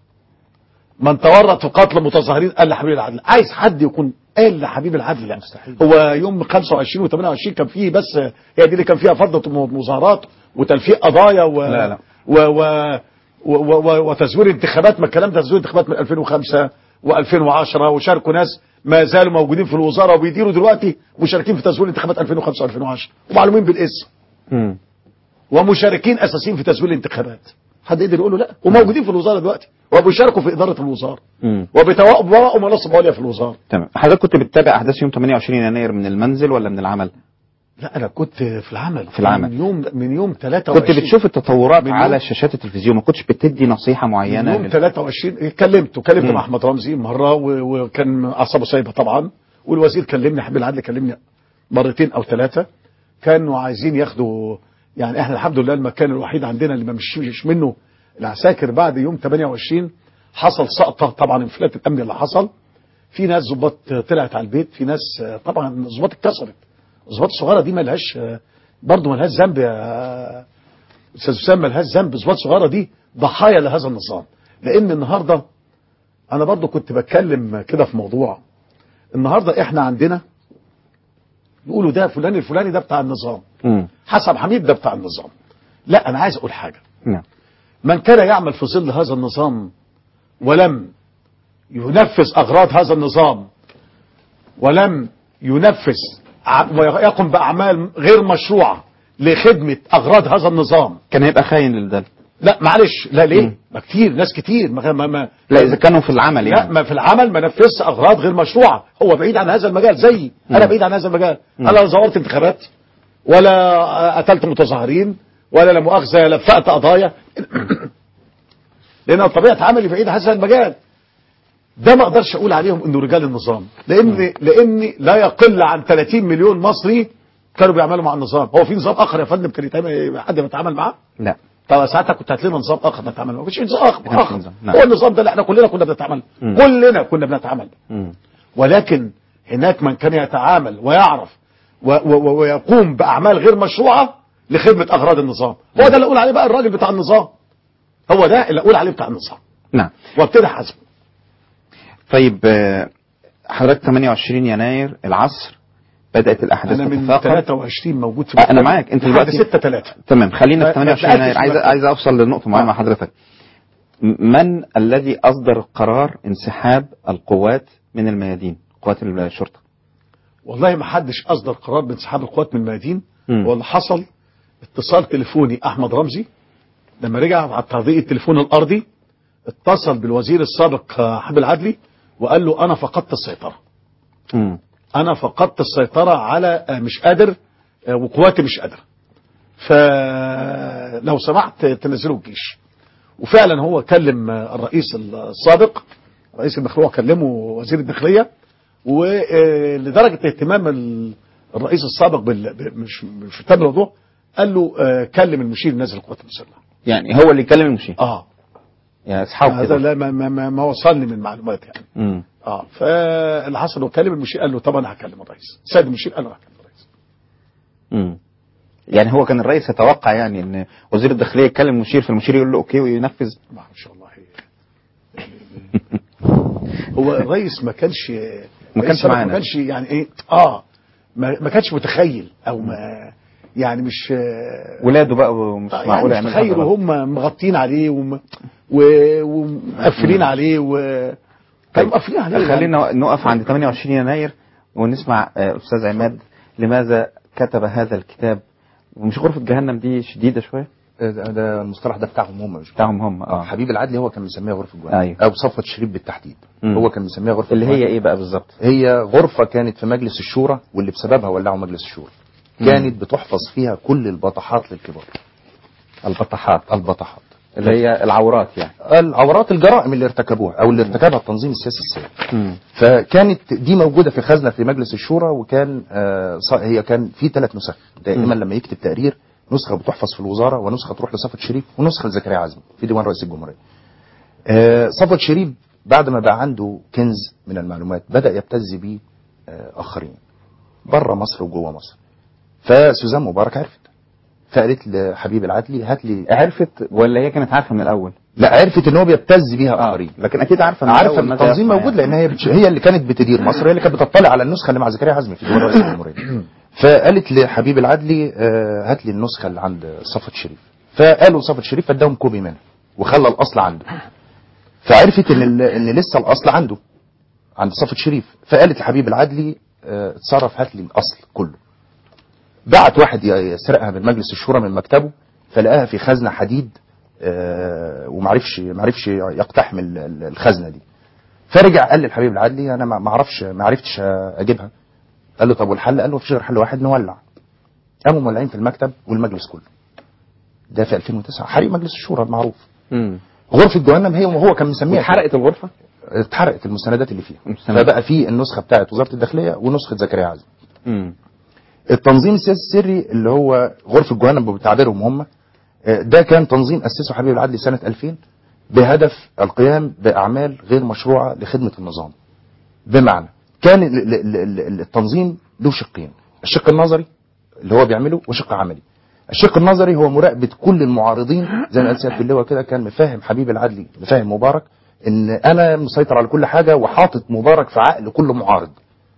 من تورط في قتل متظاهرين قال لحبيب العدل عايز حد يكون قال لحبيب العدل لا مستحيل. هو يوم 25 و28 كان فيه بس هي دي اللي كان فيها فضة مظاهرات وتلفيق قضايا و لا، لا. و و و و وتزوير انتخابات ما الكلام ده تزوير انتخابات من 2005 و2010 وشاركوا ناس ما زالوا موجودين في الوزاره وبيديروا دلوقتي مشاركين في تزوير انتخابات 2005 و2010 ومعلومين بالاسم مم. ومشاركين اساسيين في تزوير الانتخابات حد يقدر يقول له لا وموجودين في الوزاره دلوقتي وبيشاركوا في اداره الوزاره مم. وبيتوقعوا مناصب عليا في الوزاره تمام حضرتك كنت بتتابع احداث يوم 28 يناير من المنزل ولا من العمل لا انا كنت في العمل في العمل. من يوم من يوم 23 كنت بتشوف التطورات من على يوم- شاشات التلفزيون ما كنتش بتدي نصيحه من معينه يوم لل- 23 كلمته كلمت مم. مع احمد رمزي مره و- وكان اعصابه سايبه طبعا والوزير كلمني حبيب العدل كلمني مرتين او ثلاثه كانوا عايزين ياخدوا يعني احنا الحمد لله المكان الوحيد عندنا اللي ما مشيش منه العساكر بعد يوم 28 حصل سقطه طبعا انفلات الامن اللي حصل في ناس ظباط طلعت على البيت في ناس طبعا ظباط اتكسرت الظباط الصغيره دي ملهاش برضه ملهاش ذنب يا استاذ اسامه ملهاش ذنب الظباط الصغيره دي ضحايا لهذا النظام لان النهارده انا برضه كنت بتكلم كده في موضوع النهارده احنا عندنا يقولوا ده فلان الفلاني ده بتاع النظام مم. حسب حميد ده بتاع النظام لا انا عايز اقول حاجه نعم من كان يعمل في ظل هذا النظام ولم ينفذ أغراض هذا النظام ولم ينفذ ع- ويقوم بأعمال غير مشروعة لخدمة أغراض هذا النظام كان هيبقى خاين للدل لا معلش لا ليه مم. ما كتير ناس كتير ما ما, ما لا اذا كانوا في العمل لا يعني ما في العمل ما نفذش اغراض غير مشروعه هو بعيد عن هذا المجال زيي انا مم. بعيد عن هذا المجال مم. انا لا زورت انتخابات ولا قتلت متظاهرين ولا لا مؤاخذه لفقت قضايا لان طبيعه عملي بعيد عن هذا المجال ده ما اقدرش اقول عليهم انه رجال النظام لان لان لا يقل عن 30 مليون مصري كانوا بيعملوا مع النظام هو في نظام اخر يا فندم كان يتعمل حد بيتعامل معاه لا طب ساعتها كنت هات لنا نظام اخر نتعامل معاه مفيش نظام اخر, ما كانش آخر. نظام، نعم. هو النظام ده اللي احنا كلنا كنا بنتعامل مم. كلنا كنا بنتعامل مم. ولكن هناك من كان يتعامل ويعرف و و ويقوم باعمال غير مشروعه لخدمه اغراض النظام هو ده اللي اقول عليه بقى الراجل بتاع النظام هو ده اللي اقول عليه بتاع النظام نعم وابتدي حاسبه طيب آه، حضرتك 28 يناير العصر بدات الاحداث انا من تتفاقم 23 موجود في آه، انا معاك انت لحد دلوقتي 6 3 تمام خلينا ما- في ما 28 يناير تأكدش عايز دلوقتي. عايز اوصل لنقطه معينه آه. مع حضرتك م- من الذي اصدر قرار انسحاب القوات من الميادين قوات الشرطه والله ما حدش اصدر قرار بانسحاب القوات من الميادين مم. واللي حصل اتصال تليفوني احمد رمزي لما رجع على تطبيق التليفون الارضي اتصل بالوزير السابق آه، حبيب العدلي وقال له انا فقدت السيطره مم. انا فقدت السيطره على آه، مش قادر آه، وقواتي مش قادره فلو سمحت تنزلوا الجيش وفعلا هو كلم آه، الرئيس السابق رئيس المخلوع كلمه وزير الداخليه ولدرجه اهتمام ال- الرئيس السابق بال... ب- مش مش اهتم بالموضوع قال له آه، كلم المشير نازل القوات المسلحه يعني هو اللي يكلم المشير اه يعني اصحاب هذا كده لا ما, ما, ما, ما وصلني من معلومات يعني مم. اه فاللي حصل هو كلم المشير قال له طب انا هكلم الرئيس سيد المشير قال له هكلم الرئيس مم. يعني هو كان الرئيس يتوقع يعني ان وزير الداخليه يتكلم المشير فالمشير يقول له اوكي وينفذ ما شاء الله هو الرئيس ما كانش ما كانش الرئيس معانا. ما كانش يعني ايه اه ما, ما كانش متخيل او ما يعني مش ولاده بقى ومش آه، معقول يعني مش يعمل متخيل وهم مغطين عليه وم- و- ومقفلين عليه و كانوا مقفلين عليه يعني. خلينا نقف عند 28 يناير ونسمع آه، استاذ عماد لماذا كتب هذا الكتاب ومش غرفه جهنم دي شديده شويه ده, ده المصطلح ده بتاعهم هم مش بتاعهم هم اه اه حبيب العدلي هو كان مسميها غرفه جوان أيوة. او صفوه الشريف بالتحديد مم. هو كان مسميها غرفه اللي جوان. هي ايه بقى بالظبط هي غرفه كانت في مجلس الشورى واللي بسببها ولعوا مجلس الشورى كانت بتحفظ فيها كل البطاحات للكبار البطاحات البطاحات اللي هي العورات يعني العورات الجرائم اللي ارتكبوها او اللي ارتكبها التنظيم السياسي السابق مم. فكانت دي موجوده في خزنه في مجلس الشورى وكان آه ص- هي كان في ثلاث نسخ دائما لما يكتب تقرير نسخه بتحفظ في الوزاره ونسخه تروح لصفوت شريف ونسخه لزكريا عزمي في ديوان رئيس الجمهوريه. آه صفوت شريف بعد ما بقى عنده كنز من المعلومات بدا يبتز بيه آه اخرين بره مصر وجوه مصر. فسوزان مبارك عرفت فقالت لحبيب العدلي هات لي عرفت ولا هي كانت عارفه من الاول لا عرفت ان هو بيبتز بيها آه. اخرين لكن اكيد عارفه من عارفه الأول ان ماذا التنظيم يصنع موجود يعني. لان هي بتش... هي اللي كانت بتدير مصر هي اللي كانت بتطلع على النسخه اللي مع زكريا عزمي في ديوان رئيس الجمهوريه فقالت لحبيب العدلي آه، هات لي النسخه اللي عند صفوت شريف فقالوا صفوت شريف فاداهم كوبي منها وخلى الاصل عنده فعرفت ان ال... ان لسه الاصل عنده عند صفوت شريف فقالت لحبيب العدلي آه، اتصرف هات لي الاصل كله بعت واحد ي- يسرقها من مجلس الشورى من مكتبه فلقاها في خزنه حديد آه، ومعرفش معرفش يقتحم ال- ال- الخزنه دي فرجع قال للحبيب العدلي انا ما ما اعرفش ما عرفتش اجيبها قال له طب والحل قال له مفيش غير حل واحد نولع قاموا مولعين في المكتب والمجلس كله ده في 2009 حريق مجلس الشورى المعروف مم. غرفه جهنم هي وهو كان مسميها واتحرقت الغرفه اتحرقت المستندات اللي فيها المستندات. فبقى في النسخه بتاعت وزاره الداخليه ونسخه زكريا عزمي مم. التنظيم السياسي السري اللي هو غرفه جهنم بتعبيرهم هم آه، ده كان تنظيم اسسه حبيب العدلي سنه 2000 بهدف القيام باعمال غير مشروعه لخدمه النظام بمعنى كان ال- ال- ال- ال- التنظيم له شقين الشق النظري اللي هو بيعمله وشق عملي الشق النظري هو مراقبه كل المعارضين زي ما قال سياده اللواء كده كان مفهم حبيب العدلي مفهم مبارك ان انا مسيطر على كل حاجه وحاطط مبارك في عقل كل معارض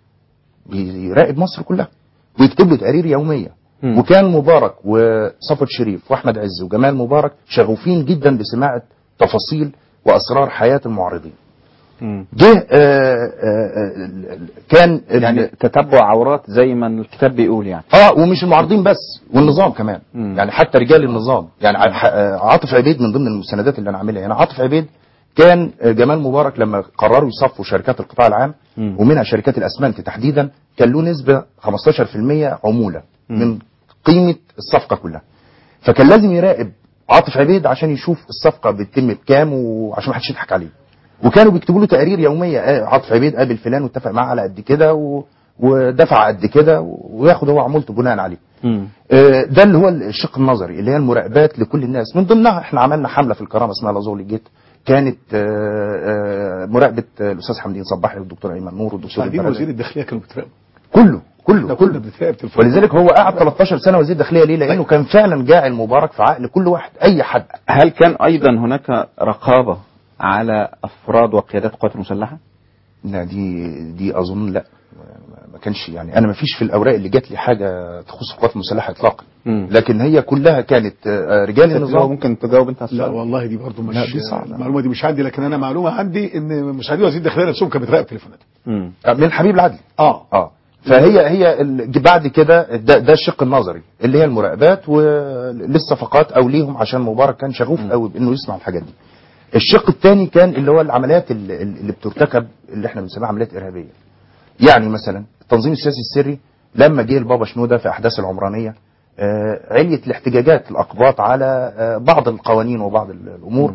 بيراقب مصر كلها ويكتب له تقارير يوميه مم. وكان مبارك وصفوت شريف واحمد عز وجمال مبارك شغوفين جدا بسماعه تفاصيل واسرار حياه المعارضين مم. جه آه، آه، آه، كان ال- يعني تتبع عورات زي ما الكتاب بيقول يعني اه ومش المعارضين بس والنظام كمان مم. يعني حتى رجال النظام يعني ع- ح- آه، عاطف عبيد من ضمن المساندات اللي انا عاملها هنا عاطف عبيد كان آه، جمال مبارك لما قرروا يصفوا شركات القطاع العام مم. ومنها شركات الاسمنت تحديدا كان له نسبه 15% عموله مم. من قيمه الصفقه كلها فكان لازم يراقب عاطف عبيد عشان يشوف الصفقه بتتم بكام وعشان ما حدش يضحك عليه وكانوا بيكتبوا له تقارير يوميه آه، عاطف عبيد قابل فلان واتفق معاه على قد كده و... ودفع قد كده وياخد هو عمولته بناء عليه مم. آه، ده اللي هو الشق النظري اللي هي المراقبات لكل الناس من ضمنها احنا عملنا حمله في الكرامه اسمها لازولي جيت كانت آه، آه، مراقبه آه، الاستاذ حمدين صباحي والدكتور ايمن نور والدكتور بعدين البرادعي. وزير الداخليه كانوا بيتراقبوا كله كله احنا كله كنا بنتراقب تليفون ولذلك هو قعد 13 سنه وزير داخليه ليه؟ لانه كان فعلا جاعل مبارك في عقل كل واحد اي حد هل كان ايضا هناك رقابه على افراد وقيادات القوات المسلحه؟ لا دي دي اظن لا ما- ما كانش يعني انا ما فيش في الاوراق اللي جات لي حاجه تخص القوات المسلحه اطلاقا مم. لكن هي كلها كانت آه، رجال لو النظام ممكن تجاوب انت على لا السؤال والله دي برضه مش لا، دي صعبة. المعلومه دي مش عندي لكن انا معلومه عندي ان مساعدين وزير الداخليه نفسهم كانوا بيتراقبوا تليفوناتهم مم. آه، من حبيب العدلي اه اه فهي هي ال- بعد كده ده, ده الشق النظري اللي هي المراقبات وللصفقات او ليهم عشان مبارك كان شغوف قوي بانه يسمع الحاجات دي الشق الثاني كان اللي هو العمليات اللي, اللي بترتكب اللي احنا بنسميها عمليات ارهابيه يعني مثلا التنظيم السياسي السري لما جه البابا شنوده في احداث العمرانيه آه، عليت الاحتجاجات الاقباط على آه، بعض القوانين وبعض ال- الامور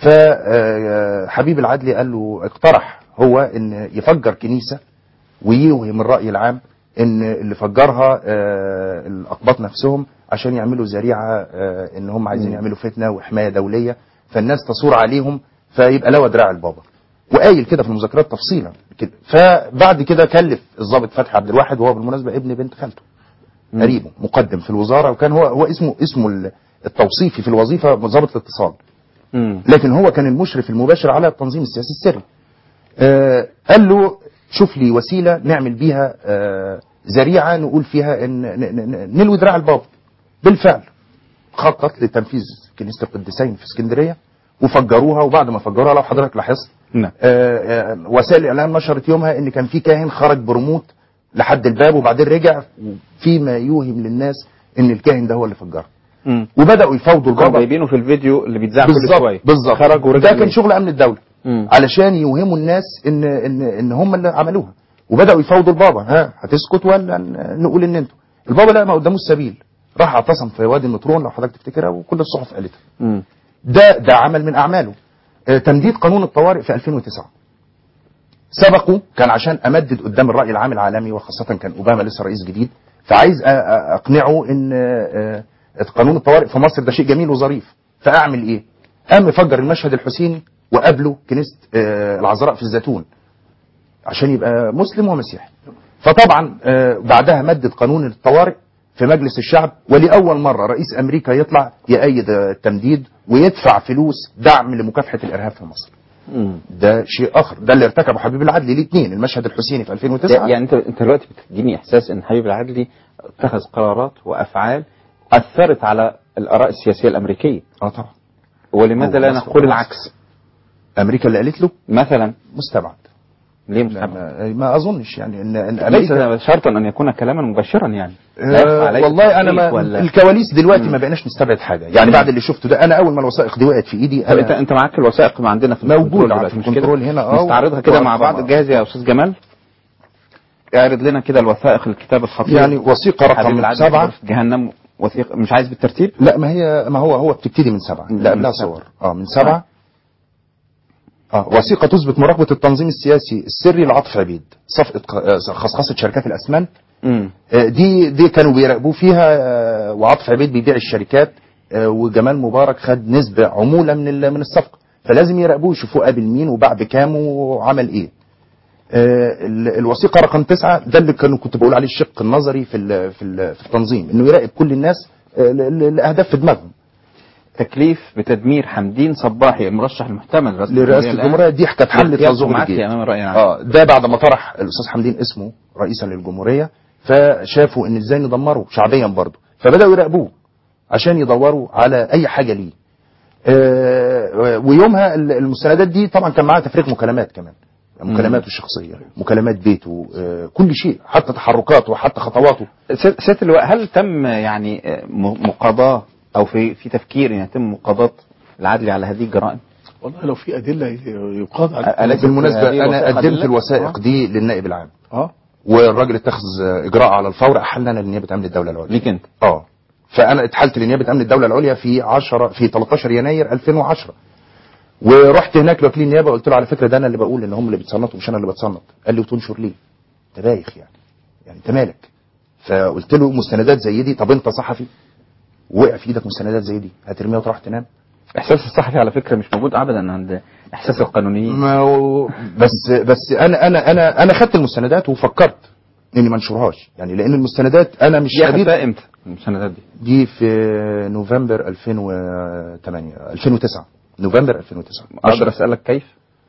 فحبيب العدلي قال له اقترح هو ان يفجر كنيسه ويوهم الراي العام ان اللي فجرها آه، الاقباط نفسهم عشان يعملوا ذريعه آه، ان هم عايزين يعملوا فتنه وحمايه دوليه فالناس تصور عليهم فيبقى لوا دراع البابا وقايل كده في المذكرات تفصيلا كده فبعد كده كلف الضابط فتحي عبد الواحد وهو بالمناسبه ابن بنت خالته قريبه مقدم في الوزاره وكان هو هو اسمه اسمه ال- التوصيفي في الوظيفه ضابط الاتصال مم. لكن هو كان المشرف المباشر على التنظيم السياسي السري آه قال له شوف لي وسيله نعمل بيها آه ذريعه نقول فيها ان ن- ن- ن- نلوي دراع البابا بالفعل خطط لتنفيذ كنيسه القديسين في اسكندريه وفجروها وبعد ما فجروها لو حضرتك لاحظت نعم آه، آه، وسائل الاعلام نشرت يومها ان كان في كاهن خرج برموت لحد الباب وبعدين رجع فيما يوهم للناس ان الكاهن ده هو اللي فجرها مم. وبداوا يفاوضوا كانوا البابا جايبينه في الفيديو اللي بيتذاع كل بالظبط شويه بالظبط خرج ورجع ده كان ليه. شغل امن الدوله مم. علشان يوهموا الناس ان ان ان هم اللي عملوها وبداوا يفاوضوا البابا ها هتسكت ولا ن- نقول ان انتوا البابا لا ما قداموش سبيل راح اعتصم في وادي النطرون لو حضرتك تفتكرها وكل الصحف قالتها مم. ده ده عمل من اعماله آه، تمديد قانون الطوارئ في 2009 سبقوا كان عشان امدد قدام الراي العام العالمي وخاصه كان اوباما لسه رئيس جديد فعايز أ- أ- اقنعه ان آه، آه، قانون الطوارئ في مصر ده شيء جميل وظريف فاعمل ايه؟ قام مفجر المشهد الحسيني وقابله كنيسه آه، العذراء في الزيتون عشان يبقى مسلم ومسيحي فطبعا آه، بعدها مدد قانون الطوارئ في مجلس الشعب ولاول مره رئيس امريكا يطلع يأيد آه، التمديد ويدفع فلوس دعم لمكافحه الارهاب في مصر مم. ده شيء اخر ده اللي ارتكبه حبيب العدلي الاثنين المشهد الحسيني في 2009 يعني انت انت دلوقتي بتديني احساس ان حبيب العدلي اتخذ قرارات وافعال اثرت على الاراء السياسيه الامريكيه اه طبعا ولماذا هو لا مصر- نقول مصر. العكس امريكا اللي قالت له مثلا مستبعد ليه لا مستبعد ما, ما اظنش يعني ان, إن ليس امريكا شرطا ان يكون كلاما مباشرا يعني لا يخفى آه عليك والله انا التحقيق ما ولا الكواليس دلوقتي مم. ما بقيناش نستبعد حاجه يعني بعد اللي شفته ده انا اول ما الوثائق دي وقعت في ايدي طب انت انا انت معاك الوثائق ما عندنا في موجود الكنترول على دلوقتي، مش كده؟ الكنترول هنا، اه. نستعرضها كده مع بعض طبعا. جاهز يا استاذ جمال اعرض لنا كده الوثائق الكتاب الخطير يعني وثيقه حبيب رقم العدل سبعه في جهنم وثيقه مش عايز بالترتيب لا ما هي ما هو هو بتبتدي من سبعه من لا قبلها سبعة. صور اه من سبعه اه وثيقه تثبت مراقبه التنظيم السياسي السري لعطف عبيد صفقه ق- آه، خصخصه شركات الاسمنت امم آه، دي دي كانوا بيراقبوه فيها آه، وعطف عبيد بيبيع الشركات آه، وجمال مبارك خد نسبة عمولة من ال- من الصفقة فلازم يراقبوه يشوفوه قابل مين وباع بكام وعمل ايه آه، ال- الوثيقة رقم تسعة ده اللي كانوا كنت بقول عليه الشق النظري في ال- في ال- في التنظيم انه يراقب كل الناس آه، ل- ل- لاهداف في دماغهم تكليف بتدمير حمدين صباحي المرشح المحتمل لرئاسة لرئاسة الآن. الجمهورية دي كانت حملة باختيار نظام معاك الجيش امام الراي العام اه ده بعد ما طرح الاستاذ حمدين اسمه رئيسا للجمهوريه فشافوا ان ازاي ندمره شعبيا برضه فبداوا يراقبوه عشان يدوروا على اي حاجه ليه آه ويومها ال- المستندات دي طبعا كان معاها تفريغ مكالمات كمان مكالماته الشخصيه مكالمات بيته آه، كل شيء حتى تحركاته وحتى خطواته س- سيادة اللواء هل تم يعني آه، م- مقاضاة أو في في تفكير أن يتم مقاضاة العدل على هذه الجرائم؟ والله لو في ادله ي- يقاض على انا بالمناسبه هذه انا وثائق قدمت أدلة؟ الوثائق دي للنائب العام اه والراجل اتخذ اجراء على الفور احلنا لنيابه امن الدوله العليا ليك أنت اه فانا اتحلت لنيابه امن الدوله العليا في 10 في 13 يناير 2010 ورحت هناك لوكيل النيابه قلت له على فكره ده انا اللي بقول ان هم اللي بيتصنطوا مش انا اللي بتصنط قال لي وتنشر ليه؟ انت بايخ يعني يعني انت مالك؟ فقلت له مستندات زي دي طب انت صحفي وقع في ايدك مستندات زي دي هترميها وتروح تنام؟ إحساس الصحفي على فكرة مش موجود أبدا عند إحساس القانونيين ما هو بس بس انا انا انا انا خدت المستندات وفكرت اني ما انشرهاش يعني لان المستندات انا مش دي خبير أخذتها إمتى المساندات دي؟ دي في نوفمبر 2008 2009 نوفمبر 2009 أقدر أسألك كيف؟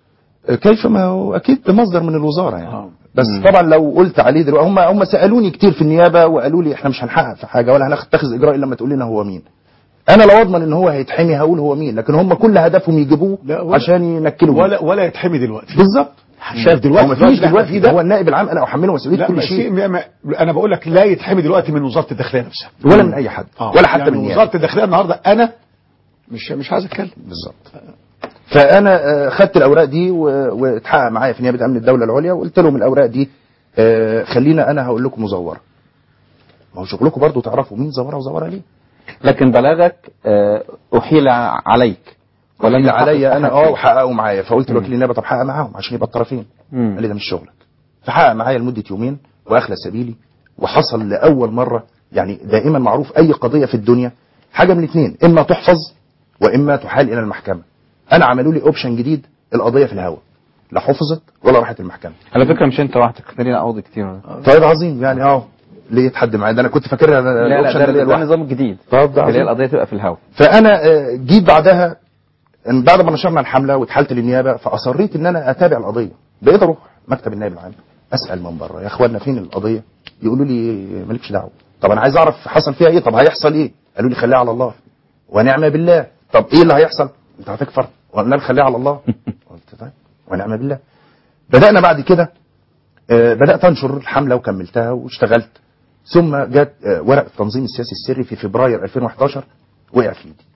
كيف ما هو اكيد بمصدر من الوزاره يعني آه. بس مم. طبعا لو قلت عليه دلوقتي هم هم سالوني كتير في النيابه وقالوا لي احنا مش هنحقق في حاجه ولا هنتخذ اجراء الا لما تقول لنا هو مين انا لو اضمن ان هو هيتحمي هقول هو مين لكن هم كل هدفهم يجيبوه لا، ولا- عشان ينكلوا بيه. ولا ولا يتحمي دلوقتي بالظبط شايف دلوقتي هو ما دلوقتي فيش اللي احنا دلوقتي فيه ده ده هو النائب العام انا احمله مسؤوليه لا كل ما شيء ما ما انا بقول لك لا يتحمي دلوقتي من وزاره الداخليه نفسها ولا من اي حد آه. ولا حتى يعني من النيابه وزاره الداخليه النهارده انا مش مش عايز اتكلم بالظبط فانا آه، خدت الاوراق دي و- واتحقق معايا في نيابه امن الدوله العليا وقلت لهم الاوراق دي آه، خلينا انا هقول لكم مزوره ما هو شغلكم برضو تعرفوا مين زورها وزورها ليه لكن بلاغك آه، أحيل عليك ولم ولم يحقق عليا انا أحد اه فيه. وحققوا معايا فقلت مم. لوكيل النيابه طب حقق معاهم عشان يبقى الطرفين مم. قال لي ده مش شغلك فحقق معايا لمده يومين واخلى سبيلي وحصل لاول مره يعني دائما معروف اي قضيه في الدنيا حاجه من الاثنين اما تحفظ واما تحال الى المحكمه انا عملوا لي اوبشن جديد القضيه في الهواء لا حفظت ولا راحت المحكمه على فكرة مش أنت وحدك احنا لينا قواضي كتير طيب عظيم يعني اه ليه يتحد معايا ده انا كنت فاكرها لا لا الأوبشن ده, ليا ده لوحدي. النظام الجديد طب ده اللي هي عظيم. القضية تبقى في الهواء فانا آه، جيت بعدها إن بعد ما نشرنا الحمله واتحالت للنيابه فاصريت ان انا اتابع القضيه بقيت اروح مكتب النائب العام اسال من بره يا اخوانا فين القضيه يقولوا لي مالكش دعوه طب انا عايز اعرف حصل فيها ايه طب هيحصل ايه قالوا لي خليها على الله ونعم بالله طب ايه اللي هيحصل انت هتكفر وقلنا لك خليها على الله قلت طيب ونعم بالله بدانا بعد كده آه، بدات انشر الحمله وكملتها واشتغلت ثم جت آه، ورق التنظيم السياسي السري في فبراير 2011 وقع في ايدي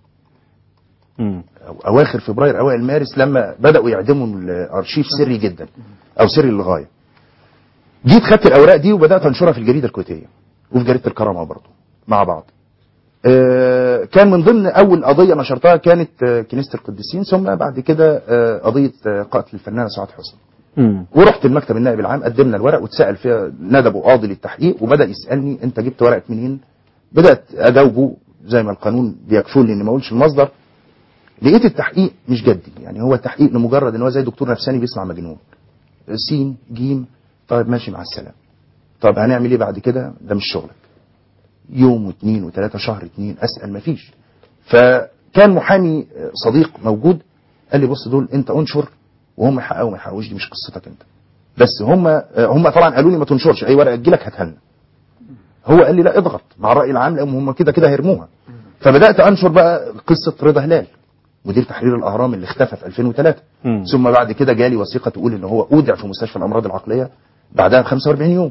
مم. أو اواخر فبراير اوائل مارس لما بداوا يعدموا الارشيف سري جدا او سري للغايه جيت خدت الاوراق دي وبدات انشرها في الجريده الكويتيه وفي جريده الكرامه برضه مع بعض آه، كان من ضمن اول قضيه نشرتها كانت آه، كنيسه القديسين ثم بعد كده آه، قضيه آه، قتل الفنانه سعاد حسني مم. ورحت المكتب النائب العام قدمنا الورق واتسال فيها ندبوا قاضي للتحقيق وبدا يسالني انت جبت ورقك منين بدات اجاوبه زي ما القانون بيكفلني اني ما اقولش المصدر لقيت التحقيق مش جدي يعني هو تحقيق لمجرد ان هو زي دكتور نفساني بيسمع مجنون سين جيم طيب ماشي مع السلامه طب هنعمل ايه بعد كده ده مش شغلك يوم واثنين وثلاثة شهر اثنين اسال مفيش فكان محامي صديق موجود قال لي بص دول انت انشر وهم يحققوا ما يحققوش دي مش قصتك انت بس هم هم طبعا قالوا لي ما تنشرش اي ورقه تجيلك هاتها لنا هو قال لي لا اضغط مع الراي العام لان هم كده كده هيرموها فبدات انشر بقى قصه رضا هلال مدير تحرير الاهرام اللي اختفى في 2003 مم. ثم بعد كده جالي وثيقه تقول ان هو اودع في مستشفى الامراض العقليه بعدها ب 45 يوم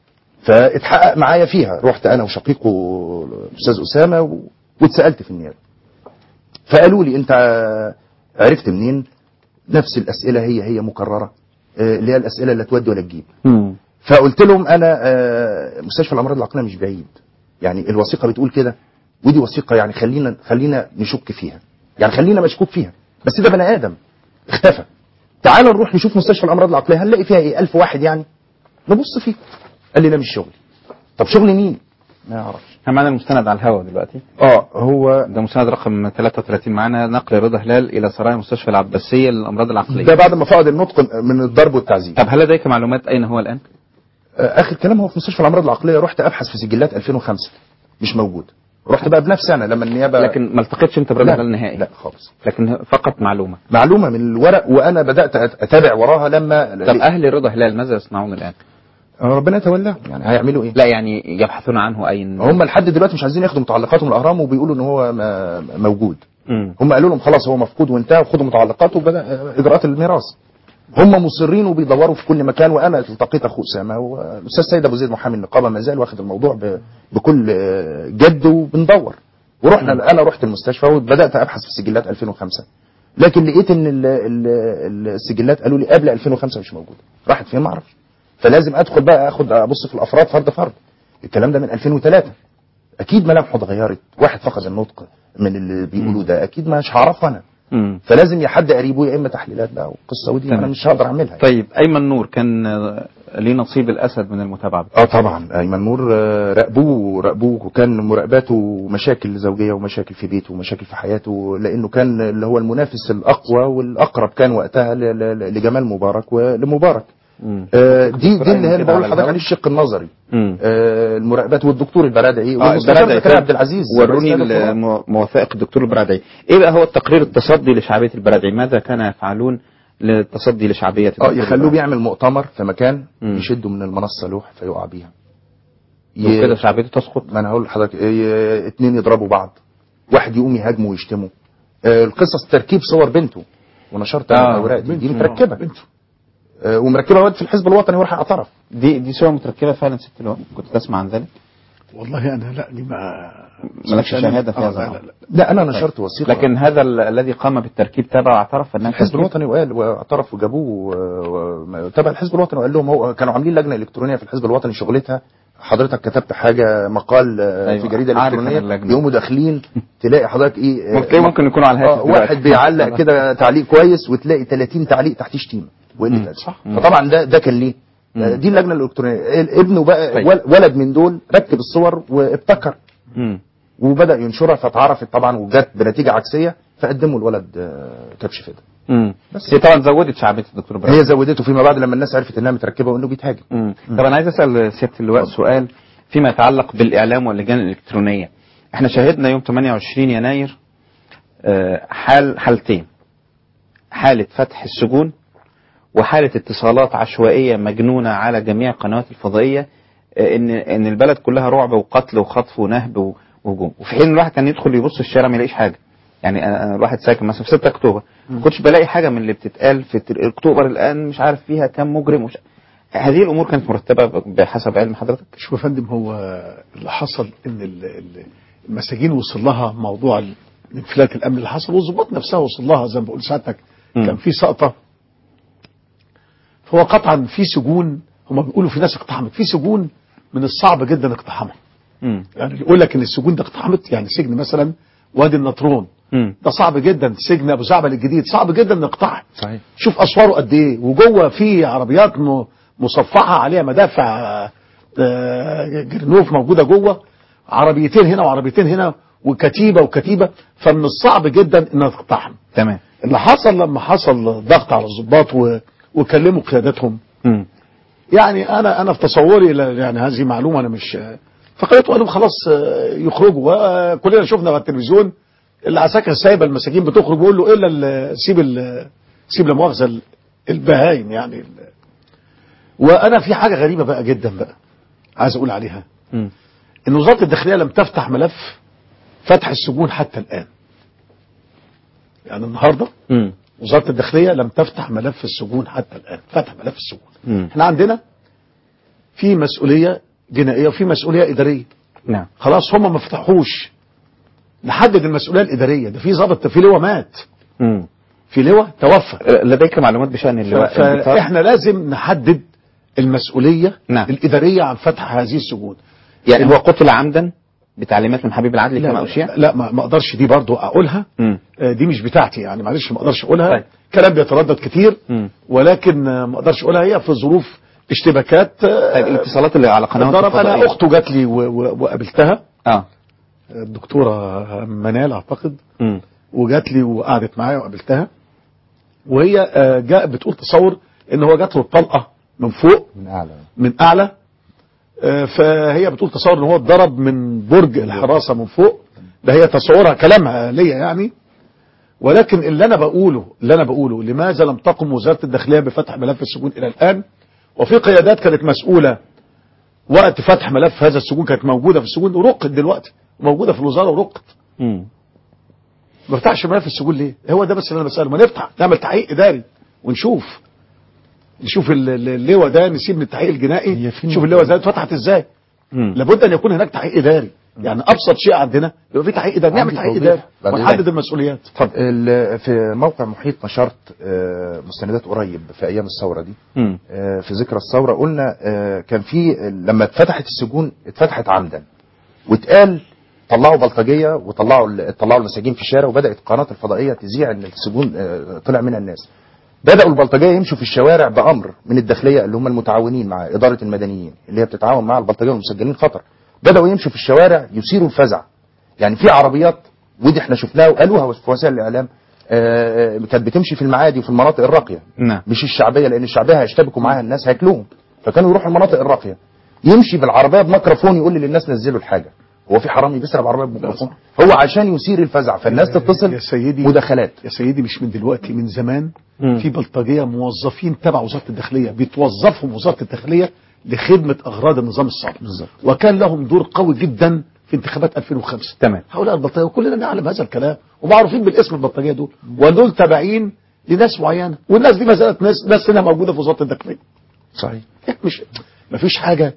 فاتحقق معايا فيها رحت انا وشقيقه الاستاذ اسامه و... واتسالت في النيابه فقالوا لي انت عرفت منين نفس الاسئله هي هي مكرره آه، اللي هي الاسئله اللي تودي ولا تجيب مم. فقلت لهم انا آه، مستشفى الامراض العقليه مش بعيد يعني الوثيقه بتقول كده ودي وثيقه يعني خلينا خلينا نشك فيها يعني خلينا مشكوك فيها بس ده بني ادم اختفى تعال نروح نشوف مستشفى الامراض العقليه هنلاقي فيها ايه 1000 واحد يعني نبص فيه قال لي لا مش شغلي طب شغل مين ما يعرفش احنا معانا المستند على الهواء دلوقتي اه هو ده مستند رقم 33 معانا نقل رضا هلال الى سرايا مستشفى العباسيه للامراض العقليه ده بعد ما فقد النطق من الضرب والتعذيب طب هل لديك معلومات اين هو الان؟ آه، اخر كلام هو في مستشفى الامراض العقليه رحت ابحث في سجلات 2005 مش موجود رحت بقى بنفسي انا لما النيابه لكن ما التقيتش انت برضا لا هلال نهائي لا خالص لكن فقط معلومه معلومه من الورق وانا بدات أت- اتابع وراها لما طب اهل رضا هلال ماذا يصنعون الان؟ ربنا يتولاهم يعني هيعملوا ايه لا يعني يبحثون عنه اين هم لحد دلوقتي مش عايزين ياخدوا متعلقاته من الاهرام وبيقولوا ان هو م- موجود مم. هم قالوا لهم خلاص هو مفقود وانتهى وخدوا متعلقاته وبدا اجراءات الميراث هم مصرين وبيدوروا في كل مكان وانا التقيت اخو اسامه والاستاذ سيد ابو زيد محامي النقابه ما زال واخد الموضوع ب- بكل آه، جد وبندور ورحنا انا رحت المستشفى وبدات ابحث في سجلات 2005 لكن لقيت ان ال- ال- السجلات قالوا لي قبل 2005 مش موجوده راحت فين ما اعرفش فلازم ادخل بقى اخد ابص في الافراد فرد فرد الكلام ده من 2003 اكيد ملامحه اتغيرت واحد فقد النطق من اللي بيقولوه ده اكيد مش هعرفه انا مم. فلازم يا حد قريبه يا اما تحليلات بقى وقصه ودي تمام. انا مش هقدر اعملها طيب ايمن نور كان آه، ليه نصيب الاسد من المتابعه اه طبعا ايمن نور آه، راقبوه راقبوه وكان مراقباته مشاكل زوجيه ومشاكل في بيته ومشاكل في حياته لانه كان اللي هو المنافس الاقوى والاقرب كان وقتها ل- ل- لجمال مبارك ولمبارك مم. آه، دي دكتور دي اللي هي أيمن اللي كده بقول على لحضرتك الهواء. عليه الشق النظري مم. آه، المراقبات والدكتور البرادعي اه والمستشار البرادعي زكريا عبد العزيز وروني رئيس هيئة القضاء. الم- موثائق الدكتور البرادعي ايه بقى هو التقرير التصدي لشعبيه البرادعي ماذا كان يفعلون للتصدي لشعبيه اه الدكتور يخلوه البرادعي؟ بيعمل مؤتمر في مكان مم. يشدوا من المنصه لوح فيقع بيها وكده شعبيته تسقط ما انا هقول لحضرتك إيه، اتنين يضربوا بعض واحد يقوم يهاجمه ويشتمه آه، القصص تركيب صور بنته ونشرت انا آه، الاوراق دي, دي بنته، متركبه بنته. آه، ومركبه واد في الحزب الوطني وراح اعترف دي دي صور متركبه فعلا ست الوقت كنت تسمع عن ذلك والله انا لا دي ما مالكش شهاده في آه، هذا لا، الأمر. لا، لا. لا انا نشرت وثيقه لكن هذا ال- الذي قام بالتركيب تبع واعترف انها الحزب تركيب؟ الوطني وقال واعترف وجابوه و- و- تبع الحزب الوطني وقال لهم هو كانوا عاملين لجنه الكترونيه في الحزب الوطني شغلتها حضرتك كتبت حاجه مقال آه، أيوة، في جريده عارف أنا الكترونيه اللجنة. يقوموا داخلين تلاقي حضرتك ايه آه، ممكن ممكن يكونوا على الهاتف آه، دلوقتي. واحد بيعلق كده تعليق كويس وتلاقي 30 تعليق تحت شتيمه وقله مم. ادب صح. فطبعا ده ده كان ليه مم. آه، دي اللجنه الالكترونيه ال- ابنه بقى طيب. ول- ولد من دول ركب الصور وابتكر مم. وبدا ينشرها فاتعرفت طبعا وجت بنتيجه عكسيه فقدموا الولد آه، كبش فدا مم. بس. هي طبعا زودت شعبيه الدكتور البرادعي هي زودته فيما بعد لما الناس عرفت انها متركبه وانه بيتهاجم مم. طب انا عايز اسال سياده اللواء سؤال فيما يتعلق بالاعلام واللجان الالكترونيه احنا شاهدنا يوم 28 يناير آه، حال حالتين حاله فتح السجون وحاله اتصالات عشوائيه مجنونه على جميع القنوات الفضائيه آه، ان ان البلد كلها رعب وقتل وخطف ونهب و- وهجوم وفي حين الواحد كان يدخل يبص الشارع ما يلاقيش حاجه يعني انا أنا الواحد ساكن مثلا في 6 اكتوبر ما كنتش بلاقي حاجه من اللي بتتقال في تل- اكتوبر الان مش عارف فيها كم مجرم وش... هذه الامور كانت مرتبه بحسب علم حضرتك شوف يا فندم هو اللي حصل ان ال- ال- المساجين وصل لها موضوع ال- انفلات الامن اللي حصل والظباط نفسها وصل لها زي ما بقول ساعتك مم. كان في سقطه فهو قطعا في سجون هم بيقولوا في ناس اقتحمت في سجون من الصعب جدا اقتحامها مم. يعني اللي يقول لك ان السجون ده اقتحمت يعني سجن مثلا وادي النطرون مم. ده صعب جدا سجن ابو زعبل الجديد صعب جدا نقطعه صحيح شوف اسواره قد ايه وجوه في عربيات م- مصفحه عليها مدافع آه، آه، جرنوف موجوده جوه عربيتين هنا وعربيتين هنا وكتيبه وكتيبه فمن الصعب جدا انها تقتحم تمام اللي حصل لما حصل ضغط على الضباط و- وكلموا قيادتهم مم. يعني انا انا في تصوري لا- يعني هذه معلومه انا مش فقالت قالوا خلاص آه، يخرجوا وكلنا شفنا على التلفزيون العساكر سايبه المساجين بتخرج بيقول له الا ال- سيب ال- سيب لا مؤاخذه ال- البهايم يعني ال- وانا في حاجه غريبه بقى جدا بقى عايز اقول عليها مم. ان وزاره الداخليه لم تفتح ملف فتح السجون حتى الان يعني النهارده مم. وزاره الداخليه لم تفتح ملف السجون حتى الان فتح ملف السجون مم. احنا عندنا في مسؤوليه جنائيه وفي مسؤوليه اداريه نعم خلاص هم ما فتحوش نحدد المسؤوليه الاداريه ده في ضابط في لواء مات مم. في لواء توفى لديك معلومات بشان اللواء البطار؟ فاحنا لازم نحدد المسؤوليه نعم. الاداريه عن فتح هذه السجون يعني هو قتل عمدا بتعليمات من حبيب العدل لا كما لا, اشيع لا ما ما اقدرش دي برضو اقولها مم. آه، دي مش بتاعتي يعني معلش ما اقدرش اقولها طيب. كلام بيتردد كتير مم. ولكن آه، ما اقدرش اقولها هي في ظروف اشتباكات آه، طيب الاتصالات اللي على قنوات ضرب انا الفضائية. اخته جات لي و- و- وقابلتها اه الدكتوره منال اعتقد مم. وجات لي وقعدت معايا وقابلتها وهي آه، جاء بتقول تصور ان هو جات له الطلقه من فوق من اعلى من اعلى آه، فهي بتقول تصور ان هو اتضرب من برج الحراسه من فوق ده هي تصورها كلامها ليا يعني ولكن اللي انا بقوله اللي انا بقوله لماذا لم تقم وزاره الداخليه بفتح ملف السجون الى الان وفي قيادات كانت مسؤوله وقت فتح ملف هذا السجون كانت موجوده في السجون ورقت دلوقتي موجوده في الوزاره ورقت مم. ما فتحش ملف السجون ليه؟ هو ده بس اللي انا بساله ما نفتح نعمل تحقيق اداري ونشوف نشوف ال- ال- اللواء ده نسيب من التحقيق الجنائي نشوف اللواء ده اتفتحت ازاي لابد ان يكون هناك تحقيق اداري يعني ابسط شيء عندنا يبقى في تحقيق اداري نعمل عندي تحقيق توضيح. اداري بعد ونحدد إذنك. المسؤوليات طب ال- في موقع محيط نشرت آه، مستندات قريب في ايام الثوره دي مم. آه، في ذكرى الثوره قلنا آه، كان في لما اتفتحت السجون اتفتحت عمدا واتقال طلعوا بلطجيه وطلعوا ال- طلعوا المساجين في الشارع وبدات القناه الفضائيه تذيع ان السجون آه، طلع منها الناس بداوا البلطجيه يمشوا في الشوارع بامر من الداخليه اللي هم المتعاونين مع اداره المدنيين اللي هي بتتعاون مع البلطجيه والمسجلين خطر بداوا يمشوا في الشوارع يثيروا الفزع يعني في عربيات ودي احنا شفناها وقالوها في وسائل الاعلام آه، آه، كانت بتمشي في المعادي وفي المناطق الراقيه نعم مش الشعبيه لان الشعبيه هيشتبكوا معاها الناس هياكلوهم فكانوا يروحوا المناطق الراقيه يمشي بالعربيه بميكروفون يقول للناس نزلوا الحاجه هو في حرامي بيسرق بعربيه بميكروفون هو عشان يثير الفزع فالناس تتصل يا سيدي مداخلات يا سيدي مش من دلوقتي من زمان مم. في بلطجيه موظفين تبع وزاره الداخليه بيتوظفهم وزاره الداخليه لخدمه اغراض النظام السابق وكان لهم دور قوي جدا في انتخابات 2005 تمام هؤلاء البلطجيه وكلنا نعلم هذا الكلام ومعروفين بالاسم البلطجيه دول ودول تابعين لناس معينه والناس دي ما زالت ناس ناس هنا موجوده في وزاره الداخليه صحيح مش ما فيش حاجه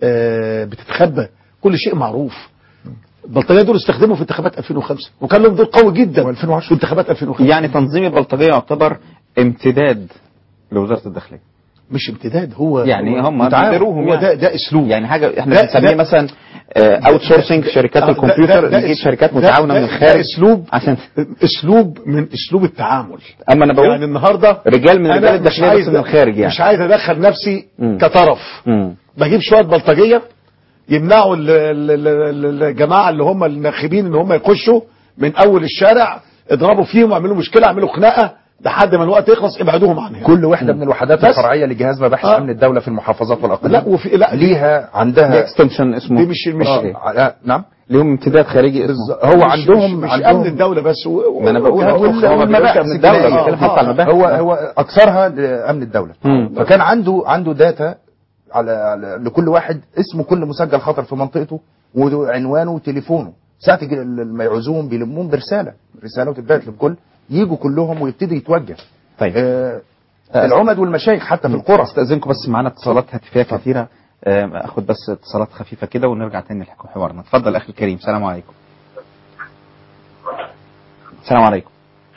آه، بتتخبى كل شيء معروف البلطجيه دول استخدموا في انتخابات 2005 وكان لهم دور قوي جدا في انتخابات 2005 يعني تنظيم البلطجيه يعتبر امتداد لوزاره الداخليه مش امتداد هو يعني هو هم متعاون. بيديروهم هو يعني. ده ده اسلوب يعني حاجه احنا ده- بنسميه ده- مثلا اوت سورسنج شركات آه، ده- الكمبيوتر ده- ده نجيب أس- شركات ده- متعاونه ده- من ده الخارج اسلوب عشان اسلوب من اسلوب التعامل اما انا بقول يعني النهارده رجال من أنا رجال مش الداخليه عايز- بس من الخارج يعني مش عايز ادخل نفسي مم. كطرف مم. بجيب شويه بلطجيه يمنعوا ال- ال- ال- ال- الجماعه اللي هم الناخبين ان هم يخشوا من اول الشارع اضربوا فيهم واعملوا مشكله اعملوا خناقه لحد ما الوقت يخلص ابعدوهم عنها كل وحده من الوحدات بس. الفرعيه لجهاز مباحث آه. امن الدوله في المحافظات والاقاليم لا وفي لا ليها عندها اكستنشن اسمه دي مش مش آه، آه، نعم ليهم امتداد خارجي اسمه هو مش- عندهم مش, مش عندهم امن الدوله بس و- و- ما أنا بقول وجهات هو- أخرى. هو المباحث من الدولة، الجنائية. بيتكلم حتى على المباحث. هو هو اكثرها لامن الدوله مم. فكان عنده عنده داتا على, على لكل واحد اسمه كل مسجل خطر في منطقته وعنوانه وتليفونه ساعة الج- ما يعوزوهم بيلموهم برسالة رسالة وتتبعت للكل يجوا كلهم ويبتدي يتوجه طيب آه العمد والمشايخ حتى في القرى استاذنكم بس معانا اتصالات هاتفيه كثيره آه، اخد بس اتصالات خفيفه كده ونرجع تاني لحكم حوارنا اتفضل اخي الكريم السلام عليكم السلام عليكم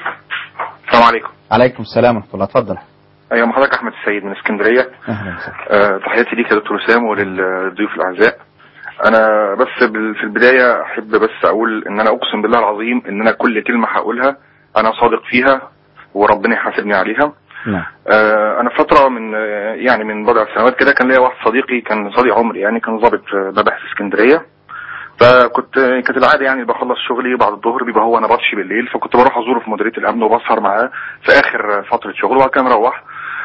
السلام عليكم عليكم السلام ورحمه الله اتفضل ايوه مع حضرتك احمد السيد من اسكندريه اهلا وسهلا أه تحياتي ليك يا دكتور وسام وللضيوف الاعزاء انا بس بال- في البدايه احب بس اقول ان انا اقسم بالله العظيم ان انا كل كلمه هقولها انا صادق فيها وربنا يحاسبني عليها نعم آه، انا فتره من آه، يعني من بضع سنوات كده كان ليا واحد صديقي كان صديق عمري يعني كان ضابط في مباحث اسكندريه فكنت آه، كانت العاده يعني بخلص شغلي بعد الظهر بيبقى هو انا بطشي بالليل فكنت بروح ازوره في مديريه الامن وبسهر معاه في اخر فتره شغله وبعد كده مروح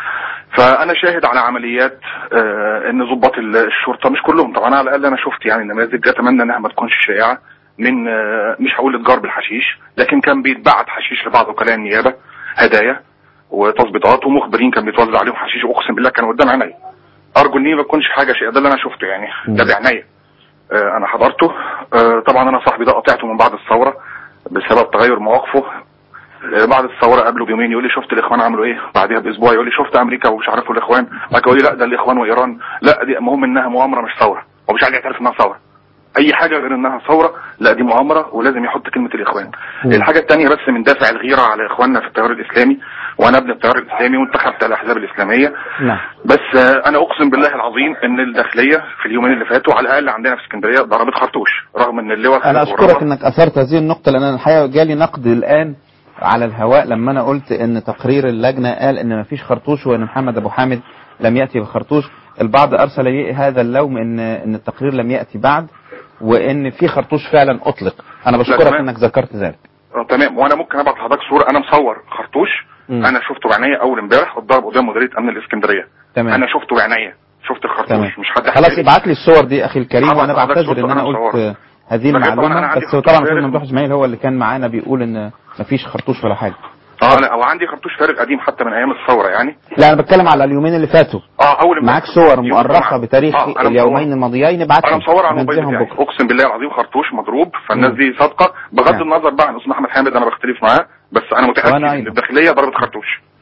فانا شاهد على عمليات آه، ان ضباط ال- الشرطه مش كلهم طبعا على الاقل انا شفت يعني نماذج اتمنى انها ما تكونش شائعه من آه، مش هقول اتجار بالحشيش لكن كان بيتبعت حشيش لبعض وكلاء النيابه هدايا وتظبيطات ومخبرين كان بيتوزع عليهم حشيش اقسم بالله كان قدام عيني ارجو ان هي ما تكونش حاجه شيء ده اللي انا شفته يعني ده بعينيا آه، انا حضرته آه، طبعا انا صاحبي ده قطعته من بعد الثوره بسبب تغير مواقفه آه، بعد الثوره قبله بيومين يقول لي شفت الاخوان عملوا ايه بعدها باسبوع يقول لي شفت امريكا ومش عارف الاخوان بعد كده يقول لي لا ده الاخوان وايران لا دي المهم انها مؤامره مش ثوره هو مش عايز يعترف انها ثوره اي حاجه غير انها ثوره لا دي مؤامره ولازم يحط كلمه الاخوان الحاجه الثانيه بس من دافع الغيره على اخواننا في التيار الاسلامي وانا ابن التيار الاسلامي وانتخبت الاحزاب الاسلاميه نعم بس آه، انا اقسم بالله العظيم ان الداخليه في اليومين اللي فاتوا على الاقل عندنا في اسكندريه ضربت خرطوش رغم ان اللواء انا خد اشكرك ورمى. انك اثرت هذه النقطه لان أنا الحقيقه جالي نقد الان على الهواء لما انا قلت ان تقرير اللجنه قال ان ما فيش خرطوش وان محمد ابو حامد لم ياتي بخرطوش البعض ارسل لي هذا اللوم ان ان التقرير لم ياتي بعد وان في خرطوش فعلا اطلق انا بشكرك تمام. انك ذكرت ذلك آه، تمام وانا ممكن ابعت لحضرتك صوره انا مصور خرطوش مم. انا شفته بعينيا اول امبارح اتضرب قدام مديريه امن الاسكندريه تمام انا شفته بعينيا شفت الخرطوش تمام مش حد خلاص حكى لي. ابعت لي الصور دي اخي الكريم هبعت وانا لحضرتك بعتذر صورته ان انا أنا قلت مصورها. آه، هذه لكن طبعاً أنا المعلومه عندي بس خرطوش طبعا استاذ فارغ. ممدوح اسماعيل هو اللي كان معانا بيقول ان ما فيش خرطوش ولا حاجه اه انا وعندي خرطوش فارغ قديم حتى من ايام الثوره يعني لا انا بتكلم على اليومين اللي فاتوا اه اول امبارح. معاك صور يوم مؤرخه الجمعة. بتاريخ آه، أنا اليومين مصور. الماضيين ابعت انا لي مصور على الموبايل ننزلهم بتاعي بكره اقسم بالله العظيم خرطوش مضروب فالناس مم. دي صادقه بغض نعم. النظر بقى عن اسم احمد حامد انا بختلف معاه بس انا متاكد وأنا ان أيضا. الداخليه ضربت خرطوش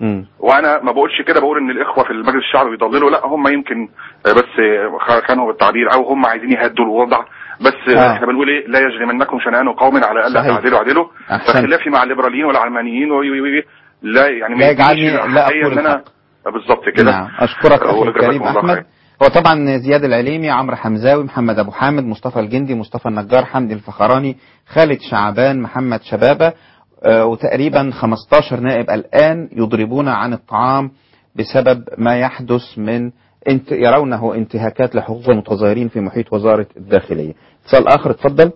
مم. وانا ما بقولش كده بقول ان الاخوه في المجلس الشعبي بيضللوا لا هم يمكن آه، بس آه، خانوا بالتعبير او هم عايزين يهدوا الوضع بس آه. آه. احنا بنقول ايه لا يجرمنكم شنآن قوم على الا صحيح. تعدلوا عدلوا أحسنت. فخلافي مع الليبراليين والعلمانيين وي وي وي لا يعني لا يجعلني يدينيش لا الحقيقة أقول ان انا بالظبط كده نعم أشكرك أخي وجزاكم الكريم الله أحمد خير. هو طبعا زياد العليمي عمرو حمزاوي محمد أبو حامد مصطفى الجندي مصطفى النجار حمدي الفخراني خالد شعبان محمد شبابة آه، وتقريبا 15 نائب الآن يضربون عن الطعام بسبب ما يحدث من انت يرونه انتهاكات لحقوق المتظاهرين في محيط وزارة الداخلية اتصال آخر اتفضل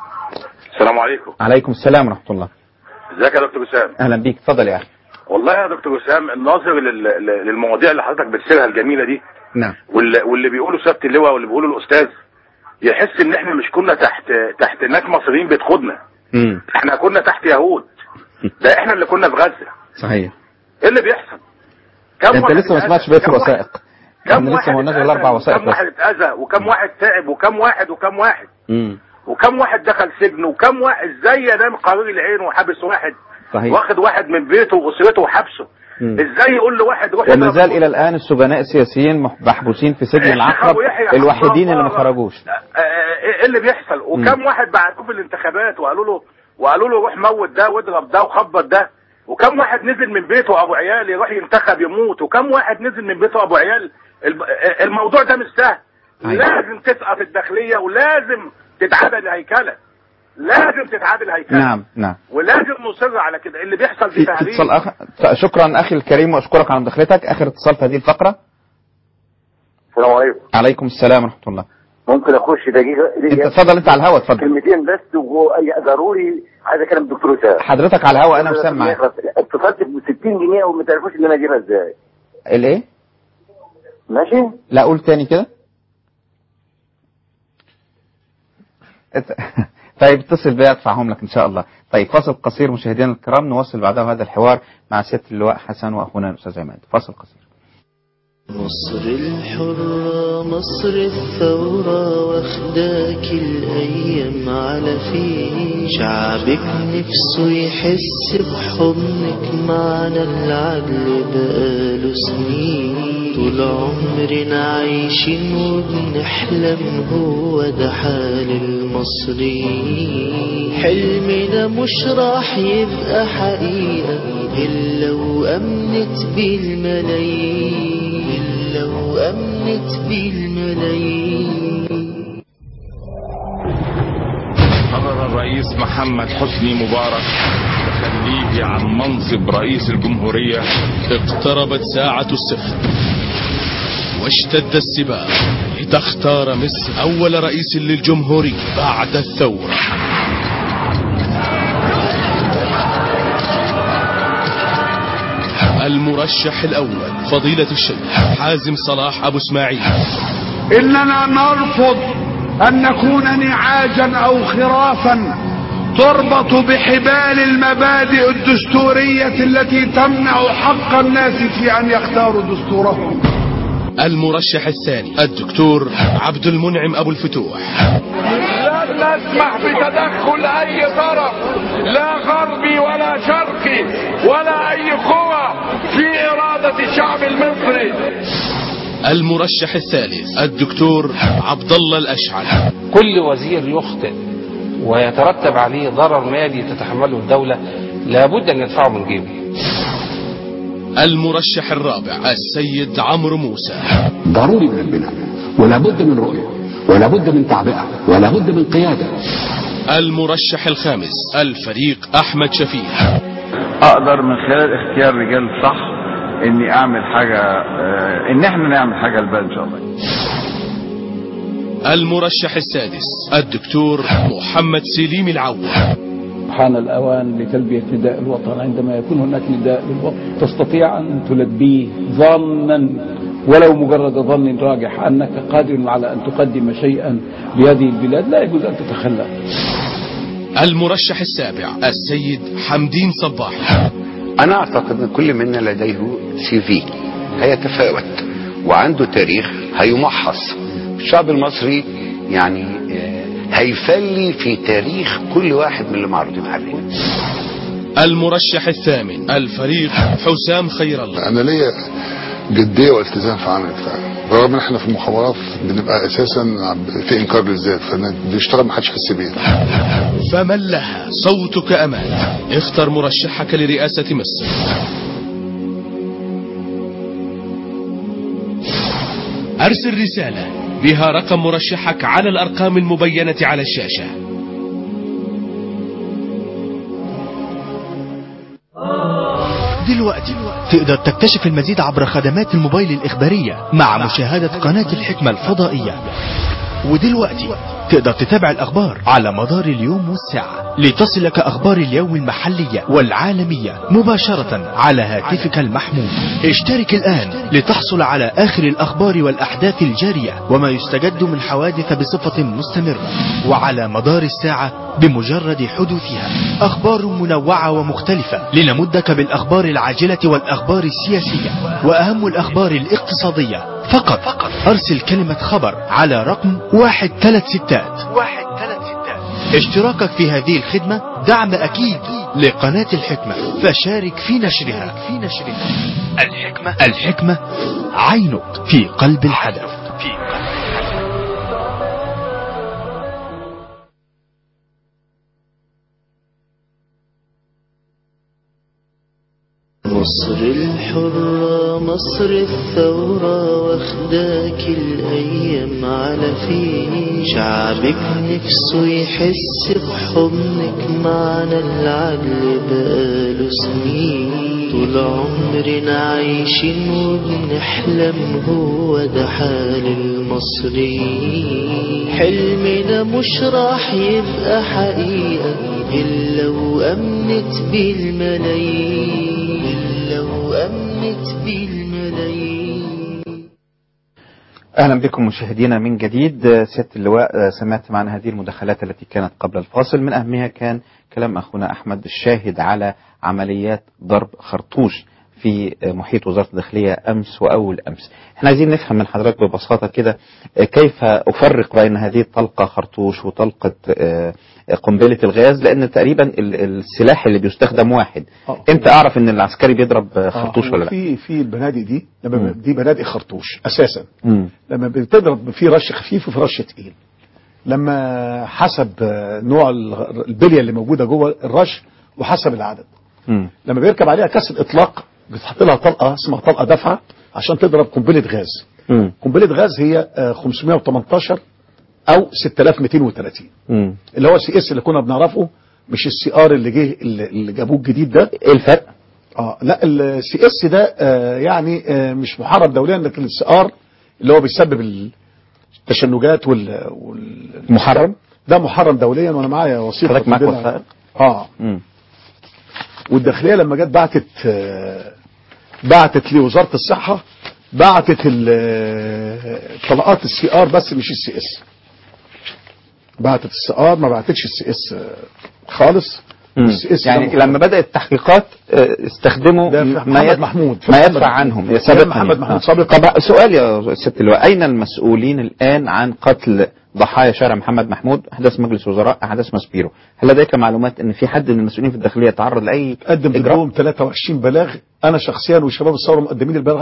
السلام عليكم عليكم السلام ورحمة الله ازيك يا دكتور وسام أهلا بيك اتفضل يا أخي والله يا دكتور وسام الناظر لل- لل- للمواضيع اللي حضرتك بتسيرها الجميله دي نعم واللي, واللي بيقولوا سياده اللواء واللي بيقولوا الاستاذ يحس ان احنا مش كنا تحت تحت ناس مصريين بتخدنا مم. احنا كنا تحت يهود ده احنا اللي كنا في غزه صحيح ايه اللي بيحصل كم انت واحد لسه ما اتأذى؟ سمعتش بقيه كم واحد- الوثائق كم احنا لسه واحد ما قلناش غير اتأذى الاربع وثائق وكم بس واحد اتاذى وكم واحد تعب وكم واحد وكم واحد مم. وكم واحد دخل سجن وكم واحد ازاي ينام قرير العين وحابس واحد صحيح واخد واحد من بيته واسرته وحبسه مم. ازاي يقول لواحد روح وما اضرب زال الى الان السجناء السياسيين مح- محبوسين في سجن الشيخ العقرب أبو يحيى الوحيدين حفظه اللي ما الله. خرجوش آه، ايه اللي بيحصل وكم واحد بعتوه في الانتخابات وقالوا له وقالوا له روح موت ده واضرب ده وخبط ده وكم واحد نزل من بيته ابو عيال يروح ينتخب يموت وكم واحد نزل من بيته ابو عيال الب- آه، الموضوع ده مش سهل لازم تسقط الداخليه ولازم تتعادل هيكله لازم تتعادل هيكله نعم نعم ولازم نصر على كده اللي بيحصل في في في تهريج اتصال اخر شكرا اخي الكريم واشكرك على مداخلتك اخر اتصال في هذه الفقره السلام عليكم عليكم السلام ورحمه الله ممكن اخش دقيقه انت اتفضل انت على الهواء اتفضل كلمتين بس وهو- ضروري عايز اكلم الدكتور وسام حضرتك على الهواء انا وسام معاك اتصلت ب 60 جنيه وما تعرفوش ان انا اجيبها ازاي الايه ماشي لا قول تاني كده ات- طيب اتصل بيا ادفعهم لك ان شاء الله طيب فاصل قصير مشاهدينا الكرام نواصل بعده هذا الحوار مع سياده اللواء حسن واخونا الاستاذ عماد فاصل قصير مصر الحرة مصر الثورة واخداك الأيام على فيه شعبك نفسه يحس بحضنك معنا العدل بقاله سنين طول عمرنا عايشين وبنحلم هو ده حال المصريين حلمنا مش راح يبقى حقيقة إلا وأمنت بالملايين إلا وأمنت بالملايين قرر الرئيس محمد حسني مبارك تخليه عن منصب رئيس الجمهورية اقتربت ساعة الصفر واشتد السباق لتختار مصر أول رئيس للجمهورية بعد الثورة المرشح الأول فضيلة الشيخ حازم صلاح أبو إسماعيل إننا نرفض أن نكون نعاجا أو خرافا تربط بحبال المبادئ الدستورية التي تمنع حق الناس في أن يختاروا دستورهم المرشح الثاني الدكتور عبد المنعم أبو الفتوح لن نسمح بتدخل أي طرف لا غربي ولا شرقي ولا أي قوى في إرادة الشعب المصري المرشح الثالث الدكتور عبد الله الأشعل كل وزير يخطئ ويترتب عليه ضرر مالي تتحمله الدولة لابد أن يدفعه من جيبه المرشح الرابع السيد عمرو موسى ضروري من البناء ولا بد من رؤية ولا بد من تعبئة ولا بد من قيادة المرشح الخامس الفريق أحمد شفيق اقدر من خلال اختيار رجال صح اني اعمل حاجه آه، ان احنا نعمل حاجه للبلد ان شاء الله المرشح السادس الدكتور محمد سليم العوض حان الأوان لتلبية نداء الوطن عندما يكون هناك نداء للوطن تستطيع أن تلبيه ظنا ولو مجرد ظن راجح أنك قادر على أن تقدم شيئا لهذه البلاد لا يجوز أن تتخلى المرشح السابع السيد حمدين صباح أنا أعتقد أن كل منا لديه سي في هيتفاوت وعنده تاريخ هيمحص الشعب المصري يعني آه، هيفلي في تاريخ كل واحد من اللي معروضين عليه المرشح الثامن الفريق حسام خير الله انا ليا جديه والتزام في عملي بتاعي رغم ان احنا في المخابرات بنبقى اساسا في انكار للذات فبنشتغل ما حدش يحس بينا فمن لها صوتك أمان اختر مرشحك لرئاسة مصر أرسل رسالة بها رقم مرشحك على الأرقام المبينة على الشاشة دلوقتي تقدر تكتشف المزيد عبر خدمات الموبايل الإخبارية مع مشاهدة قناة الحكمة الفضائية ودلوقتي تقدر تتابع الأخبار على مدار اليوم والساعة لتصلك أخبار اليوم المحلية والعالمية مباشرة على هاتفك المحمول اشترك الآن لتحصل على آخر الأخبار والأحداث الجارية وما يستجد من حوادث بصفة مستمرة وعلى مدار الساعة بمجرد حدوثها أخبار منوعة ومختلفة لنمدك بالأخبار العاجلة والأخبار السياسية وأهم الأخبار الاقتصادية فقط أرسل كلمة خبر على رقم واحد ثلاث ستات واحد ثلاث ستات اشتراكك في هذه الخدمة دعم أكيد لقناة الحكمة فشارك في نشرها في نشرها الحكمة الحكمة عينك في قلب الحدث في قلب مصر الحرة مصر الثورة واخداك الأيام على فين شعبك نفسه يحس بحضنك معنا العدل بقاله سنين طول عمرنا عايشين وبنحلم هو ده حال المصريين حلمنا مش راح يبقى حقيقة إلا وأمنت بالملايين إلا وأمنت بالملايين اهلا بكم مشاهدينا من جديد آه، سياده اللواء آه، سمعت معنا هذه المداخلات التي كانت قبل الفاصل من اهمها كان كلام اخونا احمد الشاهد على عمليات ضرب خرطوش في آه، محيط وزاره الداخليه امس واول امس. احنا عايزين نفهم من حضرتك ببساطه كده آه، كيف افرق بين هذه الطلقه خرطوش وطلقه آه، قنبله الغاز لان تقريبا ال- السلاح اللي بيستخدم واحد. امتى اعرف ان العسكري بيضرب آه، خرطوش آه، ولا لا؟ في في البنادق دي لما مم. دي بنادق خرطوش اساسا مم. لما بتضرب في رش خفيف وفي رش تقيل لما حسب آه، نوع ال- البليه اللي موجوده جوه الرش وحسب العدد مم. لما بيركب عليها كاس الاطلاق بتحط لها طلقه اسمها طلقه دفعه عشان تضرب قنبله غاز مم. قنبله غاز هي آه، 518 او 6230 مم. اللي هو السي اس اللي كنا بنعرفه مش السي ار اللي جه اللي اللي جابوه الجديد ده ايه الفرق؟ اه لا السي اس ده آه يعني آه مش محرم دوليا لكن السي ار اللي هو بيسبب التشنجات وال, وال محرم؟ ده محرم دوليا وانا معايا وثيقه حضرتك معاك عندنا. وثائق؟ اه مم. والداخليه لما جت بعتت آه، بعتت لوزاره الصحه بعتت ال- آه، طلقات السي ار بس مش السي اس بعتت السي ار ما بعتتش السي اس خالص مم. السي اس يعني ده لما بدأت التحقيقات آه، استخدموا ده في ما محمد يد- محمود. في ما محمد يدفع محمود. عنهم في سابقا محمد محمود آه. سابقا. طب سؤال يا ست اللواء أين المسؤولين الآن عن قتل ضحايا شارع محمد محمود أحداث مجلس وزراء أحداث ماسبيرو هل لديك معلومات أن في حد من المسؤولين في الداخلية تعرض لأي قدم إجراء؟ ضدهم 23 بلاغ انا شخصيا وشباب الثوره مقدمين البلاغ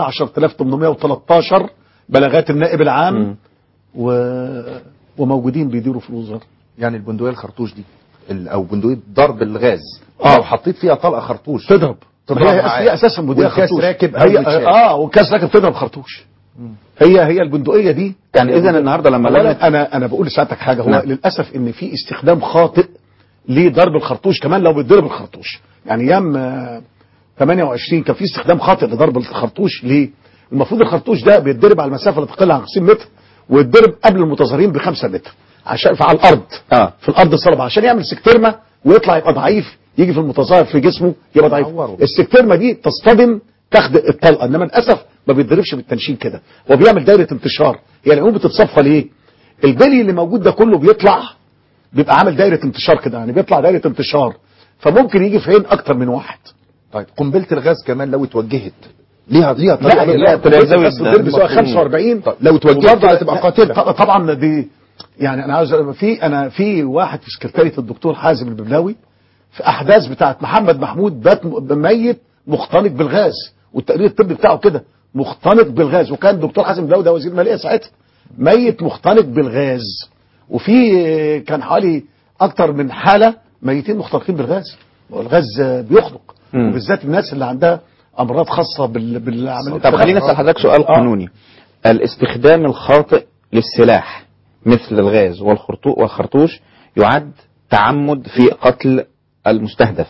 10813 بلاغات النائب العام و... وموجودين بيديروا في الوزاره يعني البندقيه الخرطوش دي ال- او بندقيه ضرب الغاز آه. لو حطيت فيها طلقه خرطوش تضرب تضرب هي, معاك. هي اساسا بندقيه والكاس خرطوش راكب أو هي بيتشال. اه والكاس راكب تضرب خرطوش هي هي البندقيه دي يعني إذا النهاردة لما أولاً لجنة- انا انا بقول لسعادتك حاجه هو نعم. للاسف ان في استخدام خاطئ لضرب الخرطوش كمان لو بيتضرب الخرطوش يعني ايام آه، 28 كان في استخدام خاطئ لضرب الخرطوش ليه؟ المفروض الخرطوش ده بيتضرب على المسافه لا تقل عن 50 متر ويتضرب قبل المتظاهرين ب 5 متر عشان على الارض آه. في الارض الصلبه عشان يعمل سكترمه ويطلع يبقى ضعيف يجي في المتظاهر في جسمه يبقى ضعيف يعوره. السكترمه دي تصطدم تاخد الطلقه انما للاسف ما بيتضربش بالتنشين كده هو بيعمل دايره انتشار هي العموم بتتصفى ليه؟ البلي اللي موجود ده كله بيطلع بيبقى عامل دايره انتشار كده يعني بيطلع دايره انتشار فممكن يجي في عين اكتر من واحد طيب قنبله الغاز كمان لو اتوجهت ليها ليها لا طريقه لا للضرب. طريقه زاوية الضرب سواء 45 طيب، لو اتوجهت وبرضه كده تبقى لا، قاتله ط- طبعا دي يعني انا عاوز في انا في واحد في سكرتاريه الدكتور حازم الببلاوي في احداث بتاعت محمد محمود بات م- ميت مختنق بالغاز والتقرير الطبي بتاعه كده مختنق بالغاز وكان دكتور حازم داوود وزير الماليه ساعتها ميت مختنق بالغاز وفي كان حوالي اكتر من حاله ميتين مختنقين بالغاز والغاز بيخنق مم. وبالذات الناس اللي عندها امراض خاصه بال... بالعمليه طب خليني اسال حضرتك سؤال قانوني الاستخدام الخاطئ للسلاح مثل الغاز والخرطو- والخرطوش يعد تعمد في قتل المستهدف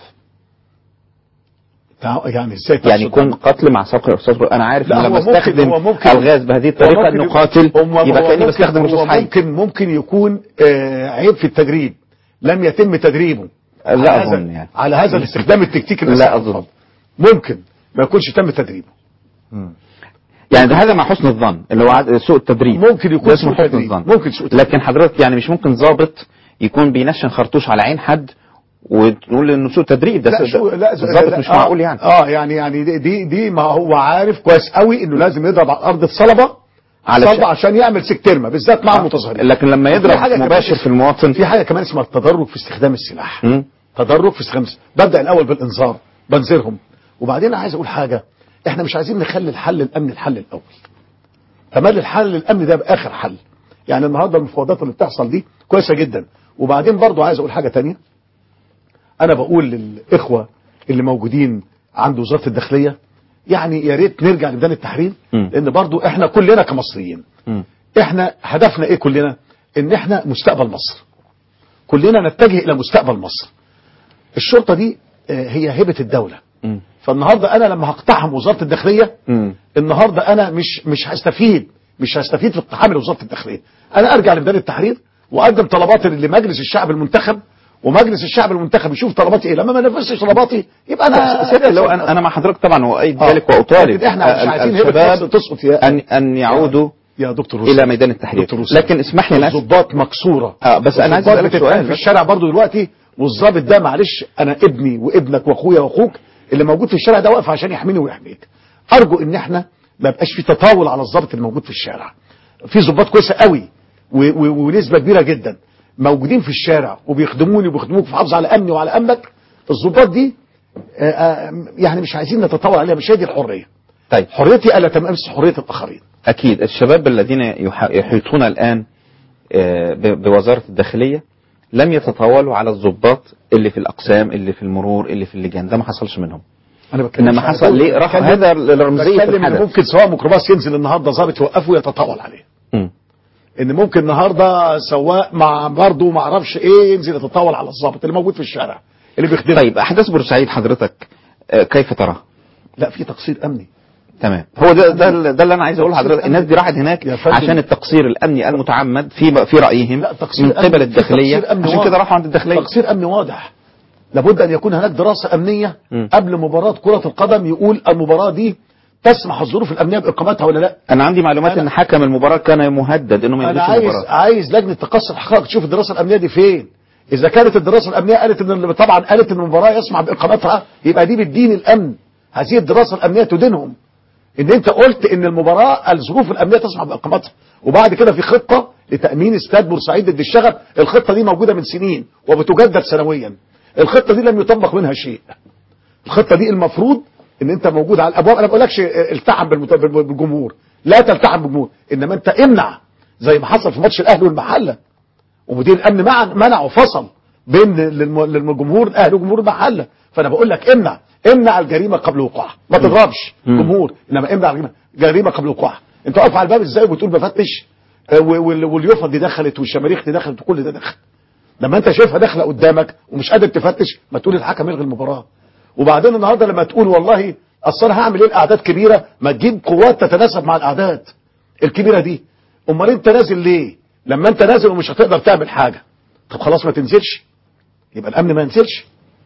تع- يعني ازاي يعني تقصد؟ يكون قتل مع سبق الاحساس انا عارف لا، ان هو لما ممكن- استخدم هو ممكن- الغاز بهذه هو الطريقه ممكن انه يبقى- قاتل هو- يبقى هو كاني ممكن- بستخدم هو رصاص حي ممكن ممكن يكون آه، عيب في التدريب لم يتم تدريبه لا على هذا- أظن يعني. على هذا الاستخدام التكتيكي اللي لا سأل أظن. الفضل. ممكن ما يكونش تم تدريبه يعني ده هذا مع حسن الظن اللي هو عد- سوء التدريب ممكن يكون ده اسمه سوء حسن تدريب. الظن ممكن سوء تدريب. لكن حضرتك يعني مش ممكن ضابط يكون بينشن خرطوش على عين حد وتقول انه سوء تدريب ده لا سوء- شو لا الضابط لا، مش آه، معقول يعني اه يعني يعني دي دي, دي ما هو عارف كويس قوي انه لازم يضرب على ارض الصلبه علشان- صلبة عشان يعمل سكترمه بالذات مع المتظاهرين لكن لما وفي يضرب حاجة كمان مباشر اسمها- في المواطن في حاجه كمان اسمها التدرج في استخدام السلاح مم. تدرج في استخدام السلاح ببدا الاول بالانذار بنذرهم وبعدين عايز اقول حاجه احنا مش عايزين نخلي الحل الامني الحل الاول تملي الحل الامني ده باخر حل يعني النهارده المفاوضات اللي بتحصل دي كويسه جدا وبعدين برضو عايز اقول حاجه تانية انا بقول للاخوه اللي موجودين عند وزاره الداخليه يعني يا ريت نرجع لميدان التحرير مم. لان برضو احنا كلنا كمصريين مم. احنا هدفنا ايه كلنا ان احنا مستقبل مصر كلنا نتجه الى مستقبل مصر الشرطه دي آه، هي هبه الدوله مم. فالنهارده انا لما هقتحم وزاره الداخليه مم. النهارده انا مش مش هستفيد مش هستفيد في اقتحام لوزاره الداخليه انا ارجع لميدان التحرير واقدم طلباتي لمجلس الشعب المنتخب ومجلس الشعب المنتخب يشوف طلباتي ايه لما ما نفذش طلباتي يبقى انا سيدي لو انا انا مع حضرتك طبعا وايد آه. ذلك واطالب لكن احنا مش ال- عايزين هبة الشباب مصر تسقط يا ان ان يعودوا يا دكتور رسل. الى ميدان التحرير دكتور رسل. لكن اسمح لي أنا- الضباط مكسوره اه بس انا عايز الضباط اسالك بتتقال سؤال في بس. الشارع برضو دلوقتي والظابط ده معلش انا ابني وابنك واخويا واخوك اللي موجود في الشارع ده واقف عشان يحميني ويحميك ارجو ان احنا ما يبقاش في تطاول على الظابط الموجود في الشارع في ظباط كويسه قوي و- و- ونسبه كبيره جدا موجودين في الشارع وبيخدموني وبيخدموك في حافظ على امني وعلى امنك الظباط دي آه، آه، يعني مش عايزين نتطاول عليها مش هي دي الحريه طيب حريتي الا تمارس حريه الاخرين اكيد الشباب الذين يح- يحيطون الان آه، ب- بوزاره الداخليه لم يتطاولوا على الضباط اللي في الاقسام اللي في المرور اللي في اللجان ده ما حصلش منهم انا بتكلم انما حصل ليه راح هذا الرمزيه بتكلم ان الحدث ممكن سواء ميكروباص ينزل النهارده ظابط يوقفه ويتطاول عليه مم. ان ممكن النهارده سواق مع برضه ما اعرفش ايه ينزل يتطاول على الظابط اللي موجود في الشارع اللي بيخدمه طيب احداث بورسعيد حضرتك آه، كيف تراها لا في تقصير امني تمام هو ده ده, ده اللي انا عايز اقوله لحضرتك الناس دي راحت هناك يا فندم. عشان التقصير الامني المتعمد في في رايهم تقصير من أمني. قبل في الداخليه تقصير أمني عشان واضح. كده راحوا عند الداخليه تقصير امني واضح لابد ان يكون هناك دراسه امنيه مم. قبل مباراه كره القدم يقول المباراه دي تسمح الظروف الامنيه باقامتها ولا لا انا عندي معلومات ان حكم المباراه كان مهدد انه ما انا يلغيش عايز المباراه عايز لجنه تقصي الحقائق تشوف الدراسه الامنيه دي فين اذا كانت الدراسه الامنيه قالت ان طبعا قالت ان المباراه يسمح باقامتها يبقى دي بتدين الامن هذه الدراسه الامنيه تدينهم ان انت قلت ان المباراه الظروف الامنيه تسمح باقامتها وبعد كده في خطه لتامين استاد بورسعيد ضد الشغب الخطه دي موجوده من سنين وبتجدد سنويا الخطه دي لم يطبق منها شيء الخطه دي المفروض ان انت موجود على الابواب انا ما بقولكش التحم بالمت- بالجمهور لا تلتحم بالجمهور انما انت امنع زي ما حصل في ماتش الاهلي والمحله ومدير الامن منع منع وفصل بين للم- للجمهور الاهلي وجمهور المحله فانا بقول لك امنع امنع الجريمه قبل وقوعها ما تضربش مم. جمهور انما امنع الجريمه جريمه قبل وقوعها انت واقف على الباب ازاي وبتقول بفتش آه، و- وال- واليوفط دي دخلت والشماريخ دي دخلت وكل ده دخل لما انت شايفها داخله قدامك ومش قادر تفتش ما تقول الحكم يلغي المباراه وبعدين النهارده لما تقول والله اصل انا هعمل ايه الاعداد كبيره ما تجيب قوات تتناسب مع الاعداد الكبيره دي امال انت نازل ليه لما انت نازل ومش هتقدر تعمل حاجه طب خلاص ما تنزلش يبقى الامن ما ينزلش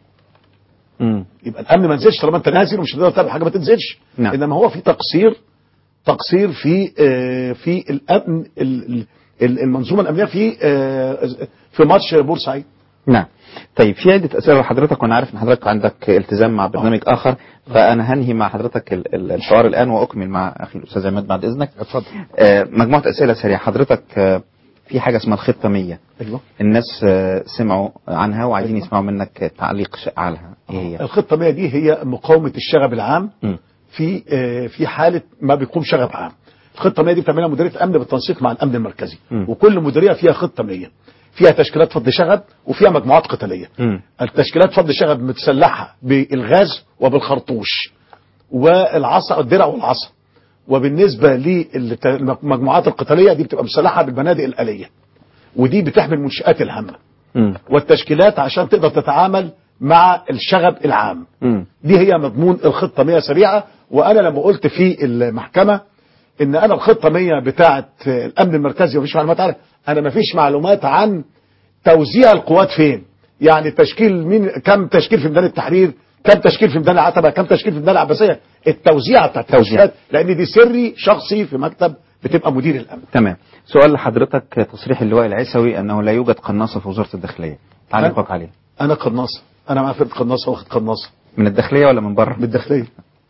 مم. يبقى الامن ما ينزلش طالما انت نازل ومش هتقدر تعمل حاجه ما تنزلش نعم. انما هو في تقصير تقصير في آه، في الامن ال- ال- المنظومه الامنيه في آه، في ماتش بورسعيد نعم طيب في عدة أسئلة لحضرتك وأنا عارف إن حضرتك عندك التزام مع برنامج آخر فأنا هنهي مع حضرتك ال- ال- الحوار الآن وأكمل مع أخي الأستاذ عماد بعد إذنك اتفضل آه، مجموعة أسئلة سريعة حضرتك آه، في حاجه اسمها الخطه 100 ايوه الناس آه، سمعوا عنها وعايزين يسمعوا منك تعليق ش- عنها ايه هي الخطه 100 دي هي مقاومه الشغب العام م. في آه، في حاله ما بيقوم شغب عام الخطه 100 دي بتعملها مديريه الامن بالتنسيق مع الامن المركزي م. وكل مديريه فيها خطه 100 فيها تشكيلات فض شغب وفيها مجموعات قتاليه مم. التشكيلات فض شغب متسلحه بالغاز وبالخرطوش والعصا الدرع والعصا وبالنسبه للمجموعات القتاليه دي بتبقى مسلحه بالبنادق الاليه ودي بتحمل منشآت الهامه مم. والتشكيلات عشان تقدر تتعامل مع الشغب العام مم. دي هي مضمون الخطة 100 سريعة وأنا لما قلت في المحكمة إن أنا الخطة 100 بتاعة الأمن المركزي ومفيش معلومات عنها أنا مفيش معلومات عن توزيع القوات فين يعني تشكيل مين كم تشكيل في ميدان التحرير كم تشكيل في ميدان العتبة كم تشكيل في ميدان العباسية التوزيع بتاع التوزيعات لأن دي سري شخصي في مكتب بتبقى مدير الأمن تمام سؤال لحضرتك تصريح اللواء العيسوي انه لا يوجد قناصه في وزاره الداخليه تعليقك عليه أنا قناصة أنا مع فرقة قناصة واخد قناصة من الداخليه ولا من بره من الداخلية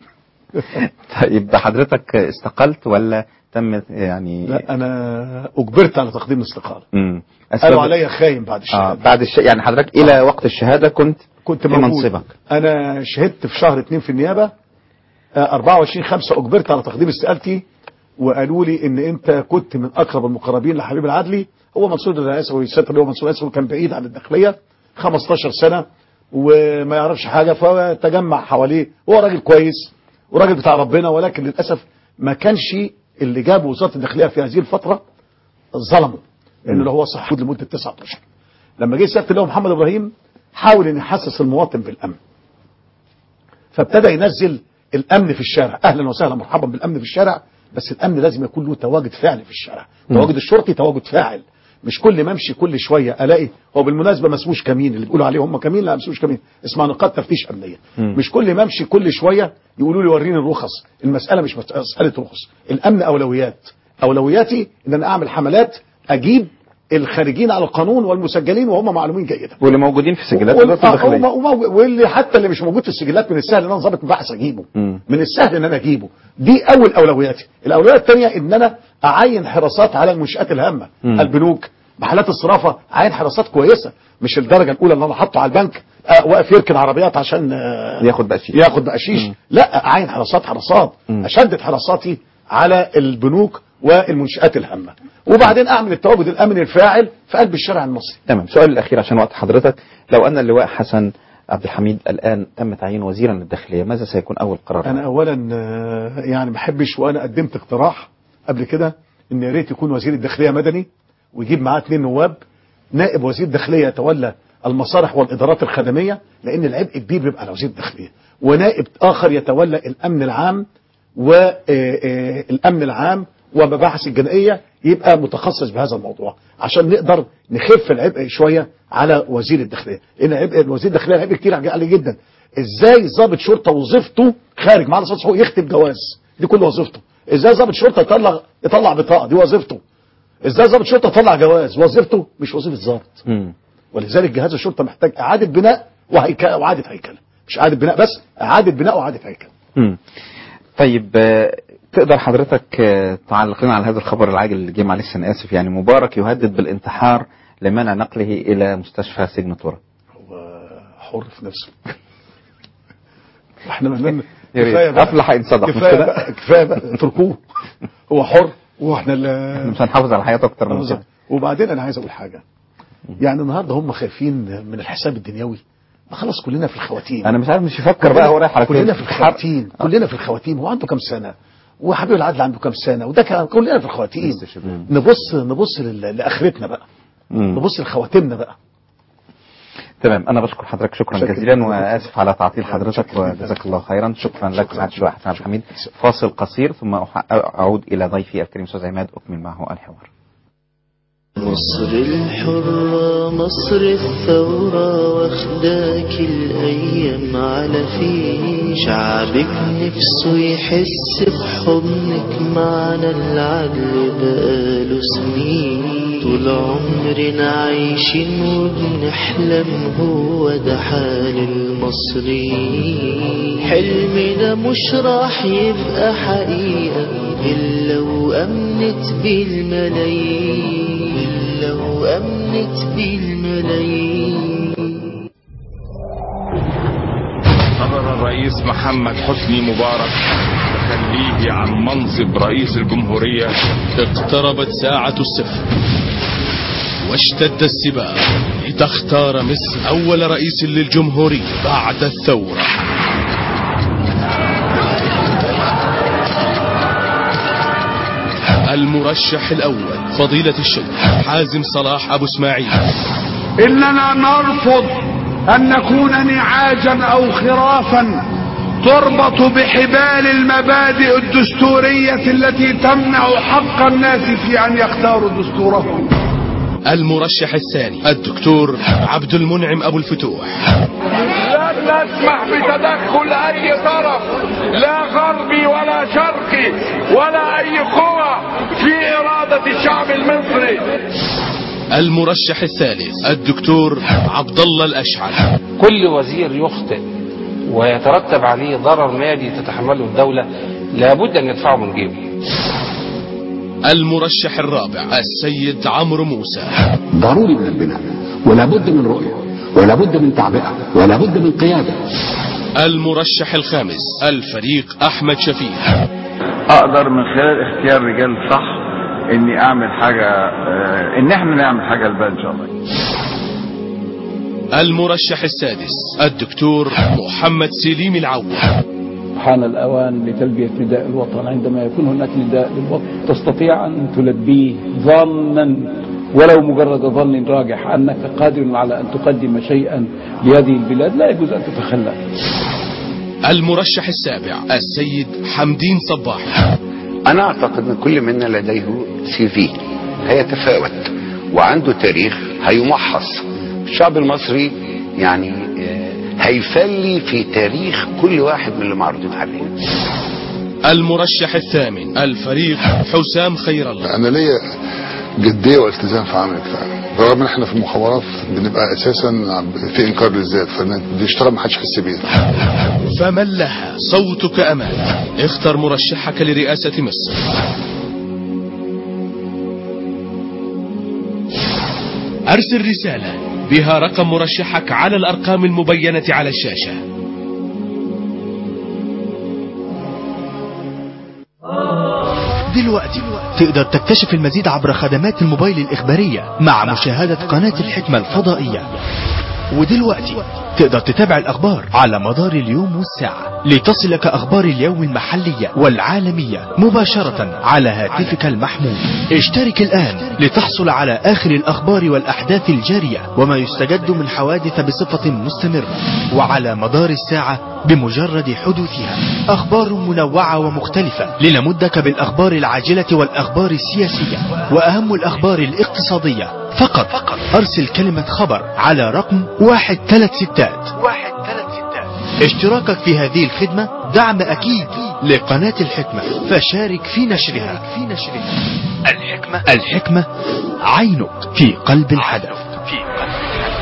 طيب حضرتك استقلت ولا تم يعني لا أنا أجبرت على تقديم الاستقالة امم قالوا عليا خايم بعد آه الشهادة بعد الش... يعني حضرتك الى وقت الشهاده كنت كنت في موجود منصبك انا شهدت في شهر اتنين في النيابه آه، 24 5 اجبرت على تقديم استقالتي وقالوا لي ان انت كنت من اقرب المقربين لحبيب العدلي هو منصور العيسوي السيد اللي هو منصور العيسوي كان بعيد عن الداخليه 15 سنه وما يعرفش حاجه فتجمع حواليه هو راجل كويس وراجل بتاع ربنا ولكن للاسف ما كانش اللي جاب وزاره الداخليه في هذه الفتره ظلمه لانه هو صحود لمده تسعة اشهر لما جه سياده اللواء محمد ابراهيم حاول ان يحسس المواطن بالامن فابتدى ينزل الامن في الشارع اهلا وسهلا مرحبا بالامن في الشارع بس الامن لازم يكون له تواجد فعلي في الشارع مم. تواجد الشرطي تواجد فاعل مش كل ما امشي كل شويه الاقي هو بالمناسبه ما اسموش كمين اللي بيقولوا عليه هم كمين لا ما اسموش كمين اسمها نقاط تفتيش امنيه مم. مش كل ما امشي كل شويه يقولوا لي وريني الرخص المساله مش مساله رخص الامن اولويات اولوياتي ان انا اعمل حملات اجيب الخارجين على القانون والمسجلين وهم معلومين جيدا واللي موجودين في سجلات وال- وزاره آه، الداخليه وما- وما- واللي حتى اللي مش موجود في السجلات من السهل ان انا ضابط مباحث اجيبه مم. من السهل ان انا اجيبه دي اول اولوياتي الاولويه الثانيه ان انا اعين حراسات على المنشات الهامه مم. البنوك محلات الصرافه اعين حراسات كويسه مش الدرجه الاولى اللي انا حاطه على البنك آه واقف يركن عربيات عشان آه ياخد بقشيش ياخد بقشيش مم. لا اعين حراسات حراسات مم. اشدد حراساتي على البنوك والمنشات الهامه وبعدين اعمل التواجد الامني الفاعل في قلب الشارع المصري تمام سؤال الاخير عشان وقت حضرتك لو ان اللواء حسن عبد الحميد الان تم تعيين وزيرا للداخليه ماذا سيكون اول قرار انا اولا آه، يعني ما احبش وانا قدمت اقتراح قبل كده ان يا ريت يكون وزير الداخليه مدني ويجيب معاه اثنين نواب نائب وزير الداخليه يتولى المصالح والادارات الخدميه لان العبء كبير بيبقى على وزير الداخليه ونائب اخر يتولى الامن العام والامن العام ومباحث الجنائيه يبقى متخصص بهذا الموضوع عشان نقدر نخف العبء شويه على وزير الداخليه لان عبء وزير الداخليه العبء كتير عليه جدا ازاي ضابط شرطه وظيفته خارج معاه رصاص هو يختم جواز دي كل وظيفته ازاي ضابط شرطه يطلع يطلع بطاقه دي وظيفته ازاي ضابط شرطه يطلع جواز وظيفته مش وظيفه ضابط مم. ولذلك جهاز الشرطه محتاج اعاده بناء وهيكله واعاده هيكله مش اعاده بناء بس اعاده بناء واعاده هيكله مم. طيب آه، تقدر حضرتك آه، تعلق لنا على هذا الخبر العاجل اللي جه معلش انا اسف يعني مبارك يهدد بالانتحار لمنع نقله الى مستشفى سجن ترى حر في نفسه احنا من يا ريت. كفايه بقى أفلح إن صدق، مش كفايه كده؟ بقى كفايه بقى اتركوه هو حر واحنا اللي مش هنحافظ على حياته اكتر من كده وبعدين انا عايز اقول حاجه يعني النهارده هم خايفين من الحساب الدنيوي ما خلاص كلنا في الخواتيم انا مش عارف مش يفكر بقى هو رايح على كلنا فين. في الخواتيم كلنا في الخواتيم هو عنده كام سنه وحبيب العدل عنده كام سنه وده كان كلنا في الخواتيم نبص نبص لل- لاخرتنا بقى مم. نبص لخواتيمنا بقى تمام انا بشكر حضرتك شكرا شكرا. جزيلا واسف على تعطيل حضرتك وجزاك الله خيرا شكرا لك سعاده اللواء حسن عبد الحميد فاصل قصير ثم أح- اعود الى ضيفي الكريم استاذ عماد اكمل معه الحوار مصر الحرة مصر الثورة واخداك الأيام على فين شعبك نفسه يحس بحضنك معنا العدل بقاله سنين طول عمرنا عايشين وبنحلم هو ده حال المصريين حلمنا مش راح يبقى حقيقة إلا وأمنت بالملايين لو أمنت بالملايين قرر الرئيس محمد حسني مبارك تخليه عن منصب رئيس الجمهورية اقتربت ساعة الصفر واشتد السباق لتختار مصر أول رئيس للجمهورية بعد الثورة المرشح الأول فضيلة الشيخ حازم صلاح أبو إسماعيل إننا نرفض أن نكون نعاجا أو خرافا تربط بحبال المبادئ الدستورية التي تمنع حق الناس في أن يختاروا دستورهم المرشح الثاني الدكتور عبد المنعم أبو الفتوح لن نسمح بتدخل أي طرف لا غربي ولا شرقي ولا أي قوة في إرادة الشعب المصري المرشح الثالث الدكتور عبد الله الأشعل كل وزير يخطئ ويترتب عليه ضرر مالي تتحمله الدولة لابد أن يدفعه من جيبه المرشح الرابع السيد عمرو موسى ضروري من البناء ولا بد من رؤية ولا بد من تعبئة ولا بد من قيادة المرشح الخامس الفريق أحمد شفيق اقدر من خلال اختيار رجال صح اني اعمل حاجه آه، ان احنا نعمل حاجه للبلد ان شاء الله المرشح السادس الدكتور محمد سليم العوض حان الأوان لتلبية نداء الوطن عندما يكون هناك نداء للوطن تستطيع أن تلبيه ظنا ولو مجرد ظن راجح أنك قادر على أن تقدم شيئا لهذه البلاد لا يجوز أن تتخلى المرشح السابع السيد حمدين صباح أنا أعتقد أن كل منا لديه سي في هيتفاوت وعنده تاريخ هيمحص الشعب المصري يعني آه، هيفلي في تاريخ كل واحد من اللي معروضين عليه المرشح الثامن الفريق حسام خير الله انا ليا جديه والتزام في عملي فعلا رغم ان احنا في المخابرات بنبقى اساسا في انكار للذات فبنشتغل ما حدش يحس بينا فمن لها صوتك أمان اختر مرشحك لرئاسة مصر أرسل رسالة بها رقم مرشحك على الأرقام المبينة على الشاشة دلوقتي تقدر تكتشف المزيد عبر خدمات الموبايل الإخبارية مع مشاهدة قناة الحكمة الفضائية ودلوقتي تقدر تتابع الأخبار على مدار اليوم والساعة لتصلك أخبار اليوم المحلية والعالمية مباشرة على هاتفك المحمول اشترك الآن لتحصل على آخر الأخبار والأحداث الجارية وما يستجد من حوادث بصفة مستمرة وعلى مدار الساعة بمجرد حدوثها أخبار منوعة ومختلفة لنمدك بالأخبار العاجلة والأخبار السياسية وأهم الأخبار الاقتصادية فقط أرسل كلمة خبر على رقم واحد ثلاث ستات واحد ثلاث ستات اشتراكك في هذه الخدمة دعم أكيد لقناة الحكمة فشارك في نشرها في نشرها الحكمة الحكمة عينك في قلب الحدث في قلب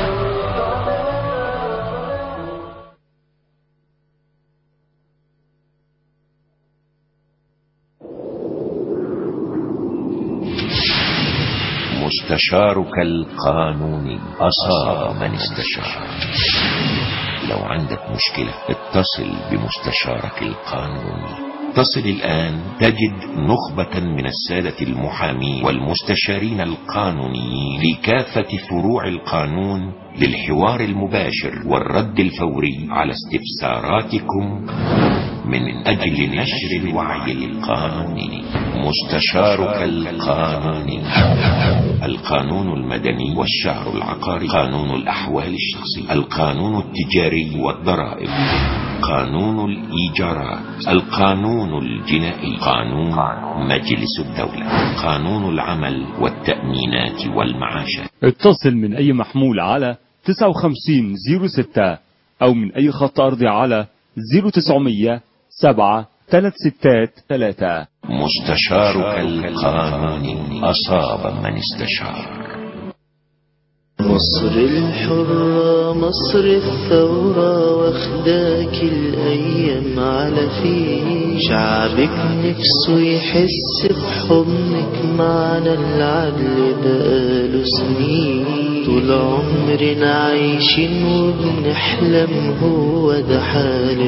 مستشارك القانوني أصاب من استشار لو عندك مشكلة اتصل بمستشارك القانوني اتصل الآن تجد نخبة من السادة المحامين والمستشارين القانونيين لكافة فروع القانون للحوار المباشر والرد الفوري على استفساراتكم من أجل نشر الوعي القانوني مستشارك القانوني القانون المدني والشهر العقاري قانون الأحوال الشخصية القانون التجاري والضرائب قانون الإيجارات القانون الجنائي قانون مجلس الدولة قانون العمل والتأمينات والمعاشات اتصل من أي محمول على 5906 أو من أي خط أرضي على 0900 7 3 ستات 3 مستشارك القانوني أصاب من استشار مصر الحرة مصر الثورة واخداك الأيام على فيه شعبك نفسه يحس بحضنك معنا العدل بقاله سنين طول عمرنا عايشين وبنحلم هو ده حال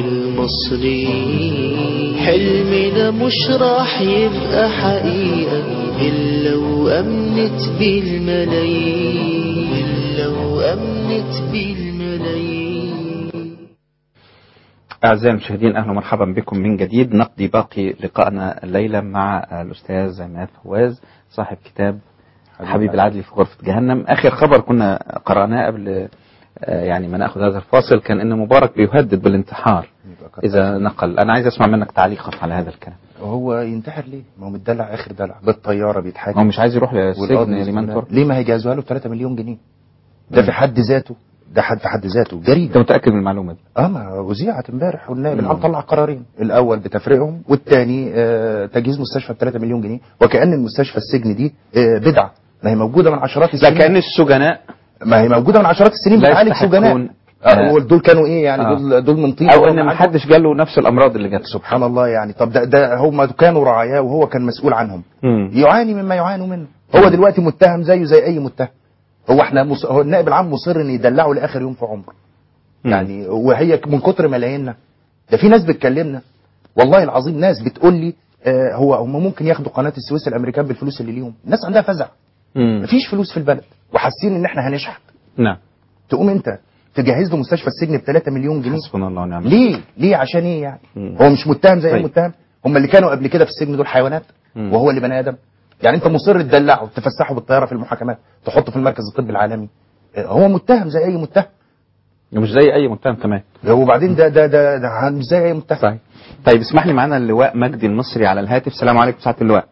المصريين حلمنا مش راح يبقى حقيقة إلا وأمنت بيه الملايين إلا وأمنت بيه الملايين أعزائي المشاهدين أهلا ومرحبا بكم من جديد نقضي باقي لقائنا الليلة مع الأستاذ عماد فواز صاحب كتاب حبيب العدل في غرفة جهنم آخر خبر كنا قرأناه قبل آه، يعني ما ناخذ هذا الفاصل كان ان مبارك بيهدد بالانتحار اذا نقل انا عايز اسمع منك تعليقك على هذا الكلام هو ينتحر ليه؟ ما هو متدلع اخر دلع بالطياره بيتحاكم هو مش عايز يروح للسجن والقاضي يا لمن يسجنه. ترك ليه ما هيجهزوها له ب 3 مليون جنيه ده في حد ذاته ده حد في حد ذاته جريمه انت متاكد من المعلومه دي اه ما وزيعت امبارح والنائب مم. العام طلع قرارين الاول بتفريغهم والثاني آه تجهيز مستشفى ب 3 مليون جنيه وكان المستشفى السجن دي آه بدعه ما هي موجوده من عشرات لا السنين كان السجناء ما هي موجوده من عشرات السنين لا بتعالج يستحقون- سجناء آه. آه. دول كانوا ايه يعني آه. دول دول من طين او وهو ان ما معاهم. حدش جاله نفس الامراض اللي جات سبحان الله يعني طب ده ده هم كانوا رعاياه وهو كان مسؤول عنهم مم. يعاني مما يعانوا منه هو دلوقتي متهم زيه زي اي متهم هو احنا مص... هو النائب العام مصر ان يدلعه لاخر يوم في عمره يعني وهي من كتر ملاييننا ده في ناس بتكلمنا والله العظيم ناس بتقول لي آه هو هم ممكن ياخدوا قناه السويس الامريكان بالفلوس اللي ليهم الناس عندها فزع مم. مفيش فلوس في البلد وحاسين ان احنا هنشحت نعم تقوم انت تجهز له مستشفى السجن ب 3 مليون جنيه حسبنا الله ونعم ليه ليه عشان ايه يعني مم. هو مش متهم زي اي طيب. متهم هم اللي كانوا قبل كده في السجن دول حيوانات مم. وهو اللي بني ادم يعني انت مصر تدلعه تفسحه بالطياره في المحاكمات تحطه في المركز الطبي العالمي اه، هو متهم زي اي متهم مش زي اي متهم كمان وبعدين ده ده ده, ده مش زي اي متهم صحيح طيب اسمح لي معانا اللواء مجدي المصري على الهاتف السلام عليكم سعاده اللواء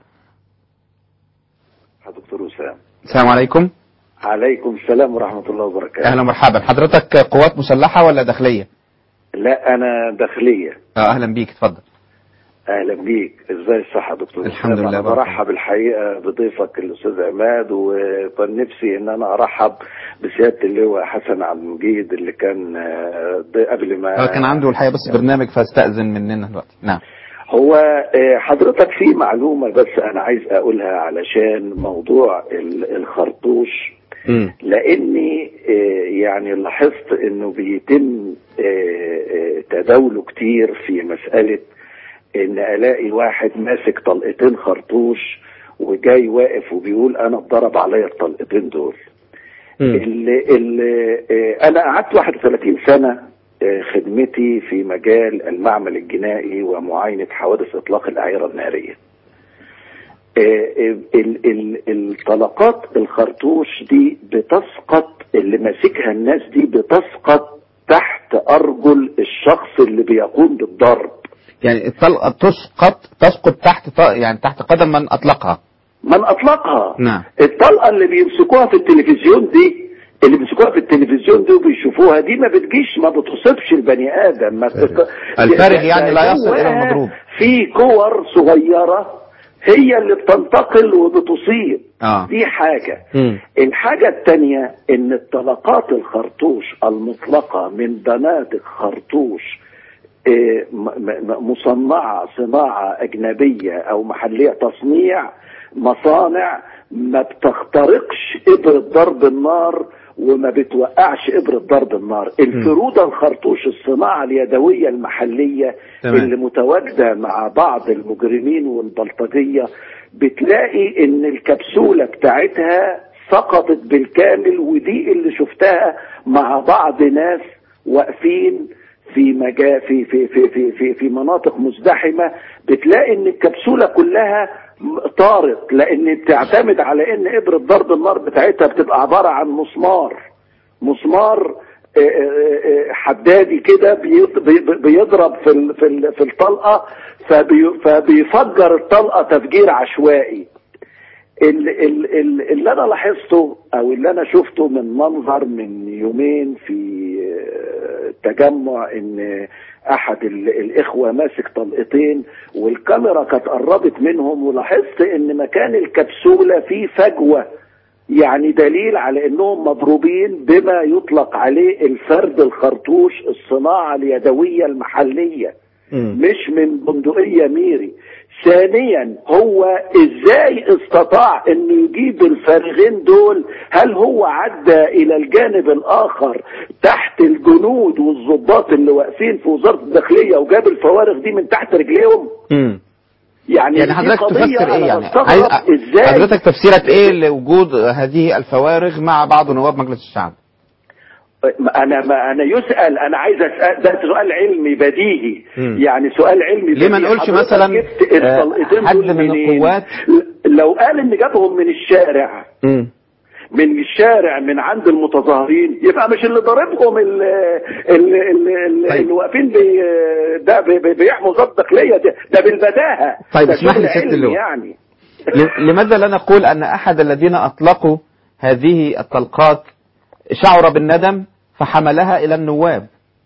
دكتور وسام السلام عليكم عليكم السلام ورحمة الله وبركاته اهلا ومرحبا حضرتك قوات مسلحه ولا داخليه لا أنا داخلية اه اهلا بيك اتفضل أهلا بيك إزاي الصحة دكتور الحمد وسام؟ لله، أنا بارك برحب الحقيقة بضيفك الأستاذ عماد وكان نفسي إن أنا أرحب بسيادة اللواء حسن عبد المجيد اللي كان آه، ضي- قبل ما اه كان عنده الحقيقه بس برنامج فاستاذن مننا دلوقتي نعم هو آه، حضرتك في معلومة بس أنا عايز أقولها علشان موضوع ال- الخرطوش مم. لاني آه، يعني لاحظت انه بيتم آه، آه، تداوله كتير في مسألة ان الاقي واحد ماسك طلقتين خرطوش وجاي واقف وبيقول انا اتضرب عليا الطلقتين دول اللي اللي آه، انا قعدت 31 سنة آه، خدمتي في مجال المعمل الجنائي ومعاينة حوادث اطلاق الاعيرة النارية آه، ال- ال- الطلقات الخرطوش دي بتسقط اللي ماسكها الناس دي بتسقط تحت ارجل الشخص اللي بيقوم بالضرب يعني الطلقه تسقط تسقط تحت ط- يعني تحت قدم من اطلقها من اطلقها نعم الطلقه اللي بيمسكوها في التلفزيون دي اللي بيمسكوها في التلفزيون دي وبيشوفوها دي ما بتجيش ما بتصيبش البني ادم ما بتق... الفارغ يعني لا يصل الى جواها المضروب في كور صغيره هي اللي بتنتقل وبتصيب اه دي حاجه مم. الحاجة التانية ان الطلقات الخرطوش المطلقة من بنادق خرطوش آه، م- م- مصنعة صناعة أجنبية أو محلية تصنيع مصانع ما بتخترقش إبرة ضرب النار وما بتوقعش إبرة ضرب النار الفرودة الخرطوش الصناعة اليدوية المحلية تمام. اللي متواجدة مع بعض المجرمين والبلطجية بتلاقي ان الكبسولة بتاعتها سقطت بالكامل ودي اللي شفتها مع بعض ناس واقفين في مجا في في في في في, في مناطق مزدحمه بتلاقي ان الكبسوله كلها م- طارت لان بتعتمد على ان ابره ضرب النار بتاعتها بتبقى عباره عن مسمار مسمار آه، آه، آه، حدادي كده بيض- بي- بيضرب في ال- في ال- في الطلقه فبي- فبيفجر الطلقه تفجير عشوائي ال- ال- ال- اللي انا لاحظته او اللي انا شفته من منظر من يومين في آه، تجمع ان احد ال- الاخوه ماسك طلقتين والكاميرا كانت قربت منهم ولاحظت ان مكان الكبسوله فيه فجوه يعني دليل على انهم مضروبين بما يطلق عليه الفرد الخرطوش الصناعة اليدوية المحلية مش من بندقية ميري ثانيا هو ازاي استطاع انه يجيب الفارغين دول هل هو عدى الى الجانب الاخر تحت الجنود والضباط اللي واقفين في وزارة الداخلية وجاب الفوارغ دي من تحت رجليهم مم. يعني, يعني دي حضرتك قضية تفسر ايه أنا يعني بستغرب عايز ازاي حضرتك تفسيرك ايه لوجود هذه الفوارغ مع بعض نواب مجلس الشعب انا ما انا يسال انا عايز اسال ده سؤال علمي بديهي مم. يعني سؤال علمي ليه ما بديهي. نقولش حضرتك مثلا جبت آه، الطلقتين حد دول من منين؟ القوات لو قال ان جابهم من الشارع مم. من الشارع من عند المتظاهرين يبقى مش اللي ضاربهم ال- ال- ال- ال- اللي واقفين بي ده بي- بي- بيحموا وزاره الداخليه ده, ده بالبداهه طيب ده اسمح لي شغل ست علمي اللواء. يعني ل- لماذا لا نقول أن أحد الذين أطلقوا هذه الطلقات شعر بالندم فحملها إلى النواب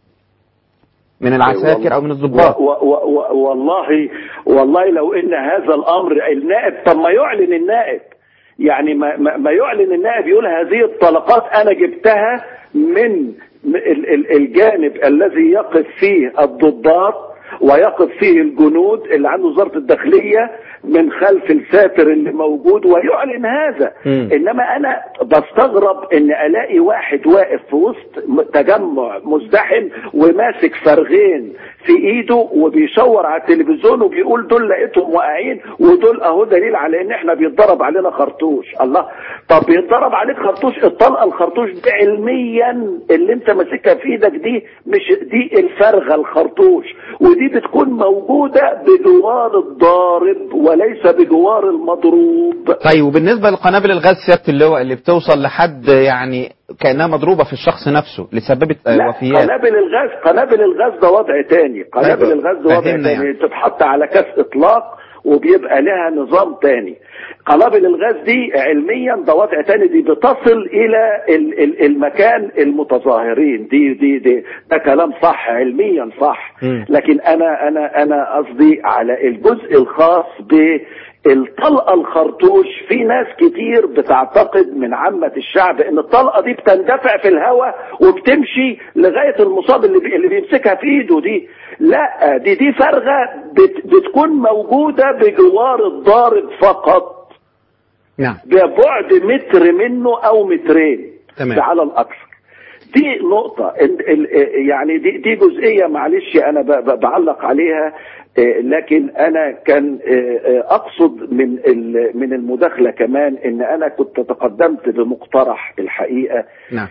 من العساكر أو من الضباط و و و والله والله لو ان هذا الامر النائب طب ما يعلن النائب يعني ما, ما, ما يعلن النائب يقول هذه الطلقات انا جبتها من م- ال- ال- الجانب الذي يقف فيه الضباط ويقف فيه الجنود اللي عنده وزاره الداخليه من خلف الساتر اللي موجود ويعلن هذا مم. انما انا بستغرب ان الاقي واحد واقف في وسط م- تجمع مزدحم وماسك فرغين في ايده وبيشاور على التلفزيون وبيقول دول لقيتهم واقعين ودول اهو دليل على ان احنا بيتضرب علينا خرطوش الله طب بيتضرب عليك خرطوش الطلقه الخرطوش دي علميا اللي انت ماسكها في ايدك دي مش دي الفرغه الخرطوش ودي بتكون موجوده بجوار الضارب وليس بجوار المضروب طيب وبالنسبة لقنابل الغاز سيادة اللواء اللي بتوصل لحد يعني كأنها مضروبة في الشخص نفسه لسبب لا وفيات قنابل الغاز قنابل الغاز ده وضع تاني قنابل طيب، الغاز ده وضع فهمنا تاني يعني. تتحط على كاس اطلاق وبيبقى لها نظام تاني قنابل الغاز دي علميا ده وضع تاني دي بتصل الى ال- ال- المكان المتظاهرين دي دي دي ده كلام صح علميا صح مم. لكن انا انا انا قصدي على الجزء الخاص ب الطلقه الخرطوش في ناس كتير بتعتقد من عامه الشعب ان الطلقه دي بتندفع في الهواء وبتمشي لغايه المصاب اللي بي اللي بيمسكها في ايده دي لا دي دي فرغه بت بتكون موجوده بجوار الضارب فقط نعم ببعد متر منه او مترين تمام. ده على الاكثر دي نقطة ال- ال- يعني دي دي جزئية معلش أنا ب- ب- بعلق عليها آه، لكن أنا كان آه، آه، أقصد من ال- من المداخلة كمان إن أنا كنت تقدمت بمقترح الحقيقة نعم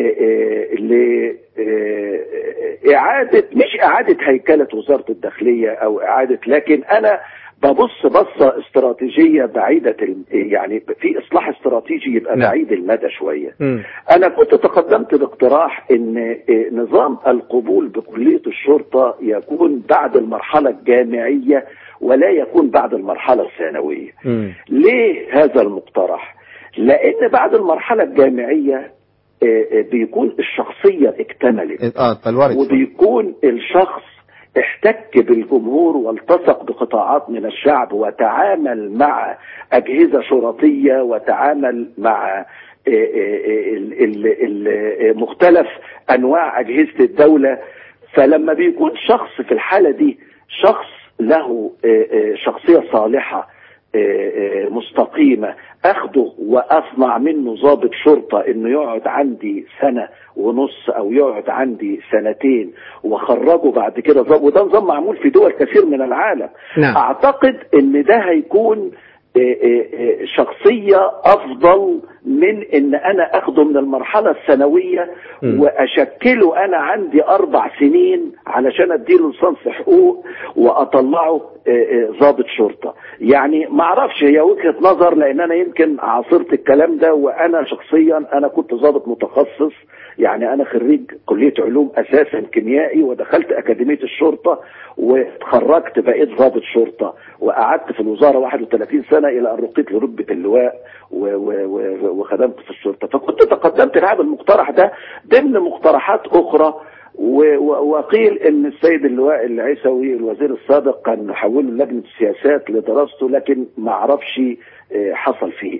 لإعادة مش إعادة هيكلة وزارة الداخلية أو إعادة لكن أنا ببص بصة استراتيجية بعيدة الم- يعني في إصلاح استراتيجي يبقى نعم. بعيد المدى شوية مم. أنا كنت تقدمت باقتراح إن نظام القبول بكلية الشرطة يكون بعد المرحلة الجامعية ولا يكون بعد المرحلة الثانوية مم. ليه هذا المقترح لان بعد المرحله الجامعيه آه، آه، بيكون الشخصيه اكتملت اه فالورد وبيكون الشخص احتك بالجمهور والتصق بقطاعات من الشعب وتعامل مع اجهزه شرطيه وتعامل مع آه، آه، آه، ال- ال- ال- مختلف انواع اجهزه الدوله فلما بيكون شخص في الحاله دي شخص له آه، آه، شخصيه صالحه آه، آه، مستقيمة أخده وأصنع منه ضابط شرطة إنه يقعد عندي سنة ونص أو يقعد عندي سنتين وخرجه بعد كده ضابط وده نظام معمول في دول كثير من العالم نعم. أعتقد إن ده هيكون آه، آه، آه، شخصية أفضل من إن أنا أخده من المرحلة الثانوية مم. وأشكله أنا عندي أربع سنين علشان أديله لصنص حقوق وأطلعه آه، آه، ضابط شرطة يعني ما أعرفش هي وجهة نظر لأن أنا يمكن عاصرت الكلام ده وأنا شخصيا أنا كنت ضابط متخصص يعني أنا خريج كلية علوم أساسا كيميائي ودخلت أكاديمية الشرطة واتخرجت بقيت ضابط شرطة وقعدت في الوزارة 31 سنة إلى أن رقيت لرتبة اللواء و- و- و- وخدمت في الشرطة فكنت تقدمت لهذا المقترح ده ضمن مقترحات أخرى و- و- وقيل ان السيد اللواء العيسوي الوزير السابق كان محوله لجنه السياسات لدراسته لكن ما اعرفش آه، حصل فيه ايه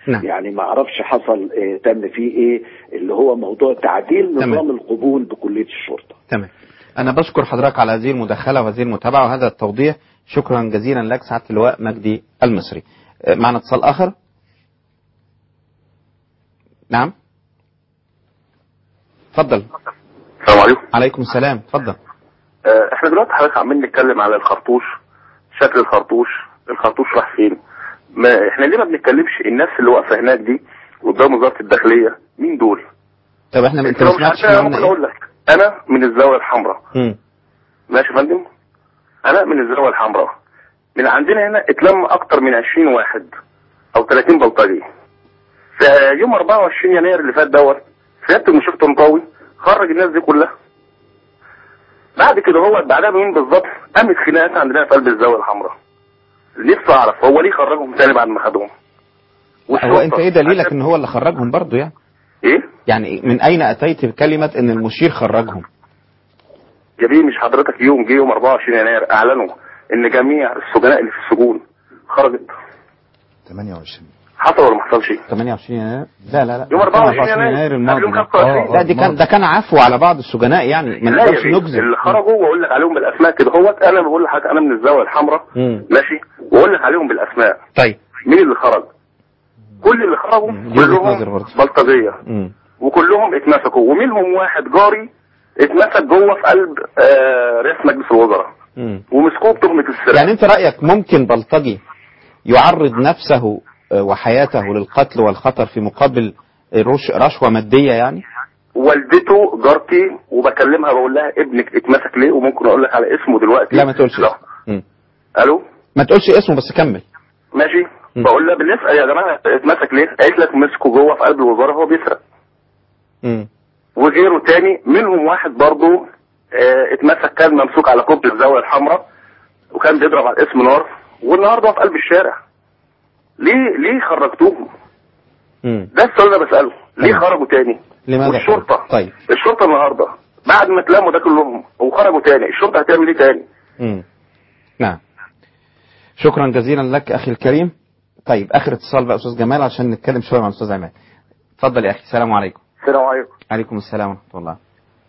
نعم. يعني ما اعرفش حصل آه، تم فيه ايه اللي هو موضوع تعديل تمام. نظام القبول بكليه الشرطه تمام أنا بشكر حضرتك على هذه المداخلة وهذه المتابعة وهذا التوضيح شكرا جزيلا لك سعادة اللواء مجدي المصري آه، معنا اتصال آخر نعم اتفضل السلام عليكم عليكم السلام اتفضل آه، احنا دلوقتي حضرتك عمالين نتكلم على الخرطوش شكل الخرطوش الخرطوش راح فين ما احنا ليه ما بنتكلمش الناس اللي واقفه هناك دي قدام وزاره الداخليه مين دول طب احنا انت لو ما مش سمعتش عارف، احنا انا قلنا ممكن ايه اقول لك انا من الزاويه الحمراء مم. ماشي يا فندم انا من الزاويه الحمراء من عندنا هنا اتلم اكتر من 20 واحد او 30 بلطجي في يوم 24 يناير اللي فات دوت سياده المشير طنطاوي خرج الناس دي كلها بعد كده هو بعدها بيومين بالظبط قامت خناقات عندنا في قلب الزاويه الحمراء نفسي اعرف هو ليه خرجهم تاني بعد ما خدهم هو انت ايه دليلك ان هو اللي خرجهم برضو يعني ايه يعني من اين اتيت بكلمة ان المشير خرجهم يا بيه مش حضرتك يوم جه يوم 24 يناير اعلنوا ان جميع السجناء اللي في السجون خرجت 28 حصل ولا ما حصلش 28 يناير لا لا لا يوم 24 يناير. يناير قبل الماضي يوم ده. 25. لا دي كان ده كان عفو على بعض السجناء يعني ما لا يا نقدرش بيه نجزم اللي خرجوا واقول لك عليهم بالاسماء كده هوت انا بقول لحضرتك انا من الزاويه الحمراء مم. ماشي واقول لك عليهم بالاسماء طيب مين اللي خرج كل اللي خرجوا دي وجهة نظر كلهم برضه. بلطجيه مم. وكلهم اتمسكوا ومنهم واحد جاري اتمسك جوه في قلب آه رئاسه مجلس الوزراء مم. ومسكوه بتهمه السرقه يعني انت رأيك ممكن بلطجي يعرض نفسه آه، وحياته للقتل والخطر في مقابل رش رشوة مادية يعني والدته جارتي وبكلمها بقول لها ابنك اتمسك ليه وممكن اقول لك على اسمه دلوقتي لا ما تقولش لا. اسمه. مم. الو ما تقولش اسمه بس كمل ماشي م. بقول لها بنسال يا جماعه اتمسك ليه قالت لك مسكه جوه في قلب الوزاره هو بيسرق مم. وغيره تاني منهم واحد برضه اه اتمسك كان ممسوك على كوبري الزاويه الحمراء وكان بيضرب على الاسم نار والنهارده هو في قلب الشارع ليه ليه خرجتوهم مم. ده السؤال اللي بساله ليه تمام. خرجوا تاني لماذا والشرطه خرج؟ طيب الشرطه النهارده بعد ما اتلموا ده كلهم وخرجوا تاني الشرطه هتعمل ايه تاني مم. نعم شكرا جزيلا لك اخي الكريم طيب اخر اتصال بقى استاذ جمال عشان نتكلم شويه مع الاستاذ عماد اتفضل يا اخي السلام عليكم السلام عليكم عليكم السلام ورحمه الله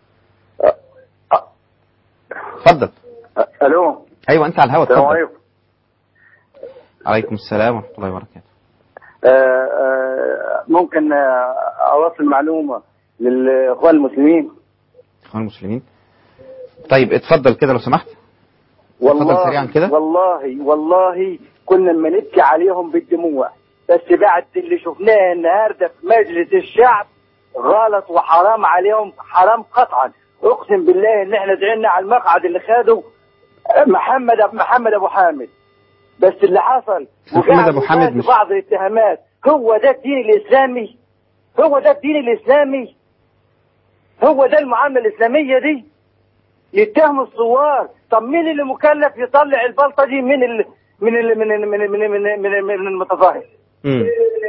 اتفضل الو ايوه انت على الهواء السلام اتفضل عليكم عليكم السلام ورحمه الله وبركاته آه، آه، ممكن آه، اوصل معلومه للاخوان المسلمين اخوان المسلمين طيب اتفضل كده لو سمحت والله سريعاً كده. والله والله كنا لما نبكي عليهم بالدموع بس بعد اللي شفناه النهارده في مجلس الشعب غلط وحرام عليهم حرام قطعا اقسم بالله ان احنا زعلنا على المقعد اللي خده محمد محمد ابو حامد بس اللي حصل محمد أبو حامد وقعد مش- بعض الاتهامات هو ده الدين الاسلامي هو ده الدين الاسلامي هو ده المعامله الاسلاميه دي يتهموا الثوار طب مين اللي مكلف يطلع البلطه دي من ال... من ال... من ال... من ال... من ال... من, ال... من, ال... من المتظاهر مم.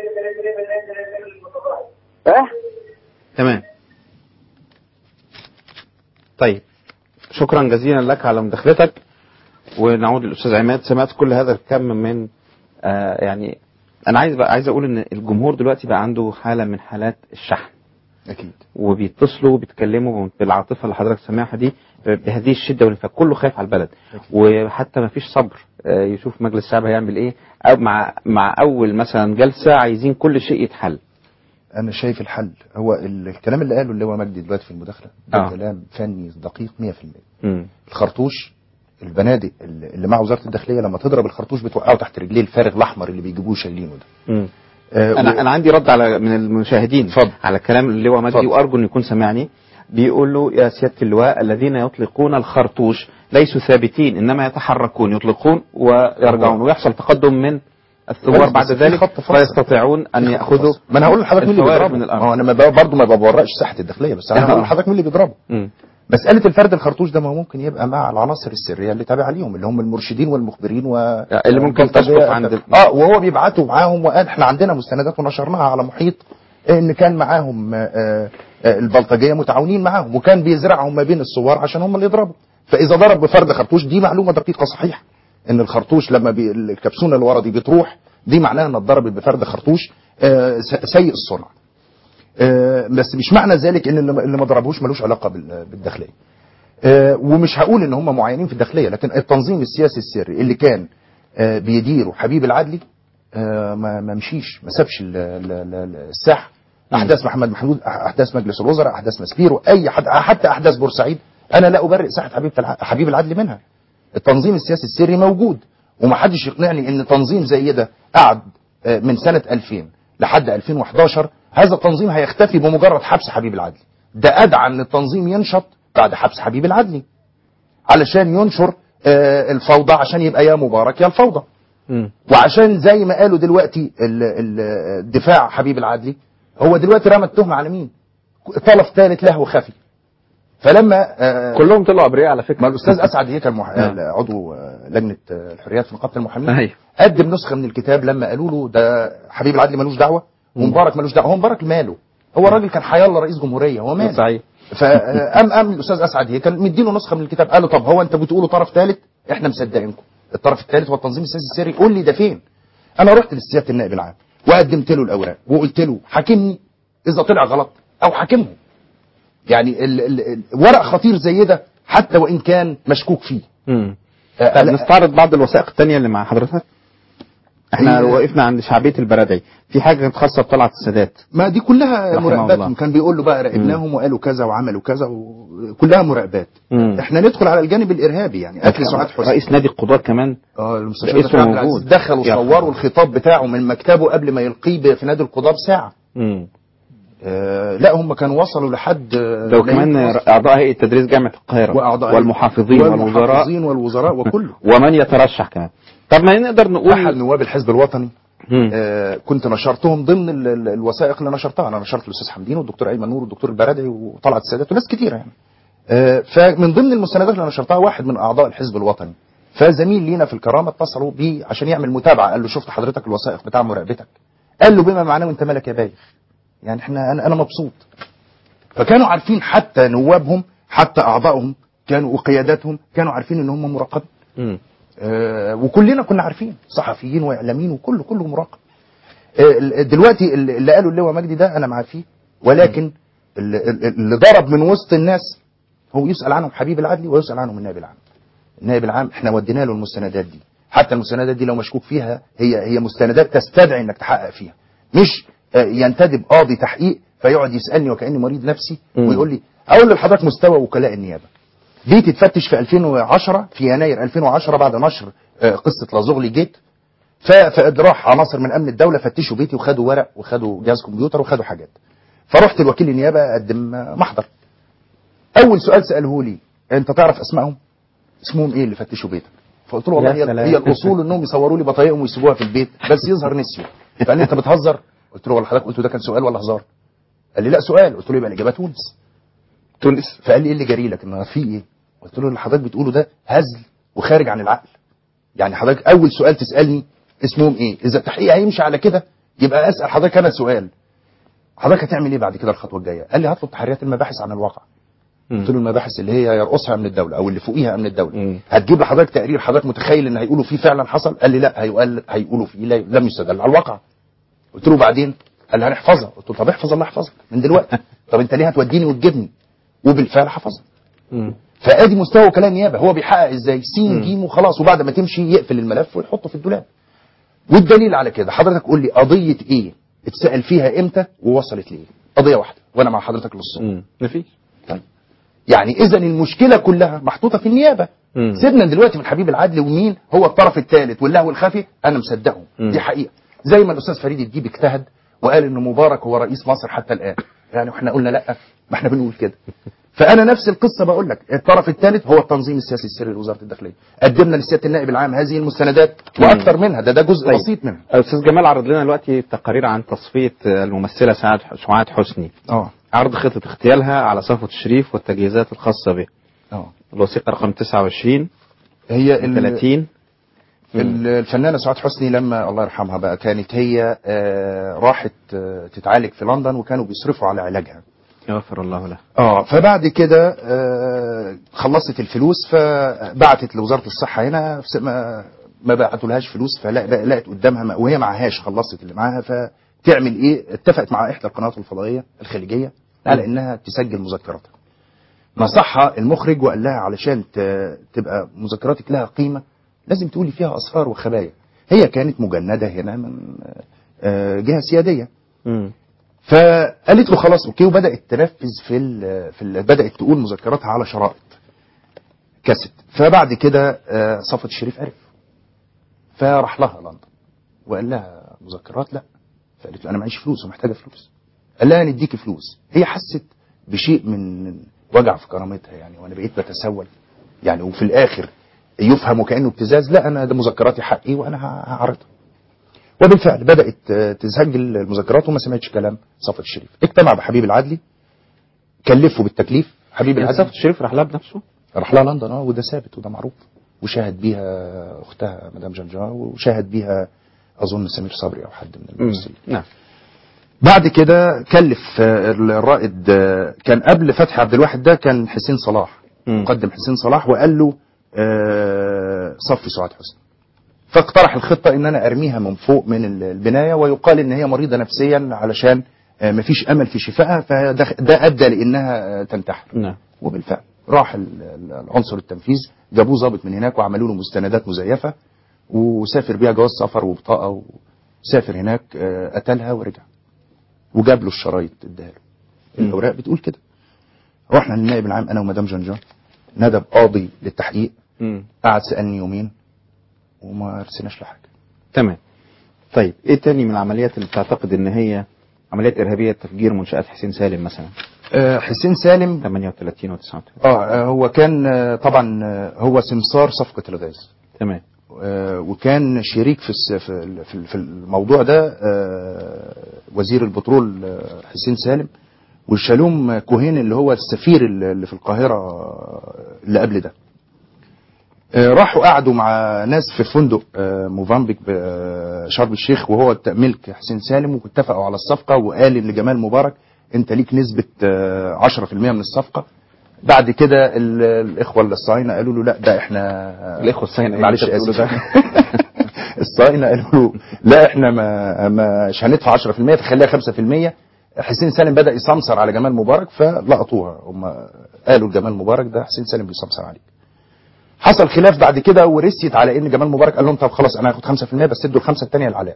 ها تمام طيب شكرا جزيلا لك على مداخلتك ونعود للاستاذ عماد سمعت كل هذا الكم من آه يعني انا عايز بقى عايز اقول ان الجمهور دلوقتي بقى عنده حاله من حالات الشحن اكيد وبيتصلوا وبيتكلموا بالعاطفه اللي حضرتك سامعها دي بهذه الشده والانفاق كله خايف على البلد وحتى ما فيش صبر آه، يشوف مجلس الشعب هيعمل ايه او مع مع اول مثلا جلسه عايزين كل شيء يتحل انا شايف الحل هو الكلام اللي قاله اللي هو مجدي دلوقتي في المداخله ده آه. كلام فني دقيق 100% مم. الخرطوش البنادق اللي اللي مع وزاره الداخليه لما تضرب الخرطوش بتوقعه تحت رجليه الفارغ الاحمر اللي بيجيبوه شايلينه ده مم. آه، انا و- انا عندي رد على من المشاهدين اتفضل. على الكلام اللي هو مجدي اتفضل. وارجو انه يكون سمعني بيقول له يا سياده اللواء الذين يطلقون الخرطوش ليسوا ثابتين انما يتحركون يطلقون ويرجعون ويحصل تقدم من الثوار بس بعد في ذلك خط فاصل. فيستطيعون ان في خط ياخذوا فاصل. ما انا هقول لحضرتك مين اللي الفوارق بيضربه من الارض ما هو انا ما برضه ما بورقش ساحه الداخليه بس انا هقول لحضرتك مين اللي بيضربه مم. مسألة الفرد الخرطوش ده ما هو ممكن يبقى مع العناصر السرية اللي تابعة ليهم اللي هم المرشدين والمخبرين و اللي ممكن والبلطجية. تسقط عند ال- اه وهو بيبعتوا معاهم وقال احنا عندنا مستندات ونشرناها على محيط ان كان معاهم آه، آه، البلطجية متعاونين معاهم وكان بيزرعهم ما بين الثوار عشان هم اللي يضربوا فاذا ضرب بفرد خرطوش دي معلومة دقيقة صحيحة ان الخرطوش لما بي الكبسونة اللي ورا دي بتروح دي معناها ان اتضربت بفرد خرطوش آه، س- سيء الصنع آه، بس مش معنى ذلك ان اللي ما- اللي ما ضربوش ملوش علاقه بال- بالداخليه آه، ومش هقول ان هم معينين في الداخليه لكن التنظيم السياسي السري اللي كان آه، بيديره حبيب العدلي آه، ما ما مشيش ما سابش ال- ال- ال- الساحه احداث محمد محمود أح- احداث مجلس الوزراء احداث مسبيرو اي حد حتى احداث بورسعيد انا لا ابرئ ساحه حبيب الع- حبيب العدلي منها التنظيم السياسي السري موجود ومحدش يقنعني ان تنظيم زي ده قعد آه، من سنه 2000 لحد 2011 هذا التنظيم هيختفي بمجرد حبس حبيب العدلي ده ادعى ان التنظيم ينشط بعد حبس حبيب العدلي علشان ينشر آه، الفوضى عشان يبقى يا مبارك يا الفوضى وعشان زي ما قالوا دلوقتي ال- ال- الدفاع حبيب العدلي هو دلوقتي رمى التهمه على مين؟ طرف ثالث لهو خفي فلما آه كلهم طلعوا ابرياء على فكره ما الاستاذ اسعد هيكل مح... نعم. عضو آه، لجنه آه، الحريات في نقابه المحامين أيوه. قدم نسخه من الكتاب لما قالوا له ده حبيب العدلي ملوش دعوه ومبارك ملوش دعوه هو مبارك ماله هو الراجل كان حيالله رئيس جمهوريه هو ماله صحيح فقام قام الاستاذ اسعد هيكل مديله نسخه من الكتاب قال له طب هو انت بتقولوا طرف ثالث احنا مصدقينكم الطرف الثالث هو التنظيم السياسي السري قول لي ده فين انا رحت لسياده النائب العام وقدمت له الاوراق وقلت له حاكمني اذا طلع غلط او حاكمهم يعني ال- ال- ال- ورق خطير زي ده حتى وان كان مشكوك فيه امم آه، طب لا. نستعرض بعض الوثائق التانية اللي مع حضرتك احنا هي- وقفنا عند شعبية البرادعي في حاجة كانت خاصة بطلعت السادات ما دي كلها رحمه مراقباتهم الله. كان بيقول له بقى راقبناهم وقالوا كذا وعملوا كذا وكلها مراقبات مم. احنا ندخل على الجانب الارهابي يعني قتل سعاد حسني رئيس نادي القضاة كمان اه المستشار رئيسه دكتور عبد العزيز موجود. دخلوا يا صوروا الخطاب بتاعه من مكتبه قبل ما يلقيه ب- في نادي القضاة بساعة امم آه لا هم كانوا وصلوا لحد آه، ده وكمان نهاية أعضاء هيئة تدريس جامعة القاهرة وأعضاء والمحافظين والوزراء والمحافظين والوزراء وكله ومن يترشح كمان طب ما نقدر نقول احد نواب الحزب الوطني مم. آه كنت نشرتهم ضمن ال- ال- الوثائق اللي نشرتها انا نشرت الاستاذ حمدين والدكتور ايمن نور والدكتور البرادعي وطلعت السادات وناس كتيره يعني آه فمن ضمن المستندات اللي نشرتها واحد من اعضاء الحزب الوطني فزميل لينا في الكرامه اتصلوا بيه عشان يعمل متابعه قال له شفت حضرتك الوثائق بتاع مراقبتك قال له بما معناه انت مالك يا بايخ يعني احنا انا انا مبسوط فكانوا عارفين حتى نوابهم حتى اعضائهم كانوا وقياداتهم كانوا عارفين ان هم مراقبين مم. آه، وكلنا كنا عارفين صحفيين واعلاميين وكله كله مراقب آه، ال- دلوقتي اللي اللي قاله اللواء مجدي ده انا معاه فيه ولكن اللي, اللي ضرب من وسط الناس هو يسال عنهم حبيب العدلي ويسال عنهم النائب العام النائب العام احنا ودينا له المستندات دي حتى المستندات دي لو مشكوك فيها هي هي مستندات تستدعي انك تحقق فيها مش آه، ينتدب قاضي تحقيق فيقعد يسالني وكاني مريض نفسي مم. ويقول لي اقول لحضرتك مستوى وكلاء النيابه دي تتفتش في 2010 في يناير 2010 بعد نشر آه، قصه لازغلي جيت ف- فراح عناصر من امن الدوله فتشوا بيتي وخدوا ورق وخدوا جهاز كمبيوتر وخدوا حاجات فرحت لوكيل النيابه اقدم آه، محضر اول سؤال ساله لي انت تعرف اسمائهم اسمهم ايه اللي فتشوا بيتك فقلت له والله يا هي, سلام. هي الاصول انهم يصوروا لي بطايقهم ويسيبوها في البيت بس يظهر نسيوا فقال لي انت بتهزر قلت له والله حضرتك قلت ده كان سؤال ولا هزار قال لي لا سؤال قلت له يبقى الاجابه تونس تونس فقال لي ايه اللي جري لك ما في ايه قلت له اللي حضرتك بتقوله ده هزل وخارج عن العقل يعني حضرتك اول سؤال تسالني اسمهم ايه اذا التحقيق هيمشي على كده يبقى اسال حضرتك انا سؤال حضرتك هتعمل ايه بعد كده الخطوه الجايه قال لي هطلب تحريات المباحث عن الواقع قلت له المباحث اللي هي يرقصها امن الدوله او اللي فوقيها امن الدوله هتجيب لحضرتك تقرير حضرتك متخيل ان هيقولوا فيه فعلا حصل قال لي لا هيقول هيقولوا فيه لا لم يستدل على الواقع قلت له بعدين قال لي هنحفظها قلت له طب احفظ الله يحفظك من دلوقتي طب انت ليه هتوديني وتجيبني وبالفعل حفظها فادي مستوى وكلاء النيابه هو بيحقق ازاي سين جيم وخلاص وبعد ما تمشي يقفل الملف ويحطه في الدولاب والدليل على كده حضرتك قول لي قضيه ايه اتسال فيها امتى ووصلت لايه قضيه واحده وانا مع حضرتك للصبح مفيش طيب يعني اذا المشكله كلها محطوطه في النيابه سيبنا دلوقتي من حبيب العدل ومين هو الطرف الثالث واللهو الخفي انا مصدقهم مم. دي حقيقه زي ما الاستاذ فريد الديب اجتهد وقال ان مبارك هو رئيس مصر حتى الان يعني واحنا قلنا لا ما احنا بنقول كده فانا نفس القصه بقول لك الطرف الثالث هو التنظيم السياسي السري لوزاره الداخليه قدمنا لسياده النائب العام هذه المستندات واكثر منها ده ده جزء طيب. بسيط منها استاذ جمال عرض لنا دلوقتي تقارير عن تصفيه الممثله سعاد سعاد حسني اه عرض خطه اغتيالها على صفوة الشريف والتجهيزات الخاصه به اه الوثيقه رقم 29 هي ال- 30 ال- الفنانة سعاد حسني لما الله يرحمها بقى كانت هي آه، راحت آه، تتعالج في لندن وكانوا بيصرفوا على علاجها يغفر الله له اه فبعد كده آه، خلصت الفلوس فبعتت لوزارة الصحة هنا في س- ما- ما بعتولهاش فلوس فلقت قدامها ما- وهي معهاش خلصت اللي معاها فتعمل ايه اتفقت مع احدى القنوات الفضائيه الخليجيه على انها تسجل مذكراتها نصحها المخرج وقال لها علشان ت- تبقى مذكراتك لها قيمه لازم تقولي فيها اسرار وخبايا هي كانت مجنده هنا من آه، جهه سياديه فقالت له خلاص اوكي وبدات تنفذ في ال في ال بدات تقول مذكراتها على شرائط كاسيت فبعد كده آه، صفوت الشريف عرف فراح لها لندن وقال لها مذكرات لا فقالت له انا معيش فلوس ومحتاجه فلوس قال لها نديكي فلوس هي حست بشيء من وجع في كرامتها يعني وانا بقيت بتسول يعني وفي الاخر يفهم وكانه ابتزاز لا انا ده مذكراتي حقي وانا ه- هعرضها وبالفعل بدات آه، تسجل المذكرات وما سمعتش كلام صفوت الشريف اجتمع بحبيب العدلي كلفه بالتكليف حبيب يعني العدلي صفوت الشريف راح لها بنفسه راح لها لندن اه وده ثابت وده معروف وشاهد بيها اختها مدام جنجا وشاهد بيها اظن سمير صبري او حد من الممثلين نعم بعد كده كلف آه، الرائد آه، كان قبل فتحي عبد الواحد ده كان حسين صلاح مقدم حسين صلاح وقال له آه، صفي سعاد حسني فاقترح الخطة ان انا ارميها من فوق من ال- البناية ويقال ان هي مريضة نفسيا علشان آه، مفيش امل في شفائها فده ده ادى لانها آه، تنتحر نعم وبالفعل راح ال- ال- العنصر التنفيذ جابوه ضابط من هناك وعملوا له مستندات مزيفة وسافر بيها جواز سفر وبطاقة وسافر هناك آه، قتلها ورجع وجاب له الشرايط اداها له الاوراق بتقول كده رحنا للنائب العام انا ومدام جنجان ندب قاضي للتحقيق قعد سالني يومين وما رسيناش لحاجه تمام طيب ايه تاني من العمليات اللي بتعتقد ان هي عمليات ارهابيه تفجير منشات حسين سالم مثلا آه، حسين سالم 38 و 39 اه آه، هو كان آه، طبعا آه، هو سمسار صفقه الغاز تمام آه، وكان شريك في الس- في ال- في ال- في الموضوع ده آه، وزير البترول آه، حسين سالم وشالوم كوهين اللي هو السفير اللي في القاهرة آه، اللي قبل ده آه، راحوا قعدوا مع ناس في فندق آه، موفامبيك بشرم الشيخ وهو الت- ملك حسين سالم واتفقوا على الصفقة وقال لجمال مبارك انت ليك نسبة آه، 10% من الصفقة بعد كده ال- الاخوه الصهاينه قالوا له لا ده احنا الإخوة الصهاينة إيه معلش اللي أنت اسف بتقوله الصهاينه قالوا له لا احنا ما مش هندفع 10% تخليها 5% حسين سالم بدا يسمسر على جمال مبارك فلقطوها هم قالوا لجمال مبارك ده حسين سالم بيسمسر عليك حصل خلاف بعد كده ورثيت على ان جمال مبارك قال لهم طب خلاص انا هاخد 5% بس ادوا الخمسه الثانيه لعلاء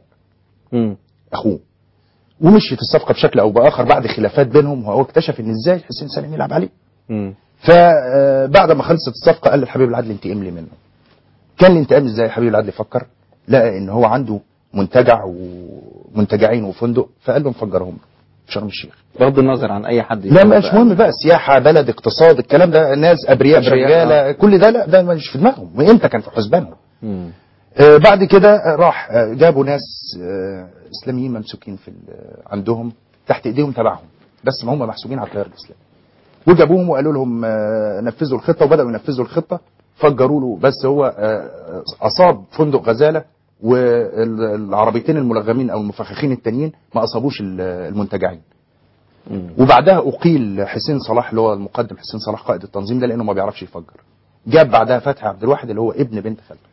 اخوه ومشيت الصفقه بشكل او باخر بعد خلافات بينهم وهو اكتشف ان ازاي حسين سالم يلعب عليه فبعد ما خلصت الصفقه قال للحبيب العدلي انتقم لي منه كان الانتقام ازاي حبيب العدلي فكر لقى ان هو عنده منتجع ومنتجعين وفندق فقال له نفجرهم في شرم الشيخ بغض النظر عن اي حد لا يفهم مش بقى. مهم بقى سياحه بلد اقتصاد الكلام ده ناس ابرياء أبرياء، شغاله كل ده لا ده مش في دماغهم وامتى كان في حسبانهم مم. آه، بعد كده راح آه، جابوا ناس آه، اسلاميين ممسوكين في ال- عندهم تحت ايديهم تبعهم بس ما هم محسوبين على التيار الاسلامي وجابوهم وقالوا لهم آه، نفذوا الخطه وبداوا ينفذوا الخطه فجروا له بس هو آه، اصاب فندق غزاله والعربيتين الملغمين او المفخخين التانيين ما اصابوش ال- المنتجعين وبعدها اقيل حسين صلاح اللي هو المقدم حسين صلاح قائد التنظيم ده لانه ما بيعرفش يفجر جاب بعدها فتحي عبد الواحد اللي هو ابن بنت خالته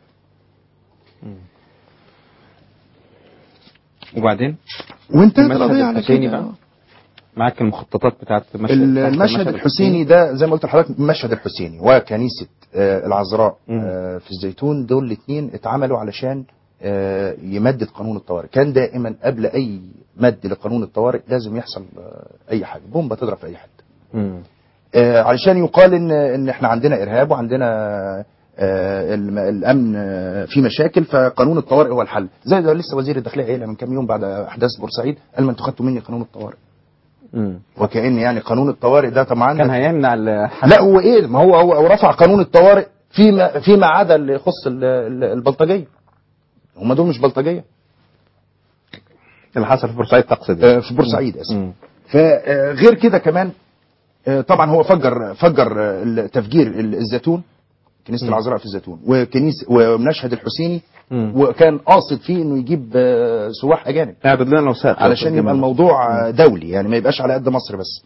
وبعدين وانتهت المشهد القضيه على الحسيني كده بقى معاك المخططات بتاعت المشهد ال- تحت المشهد الحسيني ده زي ما قلت لحضرتك المشهد الحسيني وكنيسه آه، العذراء آه، في الزيتون دول الاثنين اتعملوا علشان آه، يمدد قانون الطوارئ كان دائما قبل اي مد لقانون الطوارئ لازم يحصل آه، اي حاجه بومبه تضرب في اي حد مم. آه، علشان يقال ان ان احنا عندنا ارهاب وعندنا آه، الم- الامن آه، في مشاكل فقانون الطوارئ هو الحل زي ده لسه وزير الداخليه قايلها من كام يوم بعد احداث بورسعيد قال ما انتوا خدتوا مني قانون الطوارئ مم. وكأن يعني قانون الطوارئ ده طبعا كان هيمنع ال- لا هو ايه ما هو هو هو رفع قانون الطوارئ فيما فيما عدا اللي يخص ال- ال- البلطجيه هم دول مش بلطجيه اللي حصل في بورسعيد تقصد آه، في بورسعيد اسف فغير كده كمان آه، طبعا هو فجر فجر آه، التفجير ال- الزيتون كنيسه مم. العذراء في الزيتون وكنيسه ومشهد الحسيني مم. وكان قاصد فيه انه يجيب آه، سواح اجانب اعدد لنا وثائق علشان يبقى الموضوع آه، دولي يعني ما يبقاش على قد مصر بس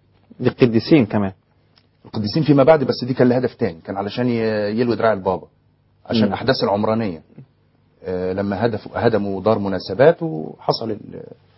دي قديسين كمان القديسين فيما بعد بس دي كان لها هدف تاني كان علشان ي- يلوي دراع البابا عشان مم. احداث العمرانيه آه، لما هدفوا هدموا دار مناسبات وحصل ال-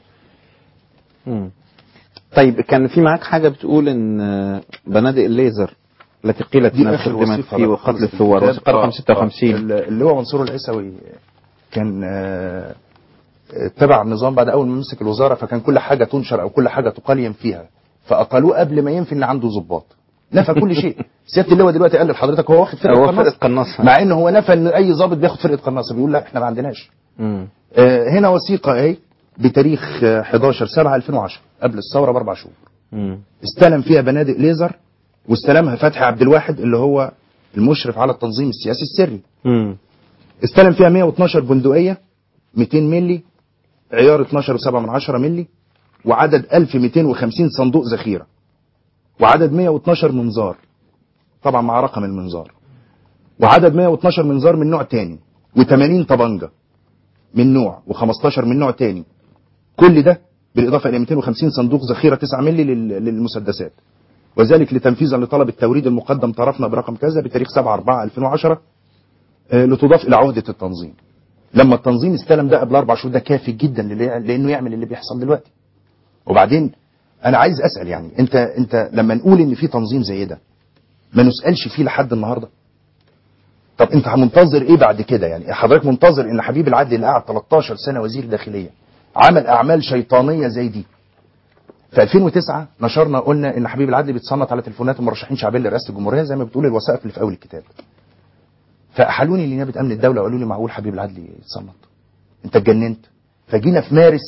مم. طيب كان في معاك حاجة بتقول ان آه، بنادق الليزر التي قيلت دي انها اخر استخدمت وصيفه في بقى قتل خالص في الثوار الكتاب. وصيفة رقم آه، 56 آه. اللي هو منصور العيسوي كان آه، اتبع النظام بعد اول ما مسك الوزاره فكان كل حاجه تنشر او كل حاجه تقال ينفيها فاقلوه قبل ما ينفي ان عنده ضباط نفى كل شيء سياده اللواء دلوقتي قال لحضرتك هو واخد فرقه هو قناصه فرقة قناصة. مع ان هو نفى ان اي ضابط بياخد فرقه قناصه بيقول لا احنا ما عندناش مم. آه، هنا وثيقه اهي بتاريخ آه، 11 7 2010 قبل الثوره باربع شهور مم. استلم فيها بنادق ليزر واستلمها فتحي عبد الواحد اللي هو المشرف على التنظيم السياسي السري مم. استلم فيها 112 بندقيه 200 ملي عيار 12.7 من 10 ملي وعدد 1250 صندوق ذخيره وعدد 112 منظار طبعا مع رقم المنظار وعدد 112 منظار من نوع تاني و80 طبنجه من نوع و15 من نوع تاني كل ده بالاضافه الى 250 صندوق ذخيره 9 ملي لل- للمسدسات وذلك لتنفيذا لطلب التوريد المقدم طرفنا برقم كذا بتاريخ 7 4 2010 آه، لتضاف الى عهده التنظيم لما التنظيم استلم ده قبل اربع شهور ده كافي جدا للي- لانه يعمل اللي بيحصل دلوقتي وبعدين انا عايز اسال يعني انت انت لما نقول ان في تنظيم زي ده ما نسالش فيه لحد النهارده طب انت منتظر ايه بعد كده يعني حضرتك منتظر ان حبيب العدل اللي قعد 13 سنه وزير داخليه عمل اعمال شيطانيه زي دي في 2009 نشرنا قلنا ان حبيب العدل بيتصنت على تليفونات المرشحين شعبيين لرئاسه الجمهوريه زي ما بتقول الوثائق اللي في اول الكتاب فاحالوني لنيابه امن الدوله وقالوا لي معقول حبيب العدل يتصنت انت اتجننت فجينا في مارس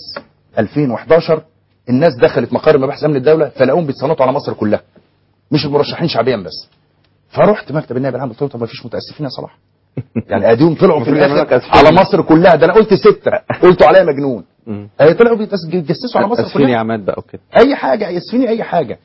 2011 الناس دخلت مقر مباحث امن الدوله فلاقوهم بيتصنتوا على مصر كلها مش المرشحين شعبيا بس فرحت مكتب النائب العام قلت له طب ما فيش متاسفين يا صلاح يعني اديهم طلعوا في المفروض يعملوا لك الاخر أسفين. على مصر كلها ده انا قلت سته قلتوا عليا مجنون مم. آه، طلعوا بيتس- بيتجسسوا على مصر اسفين يا كلها عماد بقى وكده اي حاجه يسفيني اي حاجه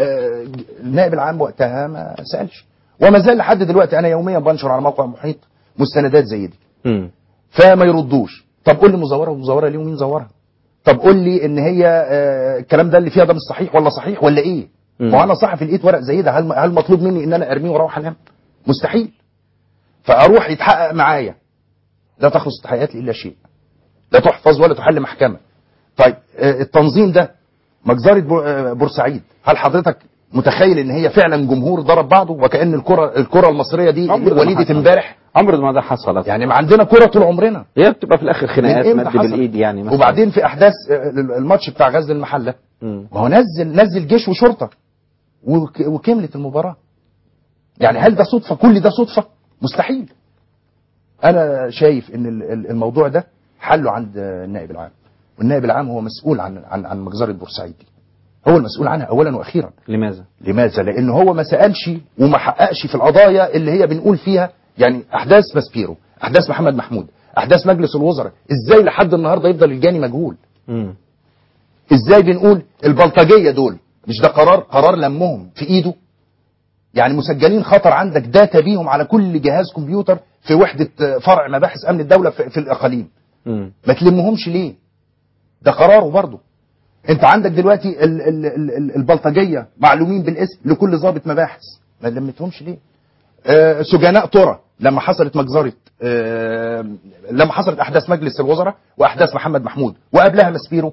فالنائب العام وقتها ما سالش وما زال لحد دلوقتي انا يوميا بنشر على موقع محيط مستندات زي دي مم. فما يردوش طب قول لي مزوره ومزوره ليه ومين زورها طب قول لي ان هي آه، الكلام ده اللي فيها ده مش صحيح ولا صحيح ولا ايه مم. ما هو انا صحفي لقيت ورق زي ده هل هل مطلوب مني ان انا ارميه واروح انام مستحيل فاروح يتحقق معايا لا تخلص التحقيقات الا شيء لا تحفظ ولا تحل محكمه طيب آه، التنظيم ده مجزره بو- آه، بورسعيد هل حضرتك متخيل ان هي فعلا جمهور ضرب بعضه وكان الكره الكره المصريه دي عمر ما وليده حصل. امبارح عمر ما ده حصل يعني ما عندنا كره طول عمرنا هي بتبقى في الاخر خناقات من إمتى مد حصل؟ بالايد يعني مثلا وبعدين في احداث آه، الماتش بتاع غزل المحله مم. ما هو نزل نزل جيش وشرطه وك- وكملت المباراه يعني هل ده صدفه كل ده صدفه مستحيل انا شايف ان ال- ال- الموضوع ده حله عند النائب العام والنائب العام هو مسؤول عن عن عن مجزره بورسعيد دي هو المسؤول عنها اولا واخيرا لماذا لماذا لان هو ما سالش وما حققش في القضايا اللي هي بنقول فيها يعني احداث ماسبيرو احداث محمد محمود احداث مجلس الوزراء ازاي لحد النهارده يفضل الجاني مجهول مم. ازاي بنقول البلطجيه دول مش ده قرار قرار لمهم في ايده يعني مسجلين خطر عندك داتا بيهم على كل جهاز كمبيوتر في وحده آه، فرع مباحث امن الدوله في, في الاقاليم مم. ما تلمهمش ليه ده قراره برضه انت عندك دلوقتي ال ال ال ال البلطجيه معلومين بالاسم لكل ضابط مباحث ما لمتهمش ليه آه سجناء ترى لما حصلت مجزره آه لما حصلت احداث مجلس الوزراء واحداث محمد محمود وقبلها مسبيرو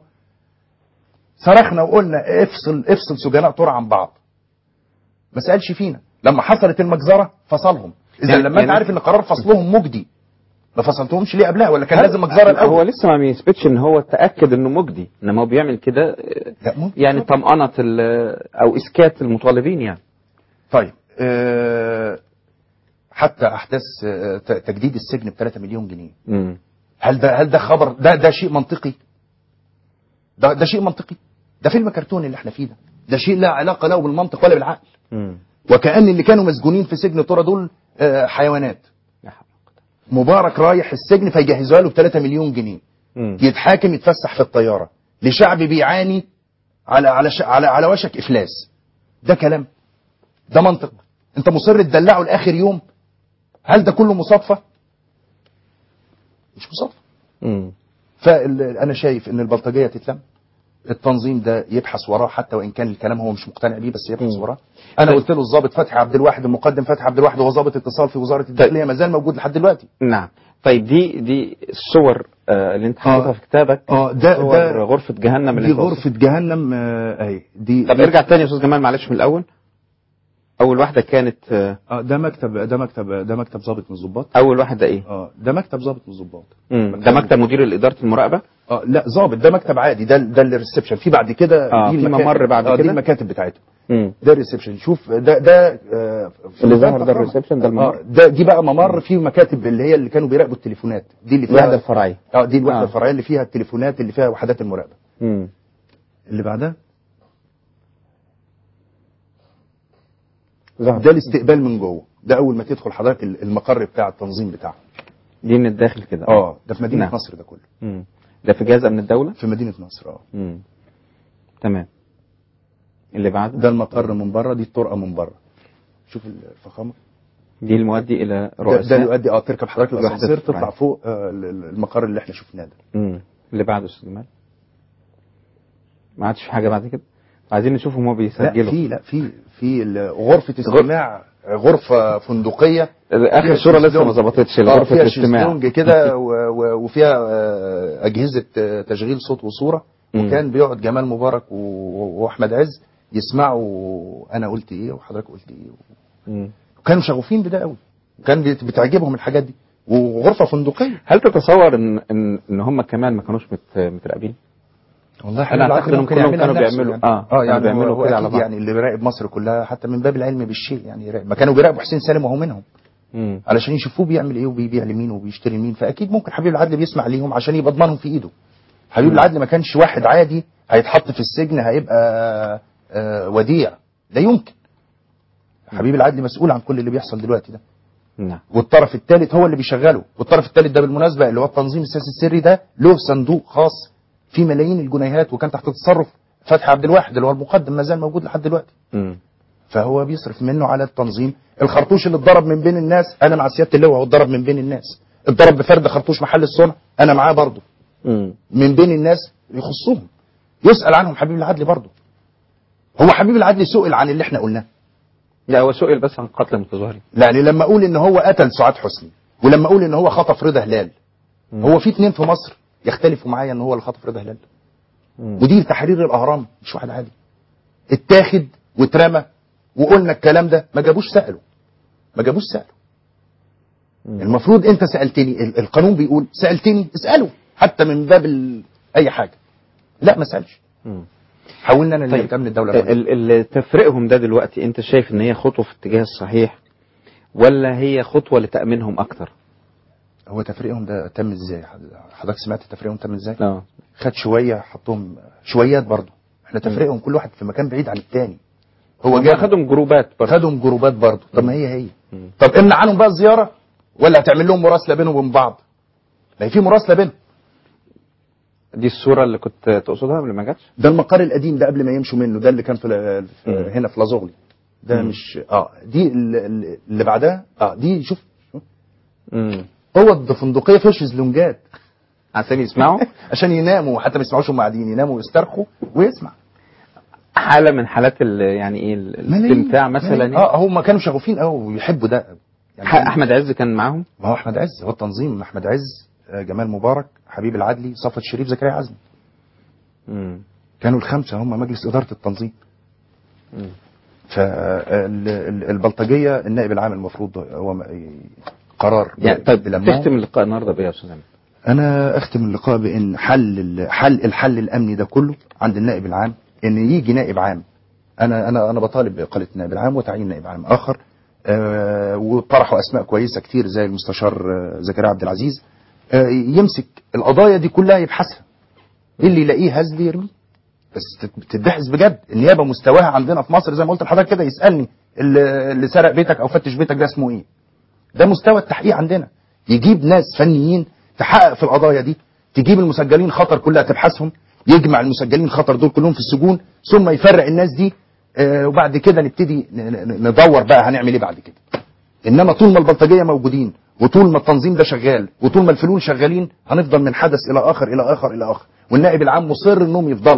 صرخنا وقلنا افصل افصل سجناء ترى عن بعض ما سالش فينا لما حصلت المجزره فصلهم اذا يعني- لما انت يعني- عارف ان قرار فصلهم مجدي ما فصلتهمش ليه قبلها ولا كان هل- لازم مجزره الاول هو لسه ما بيثبتش ان هو تاكد انه مجدي انما هو بيعمل كده آه، يعني طمأنة ال- او اسكات المطالبين يعني طيب آه، حتى احداث آه، ت- تجديد السجن ب 3 مليون جنيه مم. هل ده هل ده خبر ده ده شيء منطقي ده ده شيء منطقي ده فيلم كرتوني اللي احنا فيه ده ده شيء لا علاقه له بالمنطق ولا بالعقل مم. وكأن اللي كانوا مسجونين في سجن ترى دول آه، حيوانات مبارك رايح السجن فيجهزوها له ب 3 مليون جنيه مم. يتحاكم يتفسح في الطياره لشعب بيعاني على على ش... على على وشك افلاس ده كلام ده منطق انت مصر تدلعه لاخر يوم هل ده كله مصادفه مش مصادفه مم. فانا شايف ان البلطجيه تتلم التنظيم ده يبحث وراه حتى وان كان الكلام هو مش مقتنع بيه بس يبحث وراه انا قلت له الضابط فتحي عبد الواحد المقدم فتحي عبد الواحد هو ضابط اتصال في وزاره الداخليه ما زال موجود لحد دلوقتي نعم طيب دي دي الصور آه اللي انت حاططها في كتابك اه ده صور ده غرفه جهنم اللي دي انت وصفت. غرفه جهنم آه، اهي دي طب دي- ارجع تاني يا استاذ جمال معلش من الاول اول واحده كانت آه، اه ده مكتب ده مكتب ده مكتب ضابط من الضباط اول واحده ايه اه ده مكتب ضابط من الضباط مم. ده مكتب مدير اداره المراقبه اه لا ضابط ده مكتب عادي ده ده الريسبشن في بعد كده آه، دي في المكاتب. ممر بعد آه دي كده؟ المكاتب بتاعته مم. ده الريسبشن شوف ده ده آه في اللي مكان ظهر ده فخامة. الريسبشن ده الممر اه ده دي بقى ممر فيه مكاتب اللي هي اللي كانوا بيراقبوا التليفونات دي اللي فيها الوحده الفرعيه اه دي الوحده آه. الفرعيه اللي فيها التليفونات اللي فيها وحدات المراقبه مم. اللي بعدها ظهر. ده الاستقبال من جوه ده اول ما تدخل حضرتك المقر بتاع التنظيم بتاعه دي من الداخل كده اه ده في مدينه نعم. نصر ده كله مم. ده في جهاز امن الدوله في مدينه نصر اه مم. تمام اللي بعده ده المقر من بره دي الطرقه من بره شوف الفخامه دي المؤدي الى ده, ده رؤساء اللي يؤدي اه تركب حضرتك الوحدة الاسانسير تطلع الفرعية. فوق آه ال- ال- المقر اللي احنا شفناه ده مم. اللي بعده استاذ جمال ما عادش في حاجه بعد كده عايزين نشوفهم هما لا بيسجلوا في لا في في ال- غرفه استماع غرفه فندقيه اخر فيها صوره لسه شيزلونج. ما ظبطتش آه، غرفه فيها الاستماع شيزلونج كده و- و- وفيها آه، اجهزه آه، تشغيل صوت وصوره مم. وكان بيقعد جمال مبارك و- واحمد عز يسمعوا انا قلت ايه وحضرتك قلت ايه مم. وكانوا شغوفين بده قوي كان بت- بتعجبهم الحاجات دي وغرفه فندقيه هل تتصور ان ان ان هم كمان ما كانوش مت... متراقبين؟ والله انا حلو اعتقد انهم ممكن كلهم يعملها كانوا لنفسه بيعملوا يعني. اه اه كانوا يعني بيعملوا هو كده على أكيد بعض يعني اللي بيراقب مصر كلها حتى من باب العلم بالشيء يعني يراقب ما كانوا بيراقبوا حسين سالم وهو منهم مم. علشان يشوفوه بيعمل ايه وبيبيع لمين وبيشتري لمين فاكيد ممكن حبيب العدل بيسمع ليهم عشان يبقى ضمانهم في ايده حبيب مم. العدل ما كانش واحد عادي هيتحط في السجن هيبقى آه وديع لا يمكن حبيب العدل مسؤول عن كل اللي بيحصل دلوقتي ده نعم والطرف الثالث هو اللي بيشغله والطرف الثالث ده بالمناسبه اللي هو التنظيم السياسي السري ده له صندوق خاص فيه ملايين الجنيهات وكان تحت تصرف فتحي عبد الواحد اللي هو المقدم ما زال موجود لحد دلوقتي مم. فهو بيصرف منه على التنظيم الخرطوش اللي اتضرب من بين الناس انا مع سياده اللواء هو اتضرب من بين الناس اتضرب بفرد خرطوش محل الصنع انا معاه برضه مم. من بين الناس يخصهم يسال عنهم حبيب العدل برضه هو حبيب العدل سئل عن اللي احنا قلناه لا هو سئل بس عن قتل المتظاهرين يعني لما اقول ان هو قتل سعاد حسني ولما اقول ان هو خطف رضا هلال هو في اتنين في مصر يختلفوا معايا ان هو اللي خطف رضا هلال مدير تحرير الاهرام مش واحد عادي اتاخد واترمى وقلنا الكلام ده ما جابوش سالوا ما جابوش سالوا المفروض انت سالتني ال- القانون بيقول سالتني اساله حتى من باب ال- اي حاجه لا ما سالش مم. حاولنا انا اللي طيب بتعمل الدوله ال- ال- تفريقهم ده دلوقتي انت شايف ان هي خطوه في الاتجاه الصحيح ولا هي خطوه لتامينهم اكتر؟ هو تفريقهم ده تم ازاي حضرتك سمعت تفريقهم تم ازاي اه خد شويه حطهم شويات برضه احنا تفريقهم كل واحد في مكان بعيد عن التاني هو هم جاب خدهم جروبات برضه خدهم جروبات برضه طب ما هي هي طب امنع عنهم بقى الزياره ولا هتعمل لهم مراسله بينهم وبين بعض ما هي في مراسله بينهم دي الصوره اللي كنت تقصدها قبل ما جاتش؟ ده المقر القديم ده قبل ما يمشوا منه ده اللي كان في في- هنا في لازوغلي ده مم. مش اه دي ال- ال- اللي بعدها اه دي شوف امم هو الفندقيه فيها شезлونجات عشان يسمعوا عشان يناموا حتى ما يسمعوش هم قاعدين يناموا ويسترخوا ويسمع حاله من حالات ال- يعني ايه ال- الاستمتاع مثلا ملايين. يعني. اه هم كانوا شغوفين قوي ويحبوا ده يعني ح- احمد عز كان معاهم ما هو احمد عز هو التنظيم احمد عز آه، جمال مبارك حبيب العدلي صفوت الشريف زكريا عزمي مم. كانوا الخمسه هم مجلس اداره التنظيم مم. فالبلطجيه النائب العام المفروض هو م- قرار يعني طيب بلمهم. تختم اللقاء النهارده بايه يا استاذ أمين؟ انا اختم اللقاء بان حل ال- حل الحل الامني ده كله عند النائب العام ان يجي نائب عام انا انا انا بطالب باقاله النائب العام وتعيين نائب عام اخر آه وطرحوا اسماء كويسه كتير زي المستشار آه، زكريا عبد العزيز آه يمسك القضايا دي كلها يبحثها اللي يلاقيه هزل يرميه بس تت- تتبحث بجد النيابه مستواها عندنا في مصر زي ما قلت لحضرتك كده يسالني اللي اللي سرق بيتك او فتش بيتك ده اسمه ايه ده مستوى التحقيق عندنا يجيب ناس فنيين تحقق في القضايا دي تجيب المسجلين خطر كلها تبحثهم يجمع المسجلين خطر دول كلهم في السجون ثم يفرق الناس دي آه، وبعد كده نبتدي ن- ن- ندور بقى هنعمل ايه بعد كده انما طول ما البلطجيه موجودين وطول ما التنظيم ده شغال وطول ما الفلول شغالين هنفضل من حدث الى اخر الى اخر الى اخر والنائب العام مصر انهم يفضلوا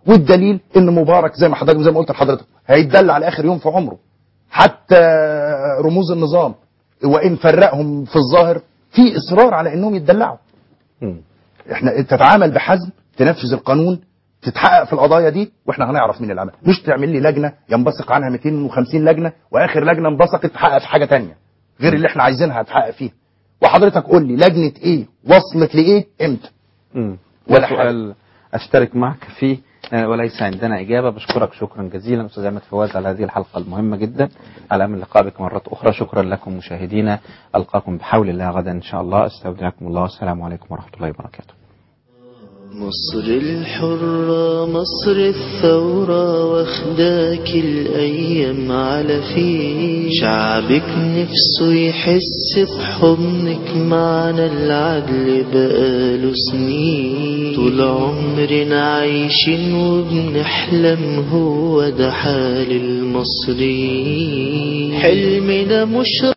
والدليل ان مبارك زي ما حضرتك زي ما قلت لحضرتك هيتدلع على اخر يوم في عمره حتى رموز النظام وان فرقهم في الظاهر في اصرار على انهم يتدلعوا احنا تتعامل بحزم تنفذ القانون تتحقق في القضايا دي واحنا هنعرف مين اللي عمل مش تعمل لي لجنه ينبثق عنها 250 لجنه واخر لجنه انبثقت تحقق في حاجه تانية غير اللي احنا عايزينها هتحقق فيها وحضرتك قول لي لجنه ايه وصلت لايه امتى مم. ولا ده سؤال اشترك معك فيه آه، وليس عندنا اجابه بشكرك شكرا جزيلا استاذ احمد فواز على هذه الحلقه المهمه جدا على امل اللقاء بكم مرات اخرى شكرا لكم مشاهدينا القاكم بحول الله غدا ان شاء الله استودعكم الله والسلام عليكم ورحمه الله وبركاته مصر الحرة مصر الثورة واخداك الأيام على فيه شعبك نفسه يحس بحضنك معنا العدل بقاله سنين طول عمرنا عايشين وبنحلم هو ده حال المصريين حلمنا مش